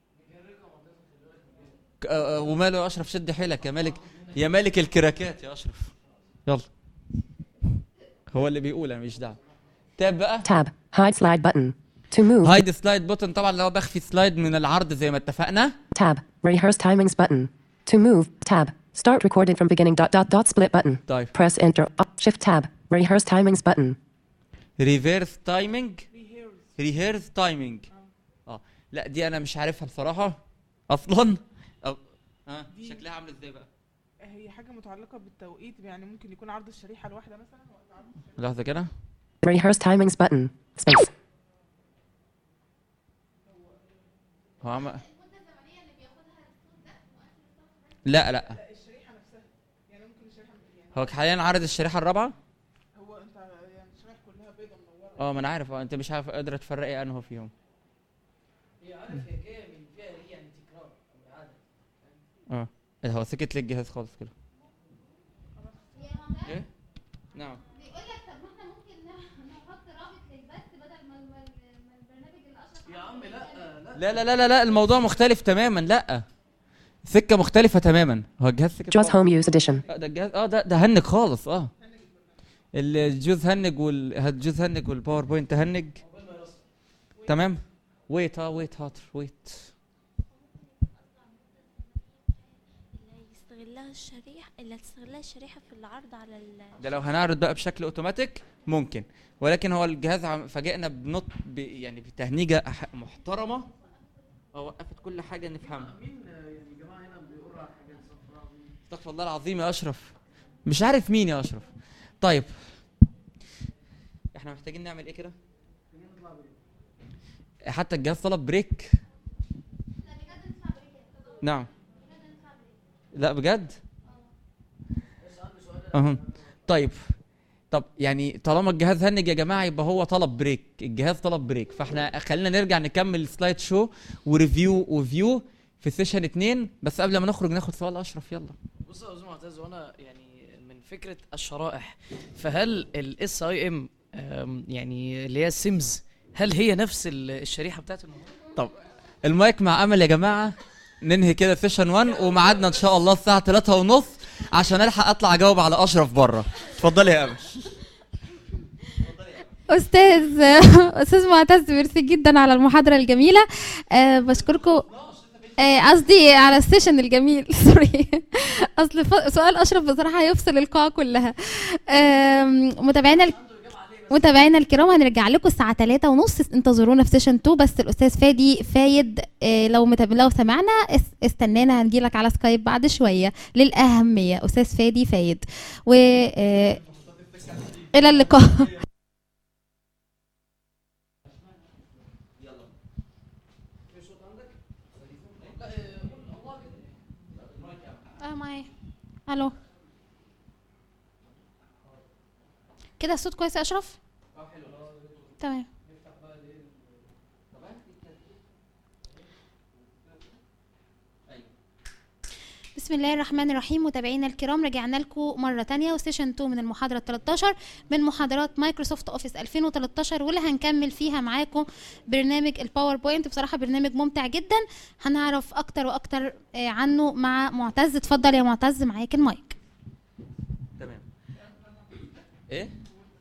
ك- آه، آه، وماله يا اشرف شد حيلك يا مالك يا مالك الكراكات يا اشرف يلا هو اللي بيقول انا مش دعوه تاب بقى Tab. Hide slide button. To move. هايد سلايد بوتن طبعا اللي هو بخفي سلايد من العرض زي ما اتفقنا Tab. Rehearse timings button. To move. Tab. Start recording from beginning dot dot dot split button. طيب Press enter. Up. Shift tab. Rehearse timings button. ريفيرس تايمينج ريهيرس تايمينج اه لا دي انا مش عارفها بصراحه اصلا أو... اه شكلها عامل ازاي بقى هي حاجه متعلقه بالتوقيت يعني ممكن يكون عرض الشريحه الواحده مثلا وقت عرض الشريحة. لحظه كده Rehearse timings button. Space. هو عم... لا لا الشريحه نفسها يعني ممكن الشريحه يعني هو حاليا عرض الشريحه الرابعه هو انت يعني الشريحه كلها بيضه منوره اه ما انا عارف اه انت مش عارف قادره تفرقي انه فيهم هي عارف هي جايه من فيها ايه يعني تكرار او اعاده اه إيه هو سكت لي الجهاز خالص كده ايه نعم بيقول لك طب ما احنا ممكن نحط رابط للبث بدل ما ما- ما البرنامج اللي اشرف يا عم لا لا لا لا لا لا لا الموضوع مختلف تماما لا سكه مختلفه تماما هو الجهاز سكت JAWS خالص. Home Use Edition. لا ده الجهاز اه ده ده هنج خالص اه الجوز هنج وال الجوز هنج والباوربوينت هنج تمام ويت اه ويت هاتر ويت اللي يستغلها الشريحة اللي هتستغلها الشريحة في العرض على ال ده لو هنعرض بقى بشكل اوتوماتيك ممكن ولكن هو الجهاز عم- فاجئنا بنط ب يعني بتهنيجه أح- محترمه اه وقفت كل حاجه نفهمها مين آه، يعني يا جماعه هنا بيقرا حاجات صفراء استغفر الله العظيم يا اشرف مش عارف مين يا اشرف طيب احنا محتاجين نعمل ايه كده حتى الجهاز طلب بريك نعم لا بجد اها طيب طب يعني طالما الجهاز هنج يا جماعه يبقى هو طلب بريك الجهاز طلب بريك فاحنا خلينا نرجع نكمل سلايد شو وريفيو وفيو في سيشن اتنين بس قبل ما نخرج ناخد سؤال اشرف يلا بص يا استاذ معتز وانا يعني من فكره الشرائح فهل الاس اي ام يعني اللي هي السيمز هل هي نفس ال- الشريحه بتاعت الموضوع؟ طب المايك مع امل يا جماعه ننهي كده سيشن 1 وميعادنا ان شاء الله الساعه 3 ونص عشان الحق اطلع اجاوب على اشرف بره اتفضلي يا امل استاذ استاذ معتز ميرسي جدا على المحاضره الجميله أه بشكركم آه، قصدي على السيشن الجميل سوري اصل ف- سؤال اشرف بصراحه هيفصل القاعه كلها آم، متابعينا ال- متابعينا الكرام هنرجع لكم الساعه 3 ونص انتظرونا في سيشن 2 بس الاستاذ فادي فايد آه، لو متاب... لو سمعنا اس- استنانا هنجيلك على سكايب بعد شويه للاهميه استاذ فادي فايد و آه، الى اللقاء اه معايا الو كده الصوت كويس يا اشرف تمام بسم الله الرحمن الرحيم متابعينا الكرام رجعنا لكم مرة تانية وسيشن 2 من المحاضرة 13 من محاضرات مايكروسوفت اوفيس 2013 واللي هنكمل فيها معاكم برنامج الباوربوينت بصراحة برنامج ممتع جدا هنعرف اكتر واكتر آه، عنه مع معتز اتفضل يا معتز معاك المايك تمام ايه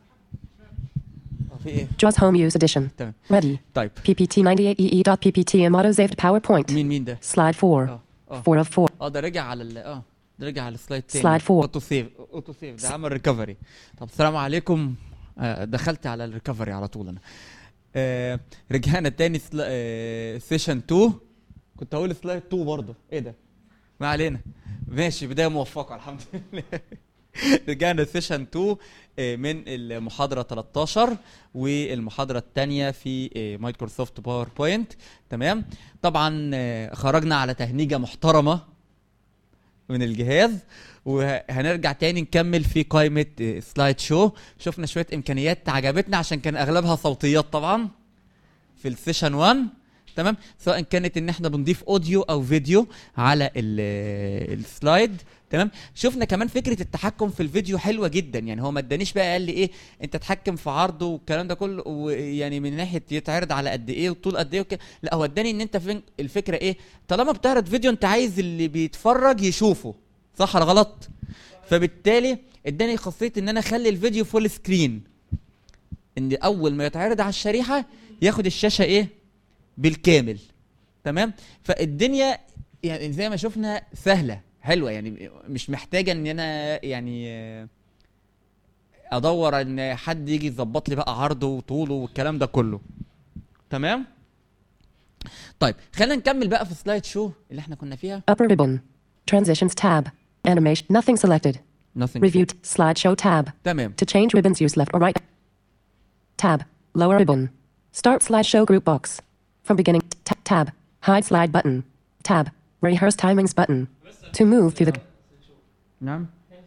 في ايه JAWS Home Use Edition. تمام Ready. طيب PPT 98ee.ppt and auto saved PowerPoint. مين مين ده Slide 4. اه 4 of 4. اه ده رجع على ال اه ده رجع على السلايد تاني Slide four. اوتو سيف اوتو سيف ده عمل ريكفري طب السلام عليكم آه دخلت على الريكفري على طول انا آه رجعنا تاني سلا... آه سيشن 2 كنت هقول سلايد 2 برضه ايه ده ما علينا ماشي بدايه موفقه الحمد لله رجعنا سيشن 2 آه، من المحاضره 13 والمحاضره الثانيه في آه، مايكروسوفت باوربوينت تمام طبعا آه، خرجنا على تهنيجه محترمه من الجهاز وهنرجع تاني نكمل في قائمة آه، سلايد شو شفنا شوية إمكانيات عجبتنا عشان كان أغلبها صوتيات طبعا في السيشن 1 تمام سواء كانت ان احنا بنضيف اوديو او فيديو على ال- السلايد تمام شفنا كمان فكره التحكم في الفيديو حلوه جدا يعني هو ما ادانيش بقى قال لي ايه انت تحكم في عرضه والكلام ده كله ويعني من ناحيه يتعرض على قد ايه وطول قد ايه وكده لا هو اداني ان انت فين الفكره ايه طالما بتعرض فيديو انت عايز اللي بيتفرج يشوفه صح ولا غلط فبالتالي اداني خاصيه ان انا اخلي الفيديو فول سكرين ان اول ما يتعرض على الشريحه ياخد الشاشه ايه بالكامل تمام فالدنيا يعني زي ما شفنا سهله حلوه يعني مش محتاجه ان انا يعني آه، ادور ان حد يجي يظبط لي بقى عرضه وطوله والكلام ده كله تمام طيب خلينا نكمل بقى في سلايد شو اللي احنا كنا فيها Upper ribbon. Transitions tab. Animation. Nothing selected. Nothing. Reviewed. Slideshow tab. تمام. To change ribbons, use left or right. Tab. Lower ribbon. Start slideshow group box. From beginning. T- tab. Hide slide button. Tab. Rehearse timings button. To move through the. نعم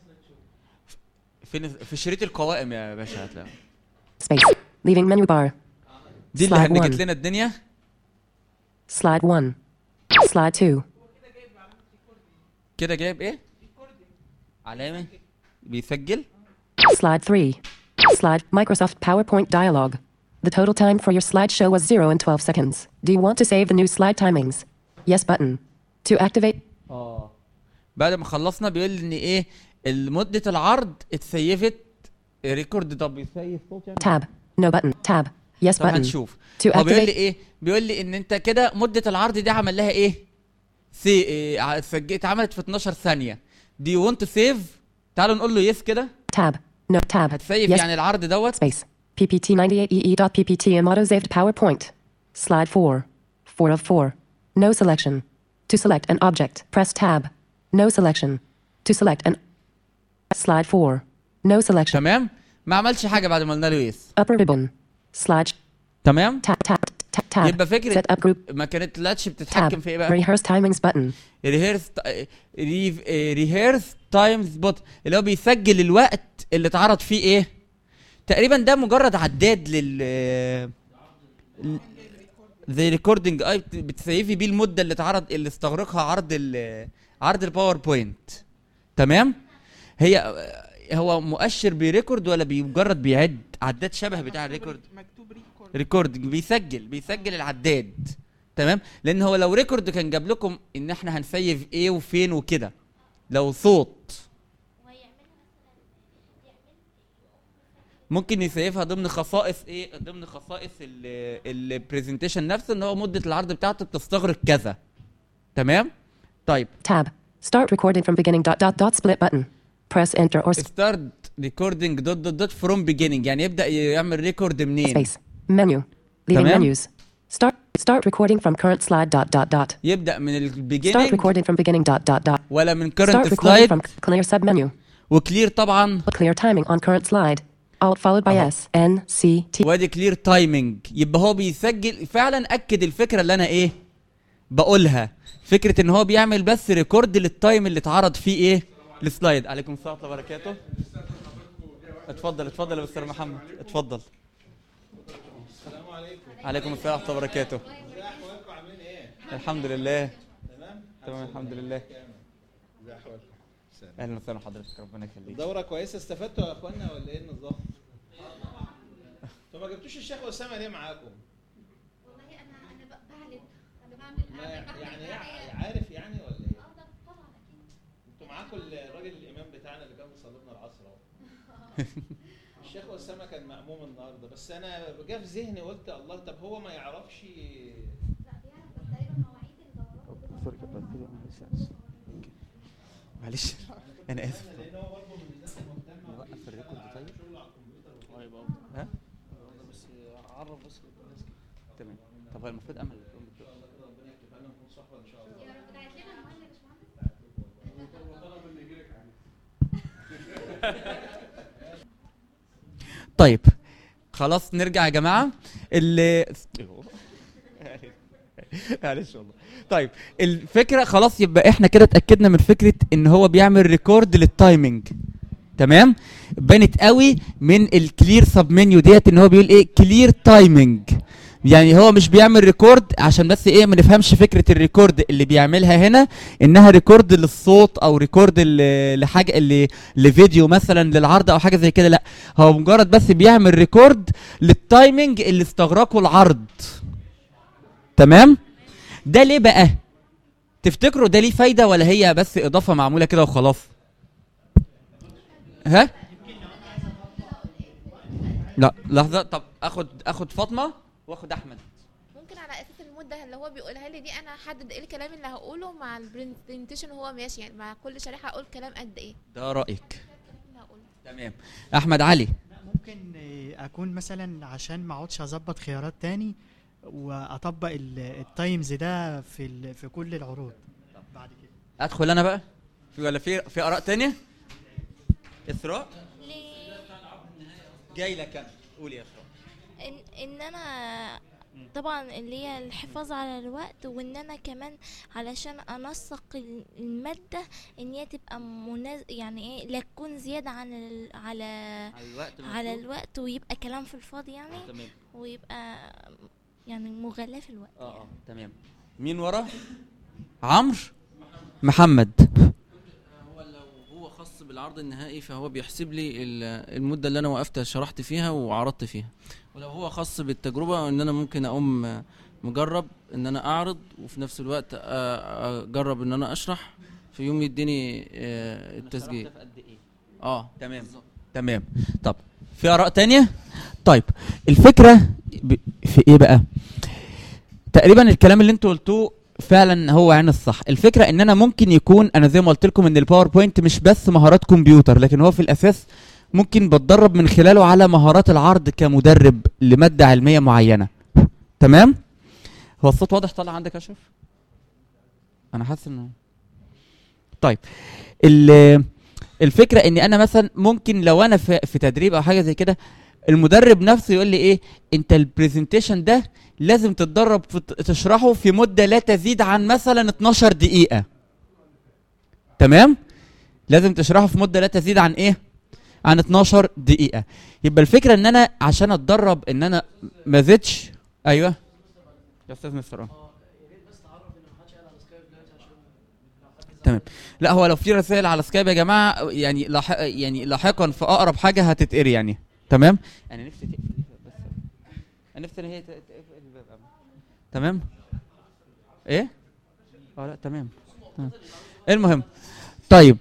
فين في شريط القوائم يا باشا هتلاقي Space. Leaving menu bar. دي اللي Slide هنجت one. لنا الدنيا Slide 1. Slide 2. كده جايب ايه علامه بيسجل Slide 3. Slide Microsoft PowerPoint dialog. The total time for your slideshow was 0 and 12 seconds. Do you want to save the new slide timings? Yes button. To activate, اه بعد ما خلصنا بيقول لي ان ايه مدة العرض اتسيفت ريكورد طب بيسيف صوت يعني tab. No button. Tab. Yes طب button. هنشوف To هو بيقول لي activate, ايه بيقول لي ان انت كده مدة العرض دي عمل لها ايه سي إيه ع- سج- اتعملت في 12 ثانية دي you want to save تعالوا نقول له يس كده tab. No tab. هتسيف Yes. يعني العرض دوت Space. PPT 98ee.ppt and auto saved PowerPoint. Slide 4. 4 of 4. No selection. To select an object, press tab. No selection. To select an. Slide 4. No selection. تمام ما عملش حاجة بعد ما قلنا له يس Upper ribbon. Slide. تمام Tab. Tab. Tab. tab. يبقى فكرة Set up group. ما كانت لاتش بتتحكم Tab. في ايه بقى Rehearse timings button. ريهيرس ريهيرس تايم سبوت اللي هو بيسجل الوقت اللي اتعرض فيه ايه تقريبا ده مجرد عداد لل ل- زي ريكوردنج اي بت- بتسيفي بيه المده اللي اتعرض اللي استغرقها عرض ال عرض الباوربوينت تمام هي هو مؤشر بيريكورد ولا بمجرد بيعد عداد شبه بتاع الريكورد مكتوب ريكورد ريكورد بيسجل بيسجل العداد تمام لان هو لو ريكورد كان جاب لكم ان احنا هنسيف ايه وفين وكده لو صوت ممكن يسيفها ضمن خصائص ايه ضمن خصائص البرزنتيشن نفسه ان هو مده العرض بتاعته بتستغرق كذا تمام طيب Tab. Start recording from beginning dot dot dot split button. Press enter or ستارت ريكوردنج دوت دوت دوت فروم بيجيننج يعني يبدا يعمل ريكورد منين space. Menu. Leaving تمام. menus. Start start recording from current slide dot dot dot. يبدا من Start البيجيننج recording from beginning dot dot dot. ولا من Start كرنت recording سلايد from clear submenu. وكلير طبعا Clear timing on current slide. Alt followed by S N C T. وادي كلير تايمنج يبقى هو بيسجل فعلا اكد الفكره اللي انا ايه بقولها فكره ان هو بيعمل بس ريكورد للتايم اللي اتعرض فيه ايه السلايد عليكم السلام ورحمه الله وبركاته اتفضل اتفضل يا مستر محمد اتفضل السلام عليكم عليكم السلام ورحمه الله وبركاته ازي احوالكم عاملين ايه؟ الحمد لله تمام؟ تمام الحمد لله ازي احوالكم؟ سلام. اهلا وسهلا حضرتك ربنا يخليك الدورة كويسة استفدتوا يا اخوانا ولا ايه النظام؟ انتوا ما جبتوش الشيخ اسامة ليه معاكم؟ والله انا انا بعلم انا بعمل ما بعمل يعني دعاية. عارف يعني ولا ايه؟ اه ده طبعا اكيد انتوا معاكم الراجل الامام بتاعنا اللي كان بيصلي لنا العصر اهو الشيخ اسامة كان مأموم النهارده بس انا جه في ذهني قلت الله طب هو ما يعرفش لا بيعرف بس تقريبا مواعيد الدورات معلش انا اسف لان هو برضه من الناس المهتمة نوقف الريكورد طيب شغل على الكمبيوتر طيب ها بس عرف بس الناس كده تمام طب هو المفروض اعمل الريكورد بتاعه. ربنا يكتبها لنا ونكون صحبة ان شاء الله يا رب دعيت لنا المهم يا باشمهندس طيب خلاص نرجع يا جماعه اللي معلش والله طيب الفكره خلاص يبقى احنا كده اتاكدنا من فكره ان هو بيعمل ريكورد للتايمنج تمام بانت قوي من الكلير سب منيو ديت ان هو بيقول ايه كلير تايمنج يعني هو مش بيعمل ريكورد عشان بس ايه ما نفهمش فكره الريكورد اللي بيعملها هنا انها ريكورد للصوت او ريكورد ل- لحاجه اللي لفيديو مثلا للعرض او حاجه زي كده لا هو مجرد بس بيعمل ريكورد للتايمنج اللي استغرقه العرض تمام ده ليه بقى تفتكروا ده ليه فايده ولا هي بس اضافه معموله كده وخلاص ها لا لحظه طب اخد اخد فاطمه واخد احمد ممكن على اساس المده اللي هو بيقولها لي دي انا احدد ايه الكلام اللي هقوله مع البرزنتيشن وهو ماشي يعني مع كل شريحه اقول كلام قد ايه ده رايك اللي هقوله. تمام احمد علي ممكن آه، اكون مثلا عشان ما اقعدش اظبط خيارات تاني واطبق ال- التايمز ده في ال- في كل العروض بعد كده ادخل انا بقى في ولا في في اراء تانية اسراء جاي لك انا قولي يا اسراء ان ان انا طبعا اللي هي الحفاظ على الوقت وان انا كمان علشان انسق ال- الماده ان هي تبقى مناز يعني ايه لا تكون زياده عن ال... على على الوقت على المفروض. الوقت ويبقى كلام في الفاضي يعني تمام ويبقى يعني مغالاة في الوقت اه اه تمام مين ورا عمرو محمد هو لو هو خاص بالعرض النهائي فهو بيحسب لي ال- المده اللي انا وقفت شرحت فيها وعرضت فيها ولو هو خاص بالتجربه ان انا ممكن اقوم مجرب ان انا اعرض وفي نفس الوقت أ- اجرب ان انا اشرح في يوم يديني آه، التسجيل في قد ايه اه تمام تمام طب في اراء تانية طيب الفكره ب... في ايه بقى تقريبا الكلام اللي انتوا قلتوه فعلا هو عين الصح الفكره ان انا ممكن يكون انا زي ما قلت لكم ان الباوربوينت مش بس مهارات كمبيوتر لكن هو في الاساس ممكن بتدرب من خلاله على مهارات العرض كمدرب لماده علميه معينه تمام هو الصوت واضح طالع عندك يا اشرف انا حاسس انه طيب ال- الفكره اني انا مثلا ممكن لو انا في, في تدريب او حاجه زي كده المدرب نفسه يقول لي ايه انت البرزنتيشن ده لازم تتدرب في تشرحه في مده لا تزيد عن مثلا 12 دقيقه تمام لازم تشرحه في مده لا تزيد عن ايه عن 12 دقيقه يبقى الفكره ان انا عشان اتدرب ان انا ما زدتش ايوه يا استاذ مستر اه تمام لا هو لو في رسائل على سكايب يا جماعه يعني لاحق يعني لاحقا في اقرب حاجه هتتقري يعني تمام انا نفسي تقفل بس انا نفسي ان هي ت- تقفل الباب قبل. تمام ايه اه لا تمام تمام. المهم طيب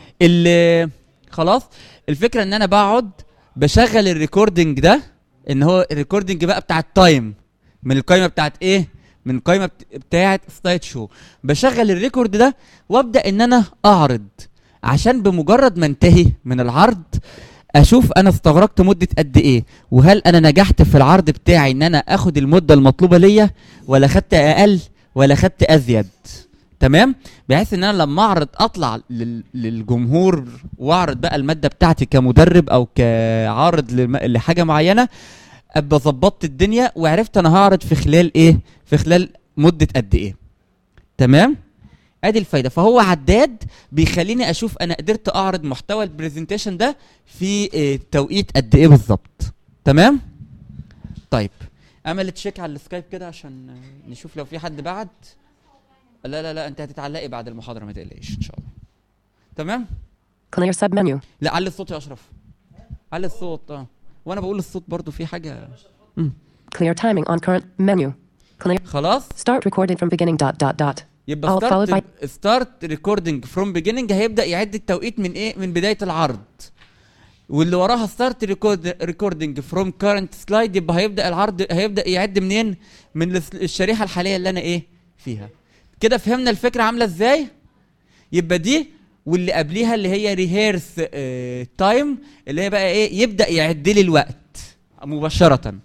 ال خلاص الفكره ان انا بقعد بشغل الريكوردنج ده ان هو الريكوردنج بقى بتاع التايم من القائمه بتاعت ايه من القائمه بت- بتاعت سلايد شو بشغل الريكورد ده وابدا ان انا اعرض عشان بمجرد ما انتهي من العرض اشوف انا استغرقت مده قد ايه وهل انا نجحت في العرض بتاعي ان انا اخد المده المطلوبه ليا ولا خدت اقل ولا خدت ازيد تمام بحيث ان انا لما اعرض اطلع لل- للجمهور واعرض بقى الماده بتاعتي كمدرب او كعارض لم- لحاجه معينه ابقى ظبطت الدنيا وعرفت انا هعرض في خلال ايه في خلال مده قد ايه تمام ادي الفايده فهو عداد بيخليني اشوف انا قدرت اعرض محتوى البرزنتيشن ده في آه، توقيت قد ايه بالظبط تمام طيب امل تشيك على السكايب كده عشان آه، نشوف لو في حد بعد لا لا لا انت هتتعلقي بعد المحاضره ما تقلقيش ان شاء الله تمام Clear submenu. لا علي الصوت يا اشرف علي الصوت اه وانا بقول الصوت برضو في حاجه Clear timing on current menu. Clear. خلاص. Start recording from beginning dot dot dot. يبقى All followed by ستارت ستارت ريكوردنج فروم بيجيننج هيبدا يعد التوقيت من ايه من بدايه العرض واللي وراها ستارت ريكوردنج فروم كارنت سلايد يبقى هيبدا العرض هيبدا يعد منين من الس- الشريحه الحاليه اللي انا ايه فيها كده فهمنا الفكره عامله ازاي يبقى دي واللي قبليها اللي هي ريهيرس تايم اللي هي بقى ايه يبدا يعد لي الوقت مباشره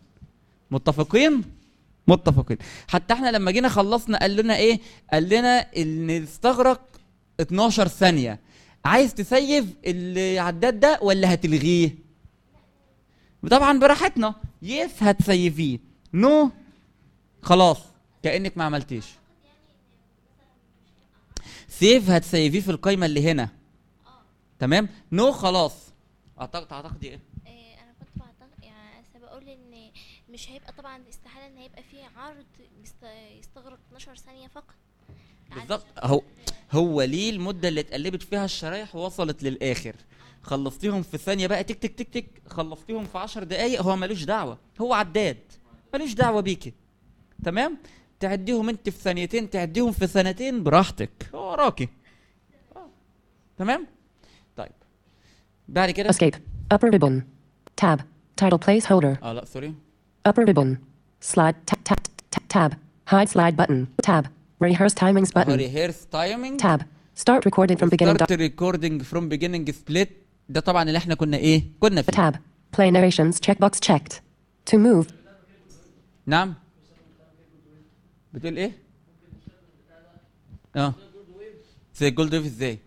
متفقين متفقين حتى احنا لما جينا خلصنا قال لنا ايه قال لنا ان استغرق 12 ثانيه عايز تسيف العداد ده ولا هتلغيه طبعا براحتنا يس هتسيفيه نو خلاص كانك ما عملتيش سيف هتسيفيه في القايمه اللي هنا تمام نو خلاص اعتقد اعتقد ايه انا كنت بعتقد يعني لسه بقول ان مش هيبقى طبعا استحاله ان هيبقى فيه عرض يست- يستغرق 12 ثانيه فقط بالظبط هو هو ليه المده اللي اتقلبت فيها الشرايح وصلت للاخر خلصتيهم في ثانيه بقى تك تك تك تك خلصتيهم في 10 دقايق هو ملوش دعوه هو عداد ملوش دعوه بيكي تمام تعديهم انت في ثانيتين تعديهم في سنتين براحتك هو وراكي آه. تمام طيب بعد كده escape. Upper ribbon. Tab. Title placeholder. اه لا سوري Upper ribbon. Slide. Tab. Tab. Tab. Tab. Hide slide button. Tab. Rehearse timings button. ريهيرس تايمينج Tab. Start recording from beginning. ستارت dot- ريكوردنج فروم بيجيننج سبليت ده طبعا اللي احنا كنا ايه كنا فيه Tab. Play narrations checkbox checked. To move. نعم بتقول ايه اه زي الجولد ويف ازاي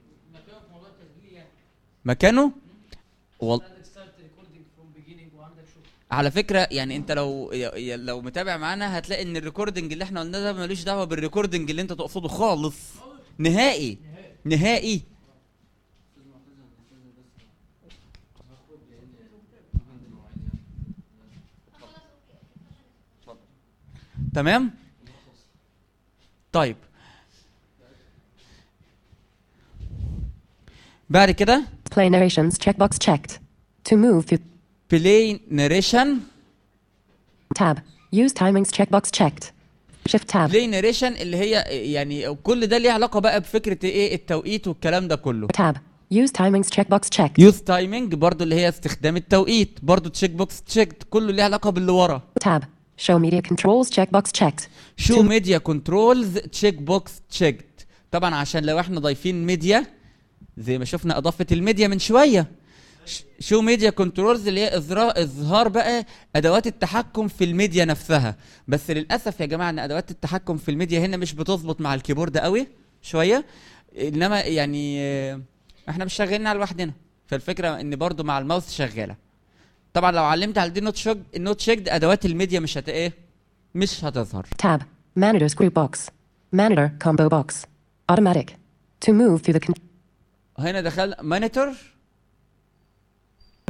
مكانه وال... على فكره يعني انت لو ي- ي- لو متابع معانا هتلاقي ان الريكوردنج اللي احنا قلناه ده ملوش دعوه بالريكوردنج اللي انت تقصده خالص نهائي نهائي تمام طيب بعد كده Play narrations checkbox checked. To move through. play narration Tab. Use timings checkbox checked. Shift tab. play narration اللي هي يعني كل ده ليه علاقه بقى بفكره ايه التوقيت والكلام ده كله Tab. Use timings checkbox checked. يوز تايمينج برضو اللي هي استخدام التوقيت برضو تشيك بوكس تشيكت كله ليه علاقه باللي ورا Tab. Show media controls checkbox checked. شو ميديا كنترولز تشيك بوكس تشيكت طبعا عشان لو احنا ضايفين ميديا زي ما شفنا اضافه الميديا من شويه ش- شو ميديا كنترولز اللي هي إظهار, اظهار بقى ادوات التحكم في الميديا نفسها بس للاسف يا جماعه ان ادوات التحكم في الميديا هنا مش بتظبط مع الكيبورد قوي شويه انما يعني آه، احنا مش شغالين على لوحدنا فالفكره ان برضو مع الماوس شغاله طبعا لو علمت على دي نوت شيك النوت شيك ادوات الميديا مش هت ايه مش هتظهر Tab. Monitor's group box. Monitor combo box. Automatic. To move through the con- هنا دخل مونيتور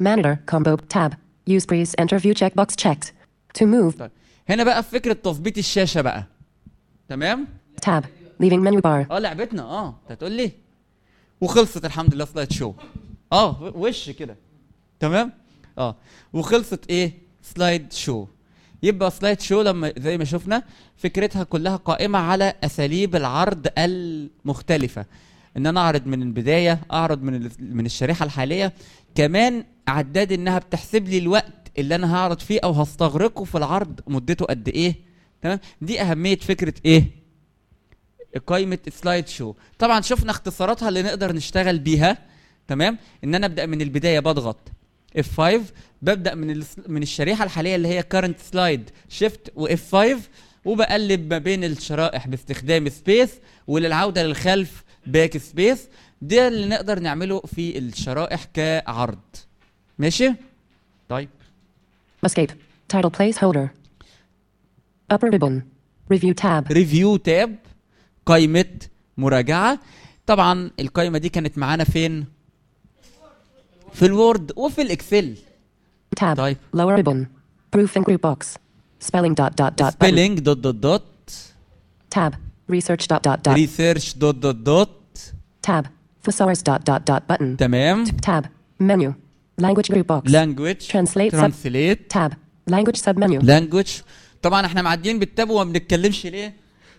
Monitor combo tab. Use breeze enter view checkbox checked. To move هنا بقى في فكره تظبيط الشاشه بقى تمام tab. Leaving menu bar. اه لعبتنا اه انت هتقول لي وخلصت الحمد لله سلايد شو اه و- وش كده تمام اه وخلصت ايه سلايد شو يبقى سلايد شو لما زي ما شفنا فكرتها كلها قائمه على اساليب العرض المختلفه ان انا اعرض من البدايه اعرض من ال- من الشريحه الحاليه كمان عداد انها بتحسب لي الوقت اللي انا هعرض فيه او هستغرقه في العرض مدته قد ايه تمام دي اهميه فكره ايه قائمه سلايد شو طبعا شفنا اختصاراتها اللي نقدر نشتغل بيها تمام ان انا ابدا من البدايه بضغط F5 ببدا من ال- من الشريحه الحاليه اللي هي current slide shift و F5 وبقلب ما بين الشرائح باستخدام سبيس وللعوده للخلف باك سبيس ده اللي نقدر نعمله في الشرائح كعرض ماشي طيب Escape. Title placeholder. Upper ribbon. Review tab. ريفيو تاب قائمة مراجعة طبعا القائمة دي كانت معانا فين؟ في الوورد وفي الاكسل Tab. طيب Lower ribbon. Proof and group box. Spelling dot dot dot. button. سبيلينج دوت دوت دوت Tab. Research dot dot dot. ريسيرش دوت دوت دوت Tab. Thesaurus dot dot dot button. تمام Tab. Menu. Language group box. language Translate sub. translate Tab. Language submenu. language طبعا احنا معديين بالتاب وما بنتكلمش ليه؟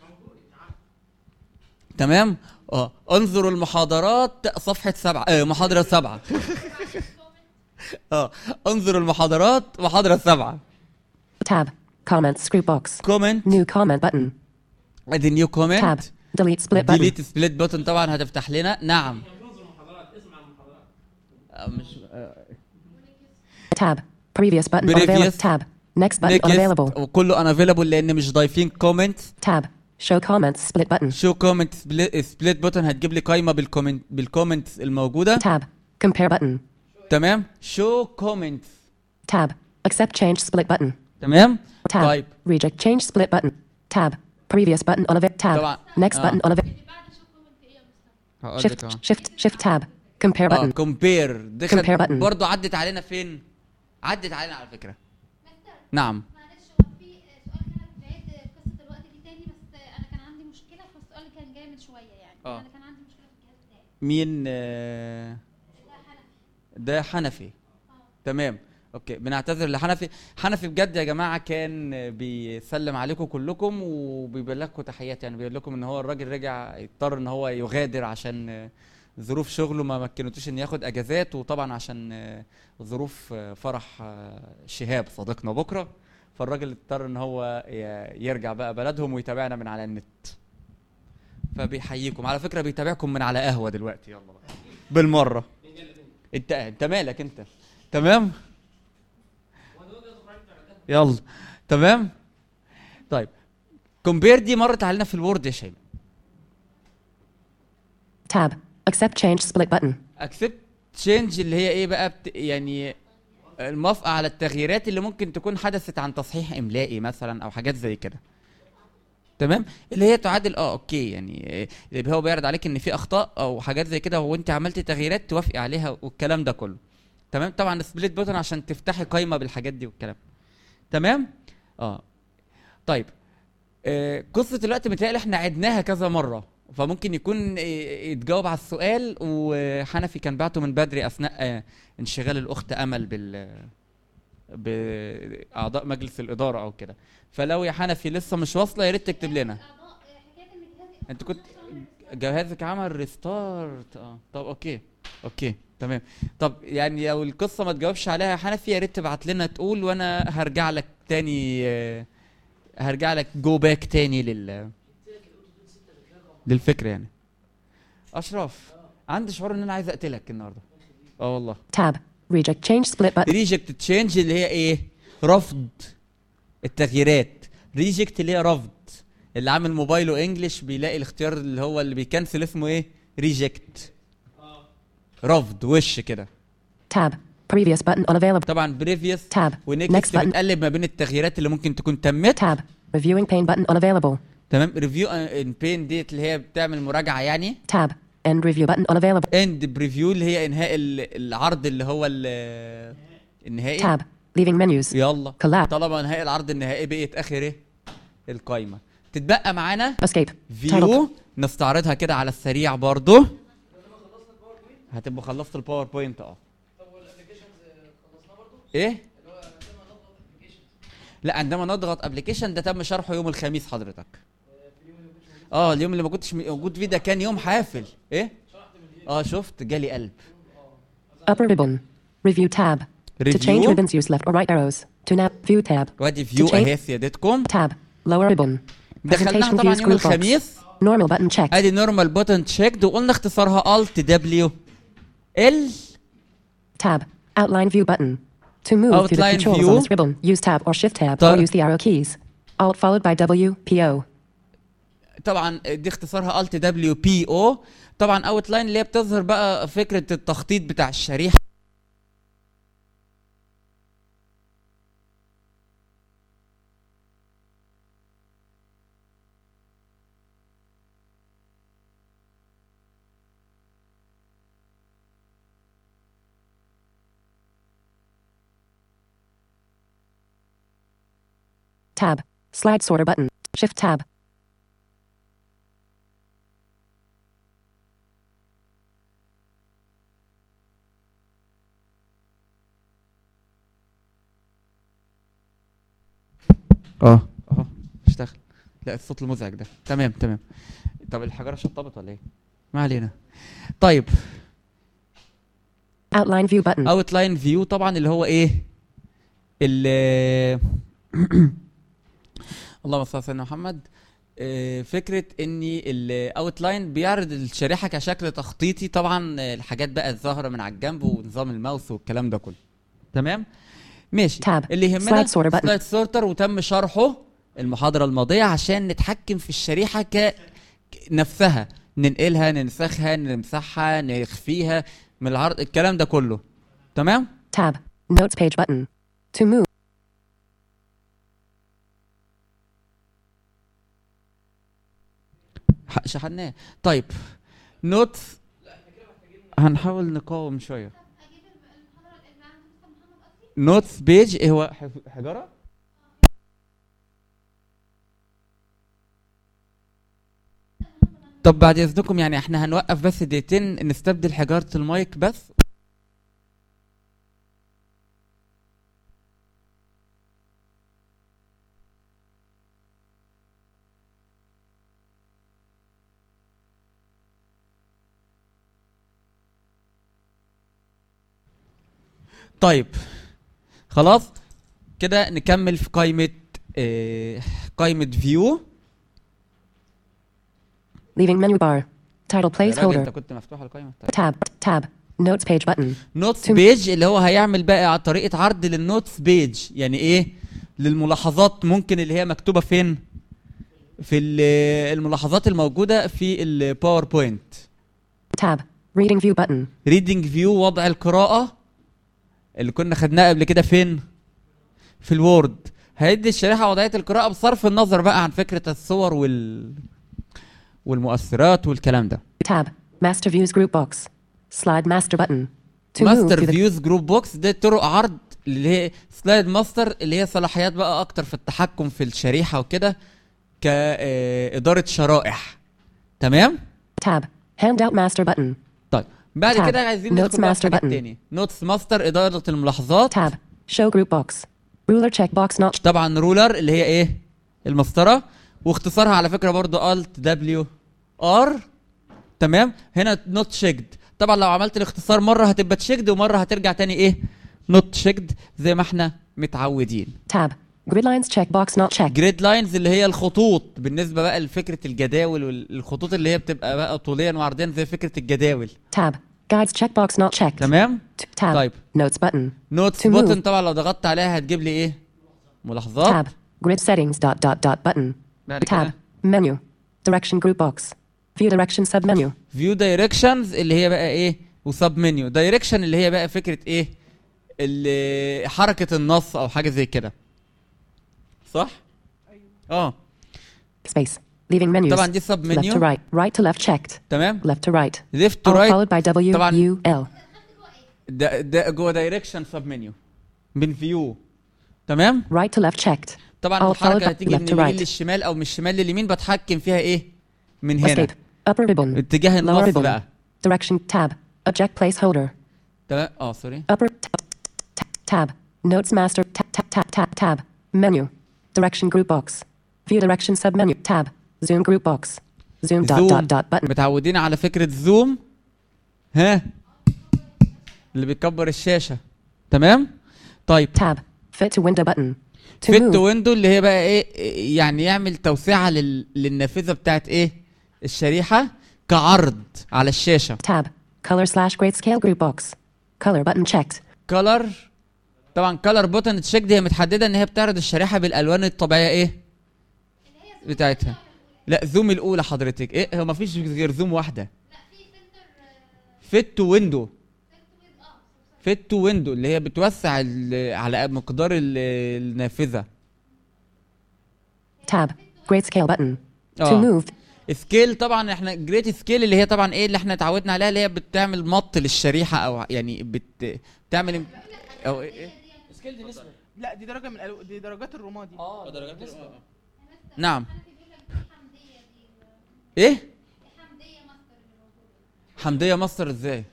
تمام؟ اه انظروا المحاضرات صفحة سبعة اه محاضرة سبعة اه انظروا المحاضرات محاضرة سبعة Tab. Comments group box. Comment. New comment button. ادي نيو كومنت Tab. Delete split button. ديليت سبليت بوتن طبعا هتفتح لنا نعم آه، مش آه، Tab. Previous button Previous. unavailable. Tab. Next button next unavailable. وكله unavailable لان مش ضايفين كومنت Tab. Show comments split button. شو كومنت سبليت بوتن هتجيب لي قائمه بالكومنت بالكومنتس الموجوده Tab. Compare button. تمام شو كومنت Tab. Accept change split button. تمام Tab. طيب Reject change split button. Tab. Previous button unavailable. Tab. طبعا. Next آه. button unavailable. هقول Shift. لك اهو Shift. Shift tab. Compare اه button. كومبير Compare دخل button. برضه عدت علينا فين عدت علينا على فكره نعم بعيد قصه الوقت دي تاني بس انا كان عندي مشكله في السؤال اللي كان جاي من شويه يعني آه. انا كان عندي مشكله في الجهاز بتاعي مين آه، ده حنفي تمام اوكي بنعتذر لحنفي حنفي بجد يا جماعه كان آه، بيسلم عليكم كلكم وبيبلغكم تحيات يعني بيقول لكم ان هو الراجل رجع اضطر ان هو يغادر عشان آه، ظروف شغله ما مكنتوش ان ياخد اجازات وطبعا عشان آه، ظروف آه، فرح آه، شهاب صديقنا بكره فالراجل اضطر ان هو ي- يرجع بقى بلدهم ويتابعنا من على النت فبيحييكم على فكره بيتابعكم من على قهوه دلوقتي يلا بقى بالمره انت انت مالك انت تمام يلا تمام طيب كومبير دي مرت علينا في الوورد يا شيماء Tab. Accept change split button. اكسبت تشينج اللي هي ايه بقى بت... يعني الموافقه على التغييرات اللي ممكن تكون حدثت عن تصحيح املائي مثلا او حاجات زي كده تمام اللي هي تعادل اه اوكي يعني آه، اللي هو بيعرض عليك ان في اخطاء او حاجات زي كده وانت عملت تغييرات توافقي عليها والكلام ده كله تمام طبعا سبليت بوتن عشان تفتحي قائمه بالحاجات دي والكلام تمام اه طيب آه قصه الوقت متهيألي احنا عدناها كذا مره فممكن يكون آه، يتجاوب على السؤال وحنفي كان بعته من بدري اثناء آه، انشغال الاخت امل بال باعضاء مجلس الاداره او كده فلو يا حنفي لسه مش واصله يا ريت تكتب لنا انت كنت جهازك عمل ريستارت اه طب اوكي اوكي تمام طب يعني لو القصه ما تجاوبش عليها يا حنفي يا ريت تبعت لنا تقول وانا هرجع لك تاني آه، هرجع لك جو باك تاني لل للفكره يعني اشرف عندي شعور ان انا عايز اقتلك النهارده اه والله Tab. Reject change split button. ريجكت تشينج اللي هي ايه رفض التغييرات ريجكت اللي هي رفض اللي عامل موبايله انجلش بيلاقي الاختيار اللي هو اللي بيكنسل اسمه ايه ريجكت رفض وش كده Tab. Previous button unavailable. طبعا بريفيوس Tab. Next ونكست button. بتقلب ما بين التغييرات اللي ممكن تكون تمت Tab. Reviewing pane button unavailable. تمام ريفيو ان بين ديت اللي هي بتعمل مراجعه يعني Tab. End review button unavailable. اند بريفيو اللي هي انهاء ال- العرض اللي هو ال- النهائي Tab. Leaving menus. يلا Collapse. طالما انهاء العرض النهائي بقت اخر ايه القايمه تتبقى معانا Escape. فيو نستعرضها كده على السريع برضو هتبقوا خلصتوا الباوربوينت اه ايه لا عندما نضغط ابلكيشن ده تم شرحه يوم الخميس حضرتك اه اليوم اللي ما كنتش موجود فيه ده كان يوم حافل ايه اه شفت جالي قلب Upper ribbon. Review tab. To Review. change ribbons, use left or right arrows. To nav. View tab. وادي To فيو change- اهي سيادتكم Tab. Lower ribbon. دخلناها Presentation طبعا views يوم group box. الخميس Normal button checked. ادي نورمال بوتن تشيكد وقلنا اختصارها الت دبليو ال Tab. Outline view button. To move through the Outline controls view. on this ribbon, use tab or shift tab طيب. or use the arrow keys. Alt followed by W, P, O. طبعا دي اختصارها الت دبليو بي او طبعا اوت لاين اللي هي بتظهر بقى فكره التخطيط بتاع الشريحه Tab. Slide sorter button. Shift tab. اه اهو اشتغل لا الصوت المزعج ده تمام تمام طب الحجره شطبت ولا ايه ما علينا طيب Outline view button. اوت لاين فيو طبعا اللي هو ايه ال اللهم صل على سيدنا محمد آه، فكره ان الاوت لاين بيعرض الشريحه كشكل تخطيطي طبعا آه، الحاجات بقى الظاهره من على الجنب ونظام الماوس والكلام ده كله تمام ماشي Tab. اللي يهمنا Slide sorter button. سلايد سورتر وتم شرحه المحاضره الماضيه عشان نتحكم في الشريحه ك نفسها ننقلها ننسخها نمسحها نخفيها من العرض الكلام ده كله تمام Tab. Notes page button. To move. ح- شحناه طيب نوتس هنحاول نقاوم شويه نوتس بيج ايه هو حف- حجره طب بعد اذنكم يعني احنا هنوقف بس دقيقتين نستبدل حجاره المايك بس طيب خلاص كده نكمل في قائمة آه، قائمة فيو Leaving menu bar. Title انت placeholder. كنت مفتوح القائمة Tab. Tab. Notes page button. نوتس To- بيج اللي هو هيعمل بقى على طريقة عرض للنوتس بيج يعني ايه للملاحظات ممكن اللي هي مكتوبة فين في ال- الملاحظات الموجودة في الباوربوينت Tab. Reading view button. ريدنج فيو وضع القراءة اللي كنا خدناه قبل كده فين في الوورد هيدي الشريحة وضعية القراءة بصرف النظر بقى عن فكرة الصور وال والمؤثرات والكلام ده Tab. Master views group box. Slide master button. To move ماستر through the فيوز جروب بوكس ده طرق عرض اللي هي سلايد ماستر اللي هي صلاحيات بقى اكتر في التحكم في الشريحه وكده كإدارة شرائح تمام tab. Handout master button. طيب بعد Tab. كده عايزين Notes ندخل بقى في master حاجات button. تاني نوتس ماستر إدارة الملاحظات Tab. Show group box. Ruler checkbox not. طبعا رولر اللي هي ايه المسطره واختصارها على فكره برضو الت دبليو ار تمام هنا نوت شيكد طبعا لو عملت الاختصار مره هتبقى تشيكد ومره هترجع تاني ايه نوت شيكد زي ما احنا متعودين Tab. Grid lines checkbox not checked. جريد لاينز اللي هي الخطوط بالنسبه بقى لفكره الجداول والخطوط اللي هي بتبقى بقى طوليا وعرضيا زي فكره الجداول Tab. Guides checkbox not checked. تمام Tab. طيب Notes button. نوتس To move. بوتن طبعا لو ضغطت عليها هتجيب لي ايه ملاحظات Tab. Grid settings dot dot dot button. بعد Tab. كده Menu. Direction group box. View direction submenu. فيو دايركشنز اللي هي بقى ايه وسب منيو دايركشن اللي هي بقى فكره ايه اللي حركه النص او حاجه زي كده صح اه Space. Leaving menus. طبعا دي sub Left menu. to right. Right to left checked. تمام Left to right. left to All right followed by W طبعا U L. ده ده جوه دايركشن سب منيو من فيو تمام Right to left checked. طبعا All followed الحركه by هتيجي left من to اليمين right. للشمال او من الشمال لليمين بتحكم فيها ايه من هنا Escape. Upper ribbon. اتجاه Lower النص ribbon. بقى Direction tab. Object placeholder. تمام اه سوري Upper tab. tab. Notes master tab tab tab tab tab. Menu. Direction group box. View direction submenu tab. Zoom group box. Zoom dot زوم dot dot button. متعودين على فكره زوم ها اللي بيكبر الشاشه تمام طيب tab fit to window button to فيت move ويندو اللي هي بقى ايه يعني يعمل توسعه لل... للنافذه بتاعت ايه الشريحه كعرض على الشاشه tab color slash grayscale group box color button checked كلر طبعا كلر بوتن تشيك دي هي متحدده ان هي بتعرض الشريحه بالالوان الطبيعيه ايه بتاعتها لا زوم الاولى حضرتك ايه هو مفيش غير زوم واحده فيت تو ويندو فيت تو ويندو اللي هي بتوسع ال- على مقدار ال- النافذه tab grayscale button to آه. move سكيل طبعا احنا جريت سكيل اللي هي طبعا ايه اللي احنا اتعودنا عليها اللي هي بتعمل مط للشريحه او يعني بت بتعمل او ايه, إيه؟ سكيل دي نسبه لا دي درجه من الألو... دي درجات الرمادي اه درجات نسبه نعم ايه حمديه ماستر ازاي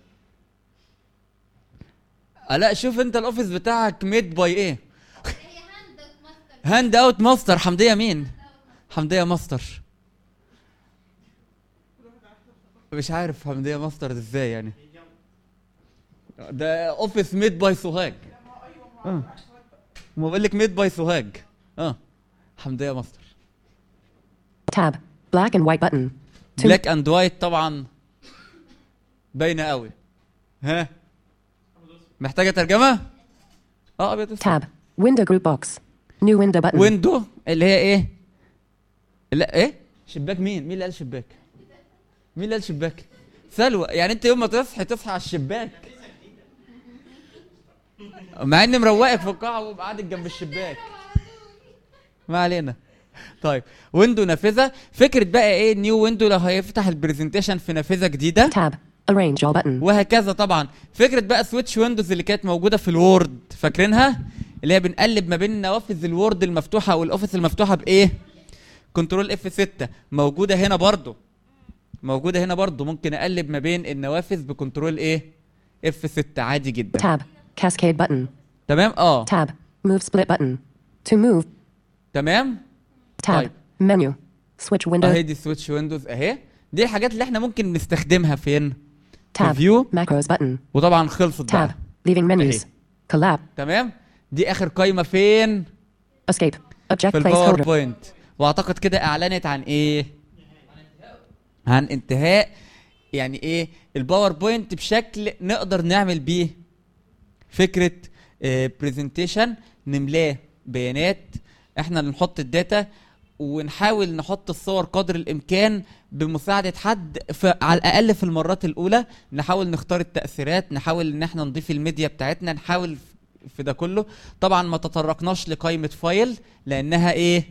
آه لا شوف انت الاوفيس بتاعك ميد باي ايه هاند اوت ماستر حمديه مين حمديه ماستر مش عارف حمديه ماستر ازاي يعني ده اوفيس ميد باي سوهاج اه ما بقول لك ميد باي سوهاج اه حمديه ماستر tab black and white button to بلاك اند وايت طبعا باينه قوي ها محتاجه ترجمه اه ابيض tab window group box new window button ويندو اللي هي ايه لا ايه شباك مين مين اللي قال شباك مين اللي قال شباك سلوى يعني انت يوم ما تصحي تصحى على الشباك مع اني مروقك في القاعه وقعدت جنب الشباك ما علينا طيب ويندو نافذه فكره بقى ايه نيو ويندو لو هيفتح البرزنتيشن في نافذه جديده tab arrange all button وهكذا طبعا فكره بقى سويتش ويندوز اللي كانت موجوده في الوورد فاكرينها اللي هي بنقلب ما بين نوافذ الوورد المفتوحه والاوفيس المفتوحه بايه كنترول اف 6 موجوده هنا برضو موجوده هنا برضو ممكن اقلب ما بين النوافذ بكنترول ايه اف 6 عادي جدا tab cascade button تمام اه tab move split button to move تمام tab طيب. menu switch window اهي دي سويتش ويندوز اهي دي الحاجات اللي احنا ممكن نستخدمها فين في tab فيو macros button وطبعا خلصت tab بقى leaving menus أهي. collab تمام دي اخر قايمه فين escape object في placeholder الباوربوينت واعتقد كده اعلنت عن ايه عن انتهاء يعني ايه الباوربوينت بشكل نقدر نعمل بيه فكره برزنتيشن نملاه بيانات احنا اللي نحط الداتا ونحاول نحط الصور قدر الامكان بمساعده حد في على الاقل في المرات الاولى نحاول نختار التاثيرات نحاول ان احنا نضيف الميديا بتاعتنا نحاول في ده كله طبعا ما تطرقناش لقائمه فايل لانها ايه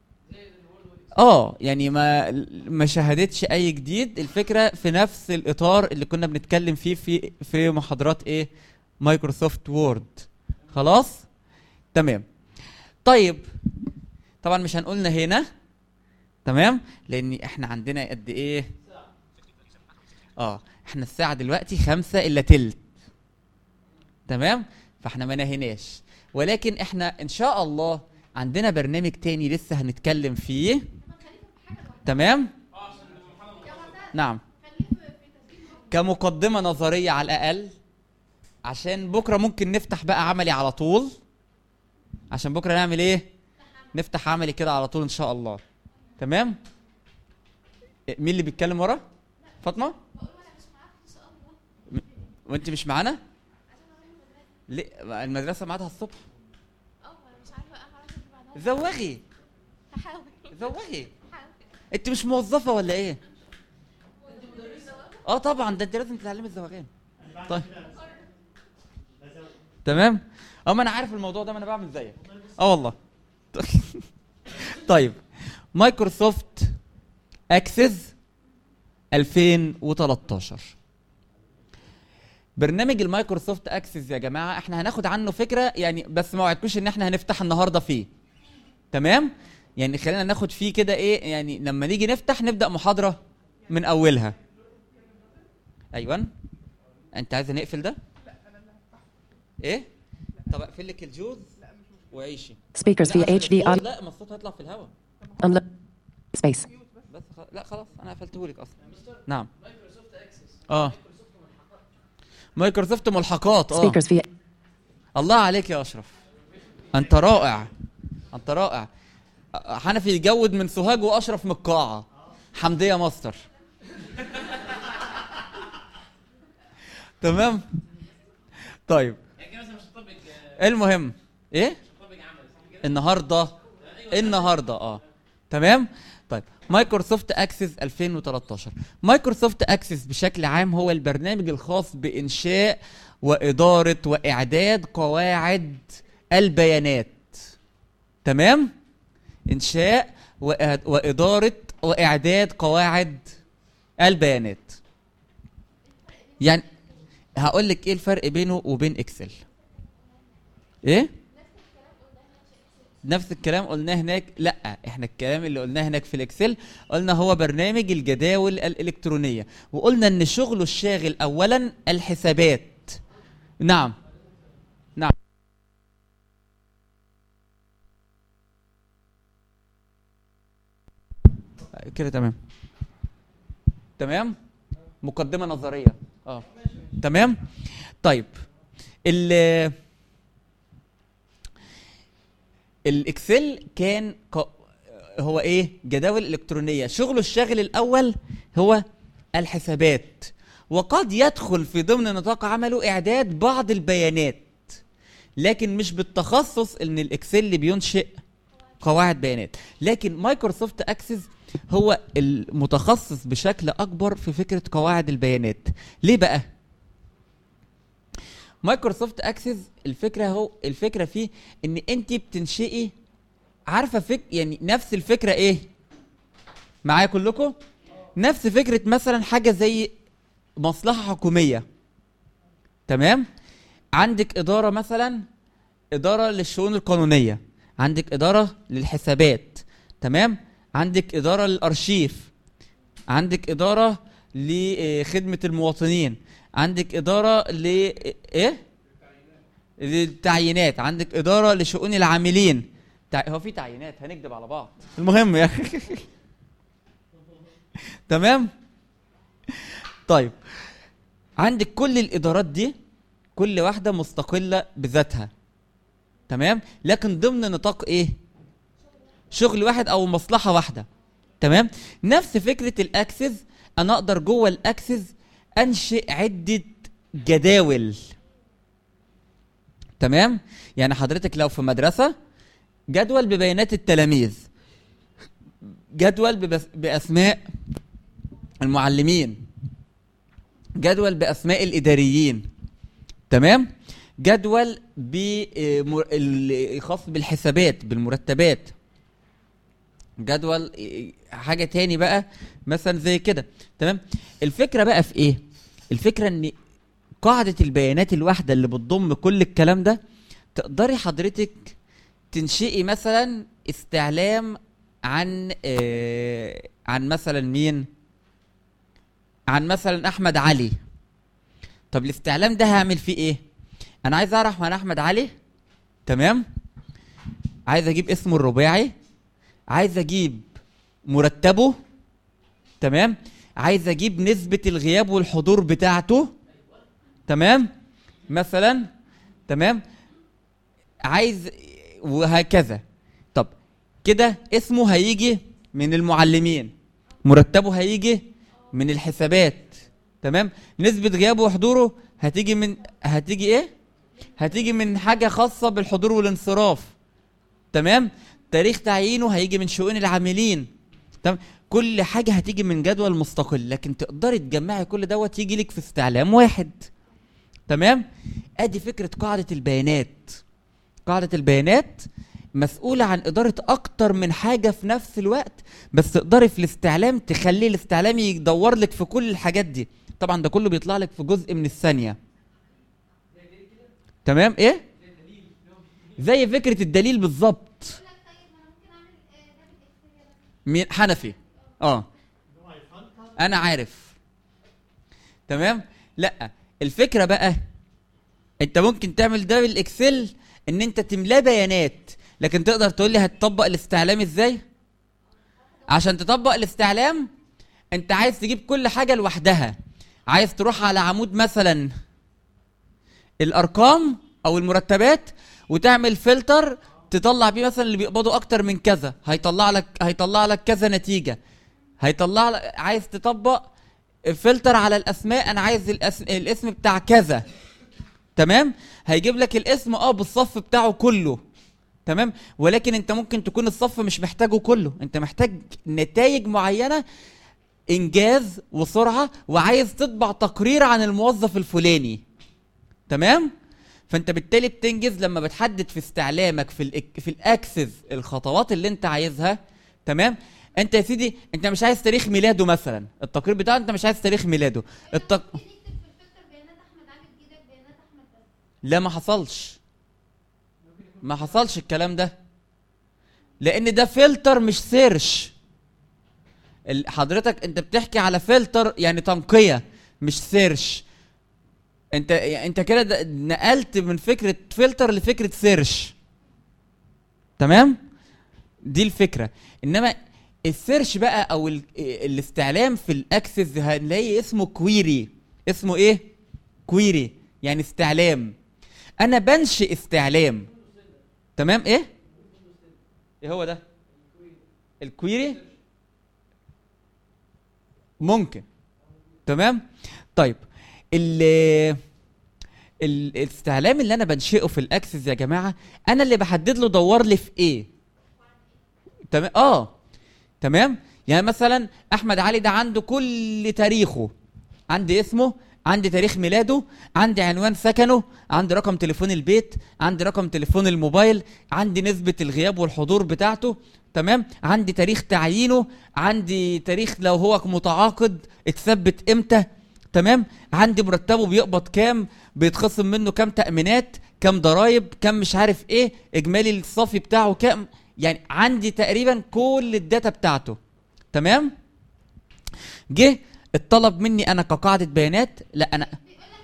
اه يعني ما ما شاهدتش اي جديد الفكره في نفس الاطار اللي كنا بنتكلم فيه في في محاضرات ايه مايكروسوفت وورد خلاص تمام طيب طبعا مش هنقولنا هنا تمام لان احنا عندنا قد ايه اه احنا الساعه دلوقتي خمسة الا تلت تمام فاحنا ما نهيناش ولكن احنا ان شاء الله عندنا برنامج تاني لسه هنتكلم فيه تمام نعم كمقدمة نظرية على الأقل عشان بكرة ممكن نفتح بقى عملي على طول عشان بكرة نعمل إيه؟ نفتح عملي كده على طول إن شاء الله تمام؟ إيه، مين اللي بيتكلم ورا؟ فاطمة؟ م- وأنت مش معانا؟ ليه؟ المدرسة ميعادها الصبح زوغي هحاول زوغي انت مش موظفه ولا ايه اه طبعا ده انت لازم تتعلمي الزواغان طيب تمام اه ما انا عارف الموضوع ده ما انا بعمل زيك اه والله طيب مايكروسوفت اكسس 2013 برنامج المايكروسوفت اكسس يا جماعه احنا هناخد عنه فكره يعني بس ما وعدكوش ان احنا هنفتح النهارده فيه تمام يعني خلينا ناخد فيه كده ايه يعني لما نيجي نفتح نبدا محاضره من اولها ايوه انت عايز نقفل ده ايه طب اقفل لك الجوز وعيشي Speakers لا، via عشان HD الصوت- audio. لا ما الصوت هيطلع في الهواء Unli- space. بس خ... لا خلاص انا قفلته لك اصلا نعم اه مايكروسوفت ملحقات اه Speakers via الله عليك يا اشرف انت رائع انت رائع أ- حنفي يجود من سوهاج واشرف من القاعه حمديه ماستر تمام طيب المهم ايه النهارده النهارده اه تمام طيب مايكروسوفت اكسس 2013 مايكروسوفت اكسس بشكل عام هو البرنامج الخاص بانشاء واداره واعداد قواعد البيانات تمام انشاء وإع- واداره واعداد قواعد البيانات يعني هقول لك ايه الفرق بينه وبين اكسل ايه نفس الكلام قلناه هناك لا احنا الكلام اللي قلناه هناك في الاكسل قلنا هو برنامج الجداول الالكترونيه وقلنا ان شغله الشاغل اولا الحسابات نعم نعم كده تمام تمام مقدمه نظريه اه تمام طيب ال الاكسل كان ق- هو ايه جداول الكترونيه شغله الشاغل الاول هو الحسابات وقد يدخل في ضمن نطاق عمله اعداد بعض البيانات لكن مش بالتخصص ان الاكسل اللي بينشئ قواعد بيانات لكن مايكروسوفت اكسس هو المتخصص بشكل اكبر في فكره قواعد البيانات ليه بقى مايكروسوفت اكسس الفكره هو الفكره فيه ان انت بتنشئي عارفه فك يعني نفس الفكره ايه معايا كلكم نفس فكره مثلا حاجه زي مصلحه حكوميه تمام عندك اداره مثلا اداره للشؤون القانونيه عندك اداره للحسابات تمام عندك اداره للارشيف عندك اداره لخدمه المواطنين عندك اداره ل ايه للتعيينات عندك اداره لشؤون العاملين تع... هو في تعيينات هنكذب على بعض المهم يا اخي تمام طيب عندك كل الادارات دي كل واحده مستقله بذاتها تمام لكن ضمن نطاق ايه شغل واحد او مصلحه واحده تمام نفس فكره الاكسس انا اقدر جوه الاكسس انشئ عده جداول تمام يعني حضرتك لو في مدرسه جدول ببيانات التلاميذ جدول ببس باسماء المعلمين جدول باسماء الاداريين تمام جدول بمر- ال- خاص بالحسابات بالمرتبات جدول حاجة تاني بقى مثلا زي كده تمام الفكرة بقى في ايه الفكرة ان قاعدة البيانات الواحدة اللي بتضم كل الكلام ده تقدري حضرتك تنشئي مثلا استعلام عن آه عن مثلا مين عن مثلا احمد علي طب الاستعلام ده هعمل فيه ايه انا عايز اعرف عن احمد علي تمام عايز اجيب اسمه الرباعي عايز اجيب مرتبه تمام عايز اجيب نسبة الغياب والحضور بتاعته تمام مثلا تمام عايز وهكذا طب كده اسمه هيجي من المعلمين مرتبه هيجي من الحسابات تمام نسبة غيابه وحضوره هتيجي من هتيجي ايه هتيجي من حاجة خاصة بالحضور والانصراف تمام تاريخ تعيينه هيجي من شؤون العاملين تمام كل حاجة هتيجي من جدول مستقل لكن تقدري تجمعي كل دوت يجي لك في استعلام واحد تمام ادي فكرة قاعدة البيانات قاعدة البيانات مسؤولة عن إدارة أكتر من حاجة في نفس الوقت بس تقدري في الاستعلام تخلي الاستعلام يدور لك في كل الحاجات دي طبعا ده كله بيطلع لك في جزء من الثانية تمام ايه زي فكرة الدليل بالظبط مين حنفي اه انا عارف تمام لا الفكرة بقى انت ممكن تعمل ده بالاكسل ان انت تملاه بيانات لكن تقدر تقول لي هتطبق الاستعلام ازاي عشان تطبق الاستعلام انت عايز تجيب كل حاجة لوحدها عايز تروح على عمود مثلا الارقام او المرتبات وتعمل فلتر تطلع بيه مثلا اللي بيقبضوا اكتر من كذا هيطلع لك هيطلع لك كذا نتيجة هيطلع لك عايز تطبق فلتر على الاسماء انا عايز الاسم, الاسم بتاع كذا تمام هيجيب لك الاسم اه بالصف بتاعه كله تمام ولكن انت ممكن تكون الصف مش محتاجه كله انت محتاج نتائج معينه انجاز وسرعه وعايز تطبع تقرير عن الموظف الفلاني تمام فانت بالتالي بتنجز لما بتحدد في استعلامك في الإك... في الاكسس الخطوات اللي انت عايزها تمام انت يا سيدي انت مش عايز تاريخ ميلاده مثلا التقرير بتاعه انت مش عايز تاريخ ميلاده التق... لا ما حصلش ما حصلش الكلام ده لان ده فلتر مش سيرش ال- حضرتك انت بتحكي على فلتر يعني تنقية مش سيرش انت انت كده د- نقلت من فكرة فلتر لفكرة سيرش تمام دي الفكرة انما السيرش بقى او ال... الاستعلام في الاكسس هنلاقي اسمه كويري اسمه ايه كويري يعني استعلام انا بنشئ استعلام تمام ايه ايه هو ده الكويري ممكن تمام طيب ال ال- الاستعلام اللي انا بنشئه في الاكسس يا جماعه انا اللي بحدد له دور لي في ايه تمام اه تمام يعني مثلا احمد علي ده عنده كل تاريخه عندي اسمه عندي تاريخ ميلاده عندي عنوان سكنه عندي رقم تليفون البيت عندي رقم تليفون الموبايل عندي نسبة الغياب والحضور بتاعته تمام عندي تاريخ تعيينه عندي تاريخ لو هو متعاقد اتثبت امتى تمام عندي مرتبه بيقبض كام بيتخصم منه كام تأمينات كام ضرايب كام مش عارف ايه اجمالي الصافي بتاعه كام يعني عندي تقريبا كل الداتا بتاعته تمام جه الطلب مني انا كقاعده بيانات لا انا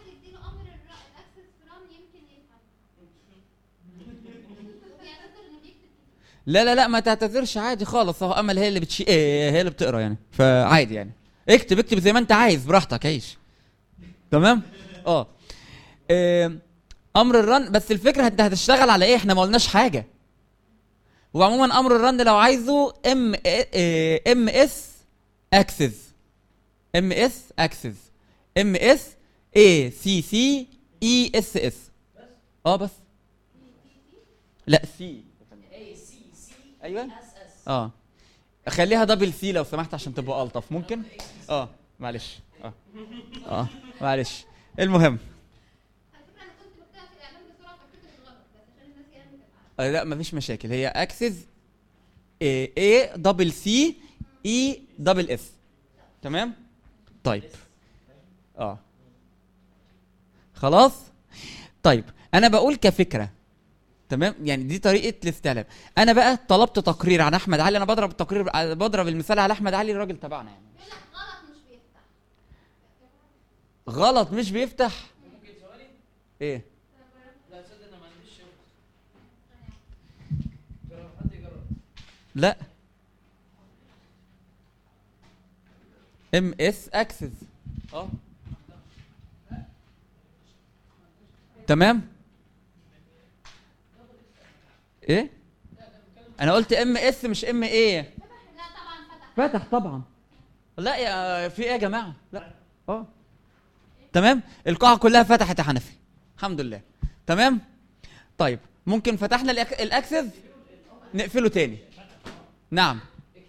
لا لا لا ما تعتذرش عادي خالص هو امل هي اللي بتشي إيه هي اللي بتقرا يعني فعادي يعني اكتب اكتب زي ما انت عايز براحتك عيش تمام اه آه، امر الرن بس الفكره انت هتشتغل على ايه احنا ما قلناش حاجه وعموما امر الرن لو عايزه ام ام اس اكسس ام اس اكسس ام اس اي سي سي اي اس اس اه بس لا سي ايوه اه خليها دبل سي لو سمحت عشان تبقى الطف ممكن اه معلش اه اه معلش المهم آه لا مفيش مشاكل هي اكسس اي دبل سي اي دبل اس تمام طيب اه خلاص طيب انا بقول كفكره تمام يعني دي طريقه الاستعلام انا بقى طلبت تقرير عن احمد علي انا بضرب التقرير بضرب المثال على احمد علي الراجل تبعنا يعني غلط مش بيفتح ايه لا تصدق انا ما عنديش شغل جرب حد يجرب لا ام اس اكسس اه تمام ايه انا قلت ام اس مش ام ايه فتح طبعا لا يا في ايه يا جماعه لا اه تمام القاعه كلها فتحت يا حنفي الحمد لله تمام طيب ممكن فتحنا الأك- الاكسس نقفله تاني نعم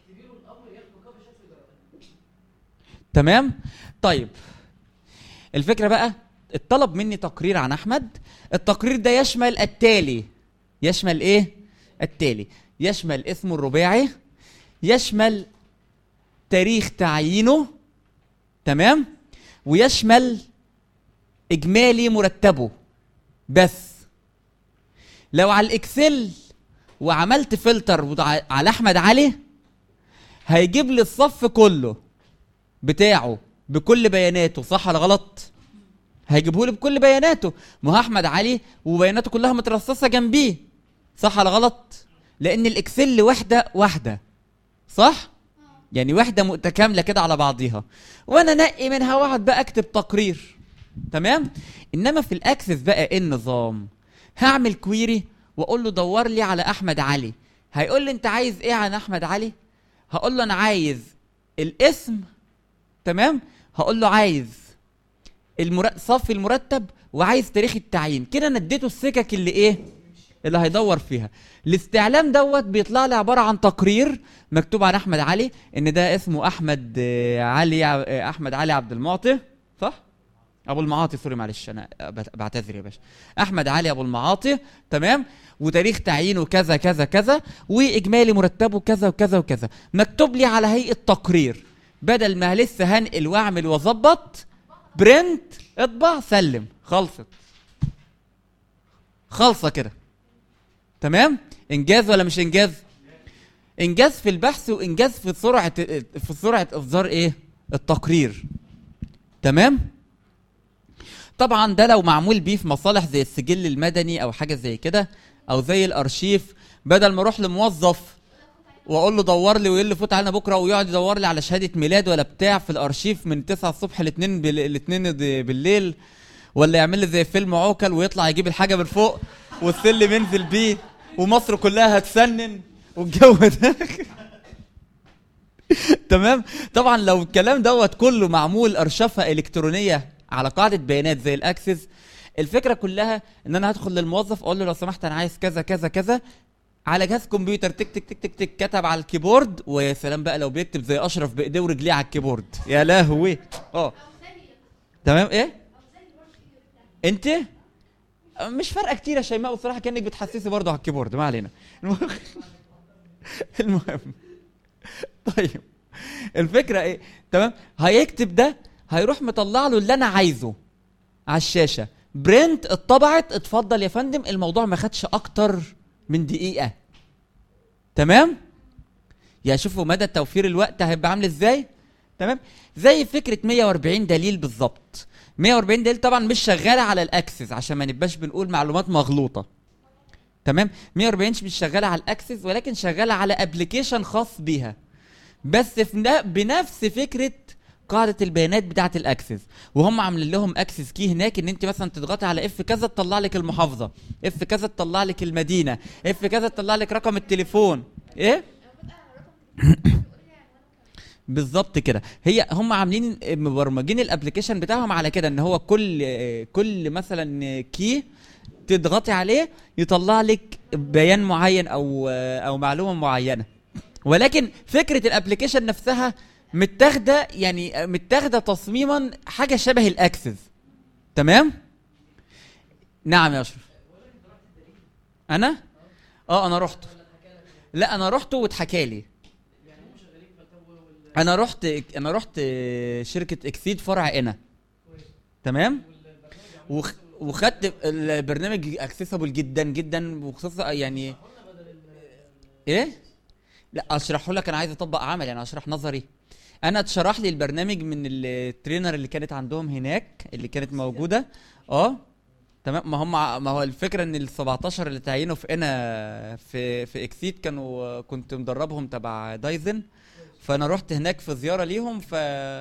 تمام طيب الفكره بقى اتطلب مني تقرير عن احمد التقرير ده يشمل التالي يشمل ايه التالي يشمل اسمه الرباعي يشمل تاريخ تعيينه تمام ويشمل اجمالي مرتبه بس لو على الاكسل وعملت فلتر وضع- على احمد علي هيجيب لي الصف كله بتاعه بكل بياناته صح ولا غلط هيجيبه لي بكل بياناته ما هو احمد علي وبياناته كلها مترصصه جنبيه صح ولا غلط لان الاكسل وحده واحده صح يعني وحده متكامله كده على بعضيها وانا انقي منها واقعد بقى اكتب تقرير تمام انما في الاكسس بقى ايه النظام هعمل كويري واقول له دور لي على احمد علي هيقول لي انت عايز ايه عن احمد علي هقول له انا عايز الاسم تمام هقول له عايز المر... صف المرتب وعايز تاريخ التعيين كده انا اديته السكك اللي ايه اللي هيدور فيها الاستعلام دوت بيطلع لي عباره عن تقرير مكتوب عن احمد علي ان ده اسمه احمد آه، علي ع- آه، احمد علي عبد المعطي صح ابو المعاطي سوري معلش انا بت- بعتذر يا باشا احمد علي ابو المعاطي تمام وتاريخ تعيينه كذا كذا كذا واجمالي مرتبه كذا وكذا وكذا مكتوب لي على هيئه تقرير بدل ما لسه هنقل واعمل واظبط برنت اطبع سلم خلصت خالصه كده تمام انجاز ولا مش انجاز انجاز في البحث وانجاز في سرعه في سرعه اصدار ايه التقرير تمام طبعا ده لو معمول بيه في مصالح زي السجل المدني او حاجه زي كده او زي الارشيف بدل ما اروح لموظف واقول له دور لي ويقول لي فوت علينا بكره ويقعد يدور لي على شهاده ميلاد ولا بتاع في الارشيف من 9 الصبح ل 2 بال... ل 2 بالليل ولا يعمل لي زي فيلم عوكل ويطلع يجيب الحاجه من فوق والسلم ينزل بيه ومصر كلها هتسنن والجو ده تمام طبعا لو الكلام دوت كله معمول ارشفه الكترونيه على قاعده بيانات زي الاكسس الفكره كلها ان انا هدخل للموظف اقول له لو سمحت انا عايز كذا كذا كذا على جهاز كمبيوتر تك تك تك تك تك كتب على الكيبورد ويا سلام بقى لو بيكتب زي اشرف بايديه ورجليه على الكيبورد يا لهوي اه تمام ايه انت مش فارقه كتير يا شيماء بصراحه كانك بتحسسي برضه على الكيبورد ما علينا المهم المهم طيب الفكره ايه تمام هيكتب ده هيروح مطلع له اللي انا عايزه على الشاشه برنت اتطبعت اتفضل يا فندم الموضوع ما خدش اكتر من دقيقه تمام يا شوفوا مدى توفير الوقت هيبقى عامل ازاي تمام زي فكره 140 دليل بالظبط 140 دليل طبعا مش شغاله على الاكسس عشان ما نبقاش بنقول معلومات مغلوطه تمام 140 مش شغاله على الاكسس ولكن شغاله على ابلكيشن خاص بيها بس في ن- بنفس فكره قاعده البيانات بتاعه الاكسس وهم عاملين لهم اكسس كي هناك ان انت مثلا تضغطي على اف كذا تطلع لك المحافظه اف كذا تطلع لك المدينه اف كذا تطلع لك رقم التليفون ايه بالظبط كده هي هم عاملين مبرمجين الابلكيشن بتاعهم على كده ان هو كل كل مثلا كي تضغطي عليه يطلع لك بيان معين او او معلومه معينه ولكن فكره الابلكيشن نفسها متاخده يعني متاخده تصميما حاجه شبه الاكسس تمام نعم يا اشرف انا اه انا رحت لا انا رحت واتحكى لي انا رحت انا رحت شركه اكسيد فرع انا تمام وخ... وخدت البرنامج اكسسبل جدا جدا وخصوصا يعني ايه لا اشرحه لك انا عايز اطبق عملي انا اشرح نظري انا اتشرح لي البرنامج من الترينر اللي كانت عندهم هناك اللي كانت موجوده اه تمام ما هم ع- ما هو الفكره ان ال 17 اللي تعينوا في انا في في اكسيد كانوا كنت مدربهم تبع دايزن فانا رحت هناك في زياره ليهم ف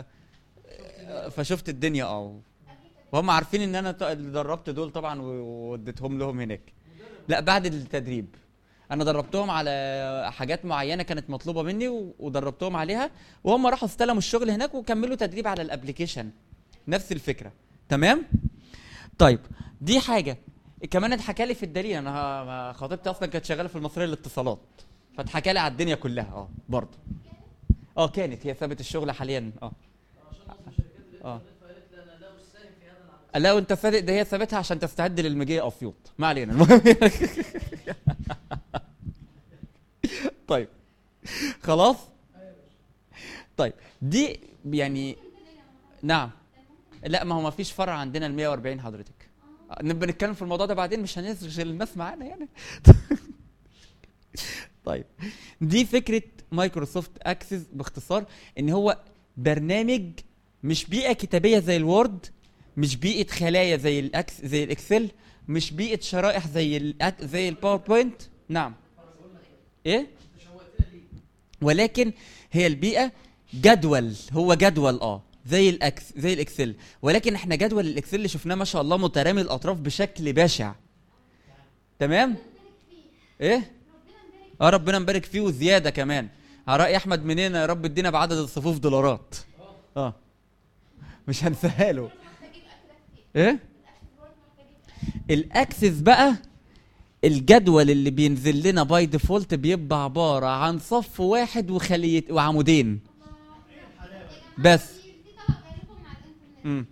فشفت الدنيا اه وهم عارفين ان انا ط- اللي دربت دول طبعا و- ووديتهم لهم هناك لا بعد التدريب انا دربتهم على حاجات معينه كانت مطلوبه مني و- ودربتهم عليها وهم راحوا استلموا الشغل هناك وكملوا تدريب على الابلكيشن نفس الفكره تمام طيب دي حاجه كمان اتحكى لي في الدليل انا ه- خطيبتي اصلا كانت شغاله في المصريه للاتصالات فاتحكى لي على الدنيا كلها اه برضه اه كانت هي سابت الشغل حاليا اه اه لا وانت صادق ده هي سابتها عشان تستعد للمجيه اسيوط ما علينا المهم طيب خلاص طيب دي يعني نعم لا ما هو ما فيش فرع عندنا ال 140 حضرتك نبقى نتكلم في الموضوع ده بعدين مش هنشغل الناس معانا يعني طيب دي فكره مايكروسوفت اكسس باختصار ان هو برنامج مش بيئه كتابيه زي الوورد مش بيئه خلايا زي الاكس زي الاكسل مش بيئه شرائح زي الأك... زي الباوربوينت نعم ايه ولكن هي البيئه جدول هو جدول اه زي الاكس زي الاكسل ولكن احنا جدول الاكسل اللي شفناه ما شاء الله مترامي الاطراف بشكل بشع تمام ايه اه ربنا مبارك فيه وزياده كمان على راي احمد منين يا رب ادينا بعدد الصفوف دولارات اه مش هنساها له ايه الاكسس بقى الجدول اللي بينزل لنا باي ديفولت بيبقى عباره عن صف واحد وخليه وعمودين بس امم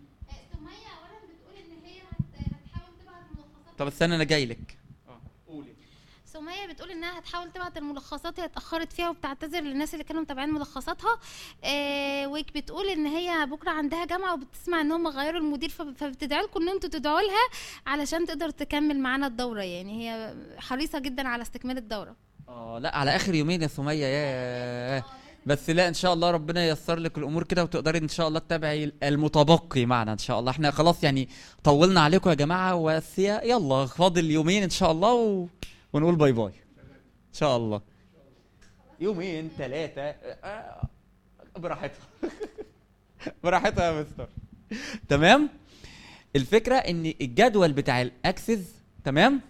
طب استنى انا جاي لك سمية بتقول انها هتحاول تبعت الملخصات هي اتاخرت فيها وبتعتذر للناس اللي كانوا متابعين ملخصاتها آه ويك بتقول ان هي بكره عندها جامعه وبتسمع ان هم غيروا المدير فب- فبتدعي لكم ان انتوا تدعوا لها علشان تقدر تكمل معانا الدوره يعني هي حريصه جدا على استكمال الدوره اه لا على اخر يومين يا سميه يا بس لا ان شاء الله ربنا ييسر لك الامور كده وتقدري ان شاء الله تتابعي المتبقي معنا ان شاء الله احنا خلاص يعني طولنا عليكم يا جماعه بس يا- يلا فاضل يومين ان شاء الله و... ونقول باي باي ان شاء الله يومين ثلاثه براحتها براحتها يا مستر تمام الفكره ان الجدول بتاع الاكسس تمام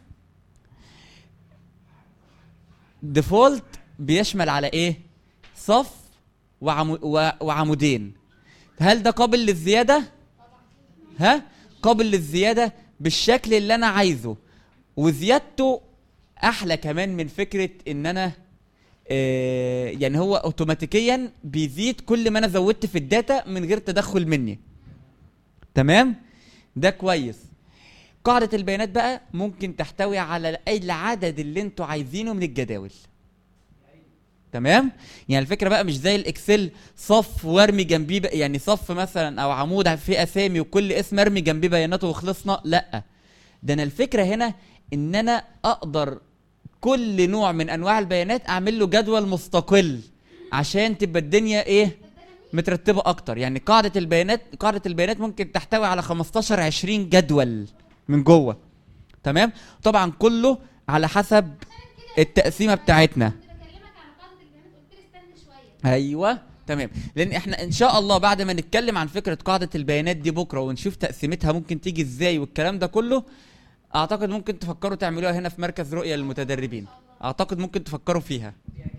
ديفولت بيشمل على ايه صف وعمو و- وعمودين هل ده قابل للزياده ها قابل للزياده بالشكل اللي انا عايزه وزيادته احلى كمان من فكره ان انا آه يعني هو اوتوماتيكيا بيزيد كل ما انا زودت في الداتا من غير تدخل مني تمام ده كويس قاعدة البيانات بقى ممكن تحتوي على أي العدد اللي انتوا عايزينه من الجداول تمام يعني الفكرة بقى مش زي الإكسل صف وارمي جنبيه بقى- يعني صف مثلا أو عمود فيه أسامي وكل اسم ارمي جنبيه بياناته وخلصنا لأ ده أنا الفكرة هنا إن أنا أقدر كل نوع من أنواع البيانات أعمل له جدول مستقل عشان تبقى الدنيا إيه مترتبة أكتر يعني قاعدة البيانات قاعدة البيانات ممكن تحتوي على 15 20 جدول من جوه تمام طبعا كله على حسب التقسيمه بتاعتنا ايوه تمام لان احنا ان شاء الله بعد ما نتكلم عن فكره قاعده البيانات دي بكره ونشوف تقسيمتها ممكن تيجي ازاي والكلام ده كله اعتقد ممكن تفكروا تعملوها هنا في مركز رؤيه للمتدربين اعتقد ممكن تفكروا فيها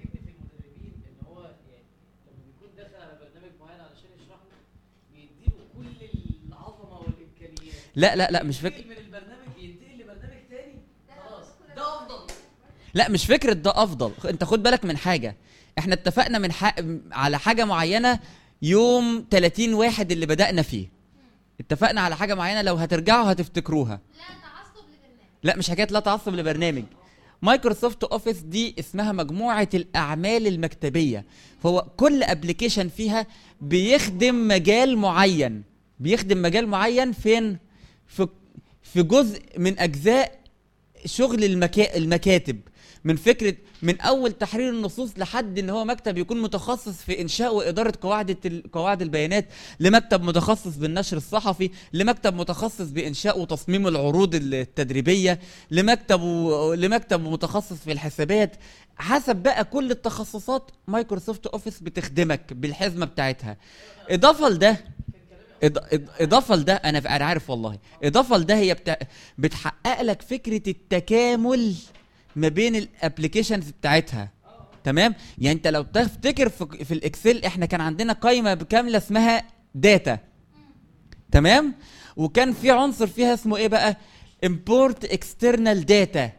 بيكون داخل على برنامج معين علشان يشرح له بيديله كل العظمه والامكانيات لا لا لا مش فكره من البرنامج ينتقل لبرنامج تاني خلاص ده افضل لا مش فكره ده افضل انت خد بالك من حاجه احنا اتفقنا من ح... على حاجه معينه يوم 30 واحد اللي بدأنا فيه اتفقنا على حاجه معينه لو هترجعوا هتفتكروها لا مش حكايه لا تعصب لبرنامج مايكروسوفت اوفيس دي اسمها مجموعه الاعمال المكتبيه فهو كل ابلكيشن فيها بيخدم مجال معين بيخدم مجال معين فين في في جزء من اجزاء شغل المكا... المكاتب من فكره من اول تحرير النصوص لحد ان هو مكتب يكون متخصص في انشاء واداره قواعد التل... قواعد البيانات لمكتب متخصص بالنشر الصحفي لمكتب متخصص بانشاء وتصميم العروض التدريبيه لمكتب و... لمكتب متخصص في الحسابات حسب بقى كل التخصصات مايكروسوفت اوفيس بتخدمك بالحزمه بتاعتها اضافه لده إض- إض- اضافه لده انا انا عارف والله اضافه لده هي بتا... بتحقق لك فكره التكامل ما بين الابلكيشنز بتاعتها تمام يعني انت لو تفتكر في, في الاكسل احنا كان عندنا قائمه كامله اسمها داتا تمام وكان في عنصر فيها اسمه ايه بقى import external data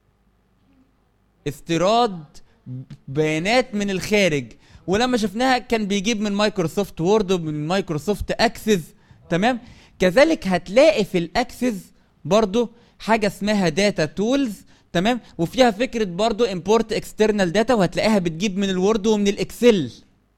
استيراد بيانات من الخارج ولما شفناها كان بيجيب من مايكروسوفت وورد ومن مايكروسوفت اكسس تمام كذلك هتلاقي في الاكسس برضو حاجه اسمها داتا تولز تمام وفيها فكره برضو امبورت اكسترنال داتا وهتلاقيها بتجيب من الوورد ومن الاكسل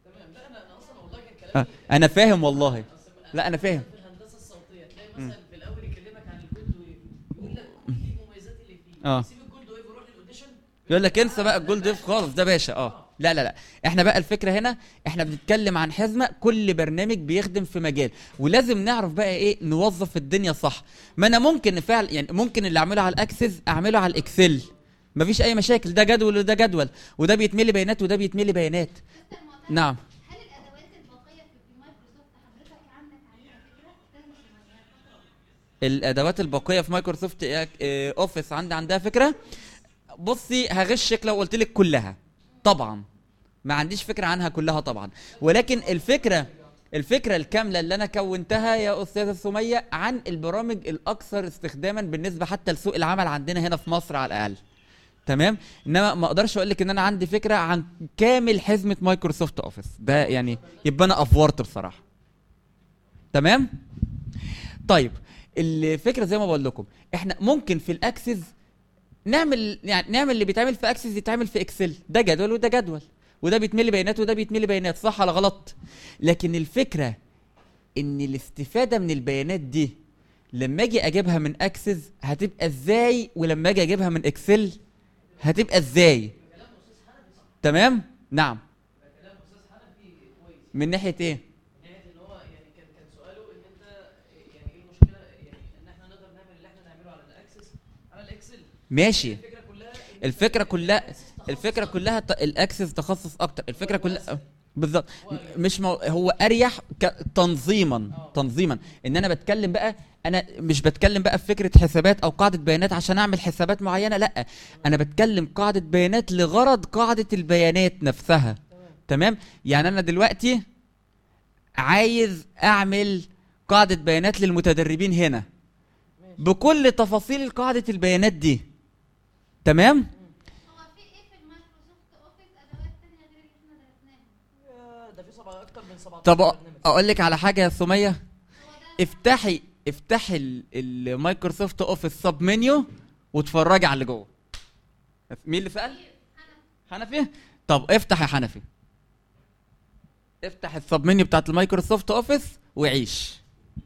آه. انا فاهم والله لا انا فاهم في الهندسه الصوتيه تلاقي مثلا في الاول يكلمك عن الجولد ويف يقول لك دي المميزات اللي فيه اه سيب الجولد ويف وروح للاوديشن يقول لك انسى بقى الجولد ويف خالص ده باشا اه لا لا لا احنا بقى الفكره هنا احنا بنتكلم عن حزمه كل برنامج بيخدم في مجال ولازم نعرف بقى ايه نوظف الدنيا صح ما انا ممكن فعل يعني ممكن اللي اعمله على الاكسس اعمله على الاكسل مفيش اي مشاكل ده جدول وده جدول وده بيتملي بيانات وده بيتملي بيانات نعم الادوات الباقيه في مايكروسوفت إيه- إيه، اوفيس عندي عندها فكره بصي هغشك لو قلت لك كلها طبعا ما عنديش فكره عنها كلها طبعا ولكن الفكره الفكره الكامله اللي انا كونتها يا استاذه سميه عن البرامج الاكثر استخداما بالنسبه حتى لسوق العمل عندنا هنا في مصر على الاقل تمام انما ما اقدرش اقول لك ان انا عندي فكره عن كامل حزمه مايكروسوفت اوفيس ده يعني يبقى انا افورت بصراحه تمام طيب الفكره زي ما بقول لكم احنا ممكن في الاكسس نعمل يعني نعمل اللي بيتعمل في اكسس يتعمل في اكسل ده جدول وده جدول وده بيتملي بيانات وده بيتملي بيانات صح ولا غلط لكن الفكره ان الاستفاده من البيانات دي لما اجي اجيبها من اكسس هتبقى ازاي ولما اجي اجيبها من اكسل هتبقى ازاي تمام نعم من ناحيه ايه من ناحيه ان هو يعني كان كان سؤاله ان انت يعني ايه المشكله يعني ان احنا نقدر نعمل اللي احنا نعمله على الاكسس على الاكسل ماشي الفكره كلها الفكره كلها ت- الاكسس تخصص اكتر الفكره كلها بالظبط مش مو... هو اريح ك... تنظيما تنظيما ان انا بتكلم بقى انا مش بتكلم بقى في فكره حسابات او قاعده بيانات عشان اعمل حسابات معينه لا انا بتكلم قاعده بيانات لغرض قاعده البيانات نفسها تمام يعني انا دلوقتي عايز اعمل قاعده بيانات للمتدربين هنا بكل تفاصيل قاعده البيانات دي تمام ده في سبعة اكتر من 17 طب اقول لك على حاجه يا سميه افتحي افتحي ال- المايكروسوفت اوفيس سب منيو واتفرجي على اللي جوه مين اللي سال حنفي طب افتح يا حنفي افتح السب منيو بتاعت المايكروسوفت اوفيس وعيش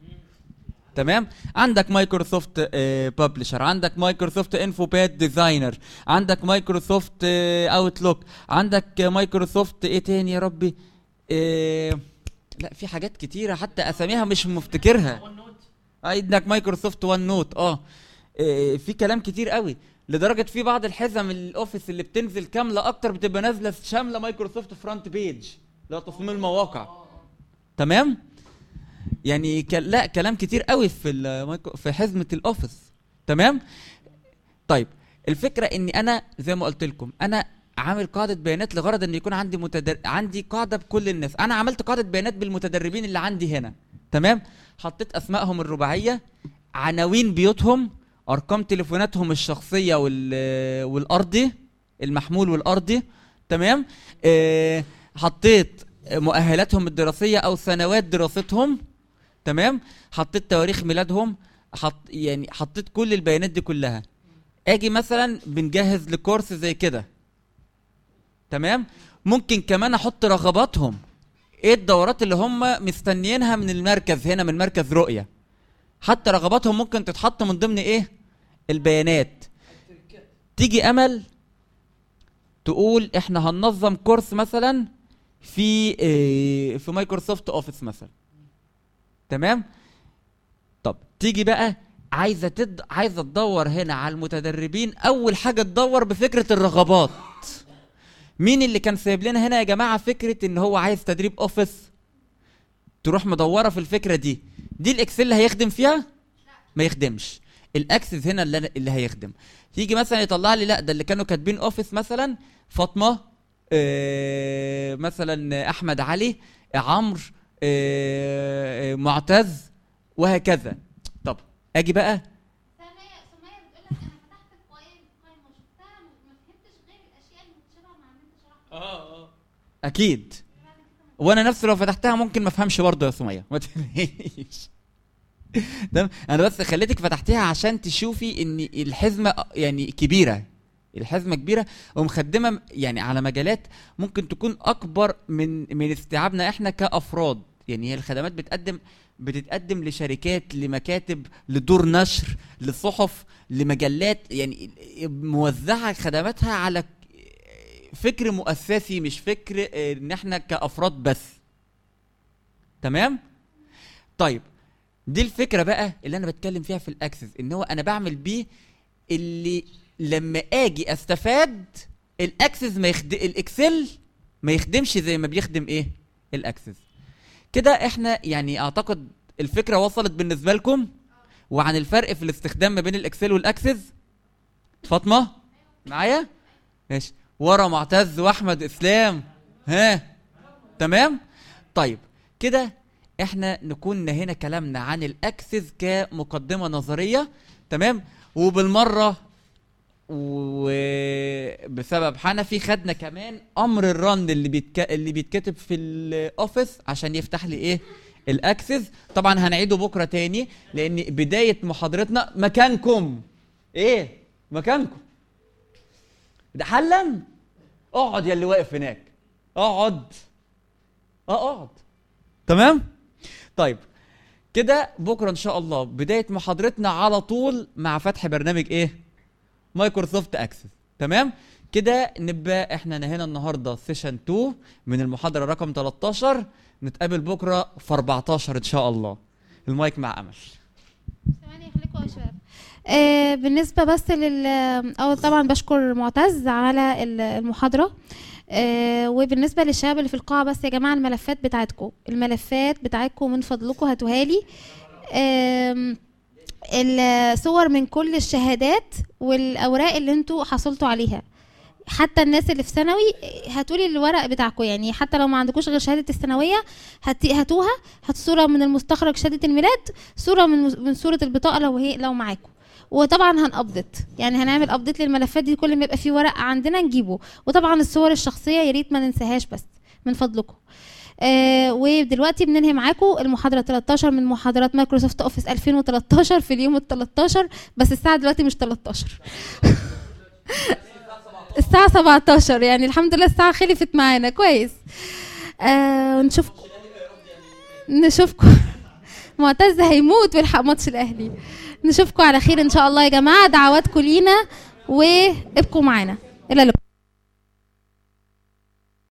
تمام عندك مايكروسوفت ببلشر عندك مايكروسوفت انفو باد ديزاينر عندك مايكروسوفت اوتلوك عندك مايكروسوفت ايه تاني يا ربي آه، لا في حاجات كتيره حتى اساميها مش مفتكرها عندك مايكروسوفت وان نوت اه آه، في كلام كتير قوي لدرجه في بعض الحزم الاوفيس اللي بتنزل كامله اكتر بتبقى نازله شامله مايكروسوفت فرونت بيج اللي هو تصميم المواقع تمام يعني ك... لا كلام كتير قوي في المايكرو... في حزمه الاوفيس تمام طيب الفكره اني انا زي ما قلت لكم انا عامل قاعده بيانات لغرض ان يكون عندي متدر... عندي قاعده بكل الناس انا عملت قاعده بيانات بالمتدربين اللي عندي هنا تمام حطيت اسمائهم الرباعيه عناوين بيوتهم ارقام تليفوناتهم الشخصيه وال... والارضي المحمول والارضي تمام آه حطيت مؤهلاتهم الدراسيه او سنوات دراستهم تمام حطيت تواريخ ميلادهم حط يعني حطيت كل البيانات دي كلها اجي مثلا بنجهز لكورس زي كده تمام ممكن كمان احط رغباتهم ايه الدورات اللي هم مستنيينها من المركز هنا من مركز رؤية حتى رغباتهم ممكن تتحط من ضمن ايه البيانات تيجي امل تقول احنا هننظم كورس مثلا في إيه في مايكروسوفت اوفيس مثلا تمام طب تيجي بقى عايزه تد... عايزه تدور هنا على المتدربين اول حاجه تدور بفكره الرغبات مين اللي كان سايب لنا هنا يا جماعه فكره ان هو عايز تدريب اوفيس تروح مدوره في الفكره دي دي الاكسل اللي هيخدم فيها ما يخدمش الاكسس هنا اللي, اللي هيخدم يجي مثلا يطلع لي لا ده اللي كانوا كاتبين اوفيس مثلا فاطمه آه مثلا احمد علي عمرو آه معتز وهكذا طب اجي بقى اه اه اكيد وانا نفسي لو فتحتها ممكن ما افهمش برضه يا سميه ما تقلقيش تمام انا بس خليتك فتحتيها عشان تشوفي ان الحزمه يعني كبيره الحزمه كبيره ومخدمه يعني على مجالات ممكن تكون اكبر من من استيعابنا احنا كافراد يعني هي الخدمات بتقدم بتتقدم لشركات لمكاتب لدور نشر لصحف لمجلات يعني موزعه خدماتها على فكر مؤسسي مش فكر آه، ان احنا كافراد بس تمام طيب دي الفكره بقى اللي انا بتكلم فيها في الاكسس ان هو انا بعمل بيه اللي لما اجي استفاد الاكسس ما يخد... الاكسل ما يخدمش زي ما بيخدم ايه الاكسس كده احنا يعني اعتقد الفكره وصلت بالنسبه لكم وعن الفرق في الاستخدام ما بين الاكسل والاكسس فاطمه معايا ماشي ورا معتز واحمد اسلام ها تمام طيب كده احنا نكون هنا كلامنا عن الاكسس كمقدمه نظريه تمام وبالمره وبسبب حنفي خدنا كمان امر الرن اللي بيتك... اللي بيتكتب في الاوفيس عشان يفتح لي ايه الاكسس طبعا هنعيده بكره تاني لان بدايه محاضرتنا مكانكم ايه مكانكم ده حلا اقعد يا اللي واقف هناك اقعد اه اقعد تمام طيب كده بكره ان شاء الله بدايه محاضرتنا على طول مع فتح برنامج ايه مايكروسوفت اكسس تمام كده نبقى احنا نهينا النهارده سيشن 2 من المحاضره رقم 13 نتقابل بكره في 14 ان شاء الله المايك مع امل ثواني خليكم يا شباب آه بالنسبه بس لل او طبعا بشكر معتز على ال- المحاضره آه وبالنسبه للشباب اللي في القاعه بس يا جماعه الملفات بتاعتكم الملفات بتاعتكم من فضلكم هاتوها لي آم، الصور من كل الشهادات والاوراق اللي انتوا حصلتوا عليها حتى الناس اللي في ثانوي هاتولي الورق بتاعكم يعني حتى لو ما عندكوش غير شهاده الثانويه هاتي هاتوها هات صوره من المستخرج شهاده الميلاد صوره من من صوره البطاقه لو هي لو معاكم وطبعا هنابديت يعني هنعمل ابديت للملفات دي كل ما يبقى في ورق عندنا نجيبه وطبعا الصور الشخصيه يا ريت ما ننساهاش بس من فضلكم آه ودلوقتي بننهي معاكم المحاضرة 13 من محاضرات مايكروسوفت اوفيس 2013 في اليوم ال 13 بس الساعة دلوقتي مش 13 الساعة 17 يعني الحمد لله الساعة خلفت معانا كويس آه ونشوفكم نشوفكم معتز هيموت ويلحق ماتش الاهلي نشوفكم على خير ان شاء الله يا جماعة دعواتكم لينا وابقوا معانا الى اللقاء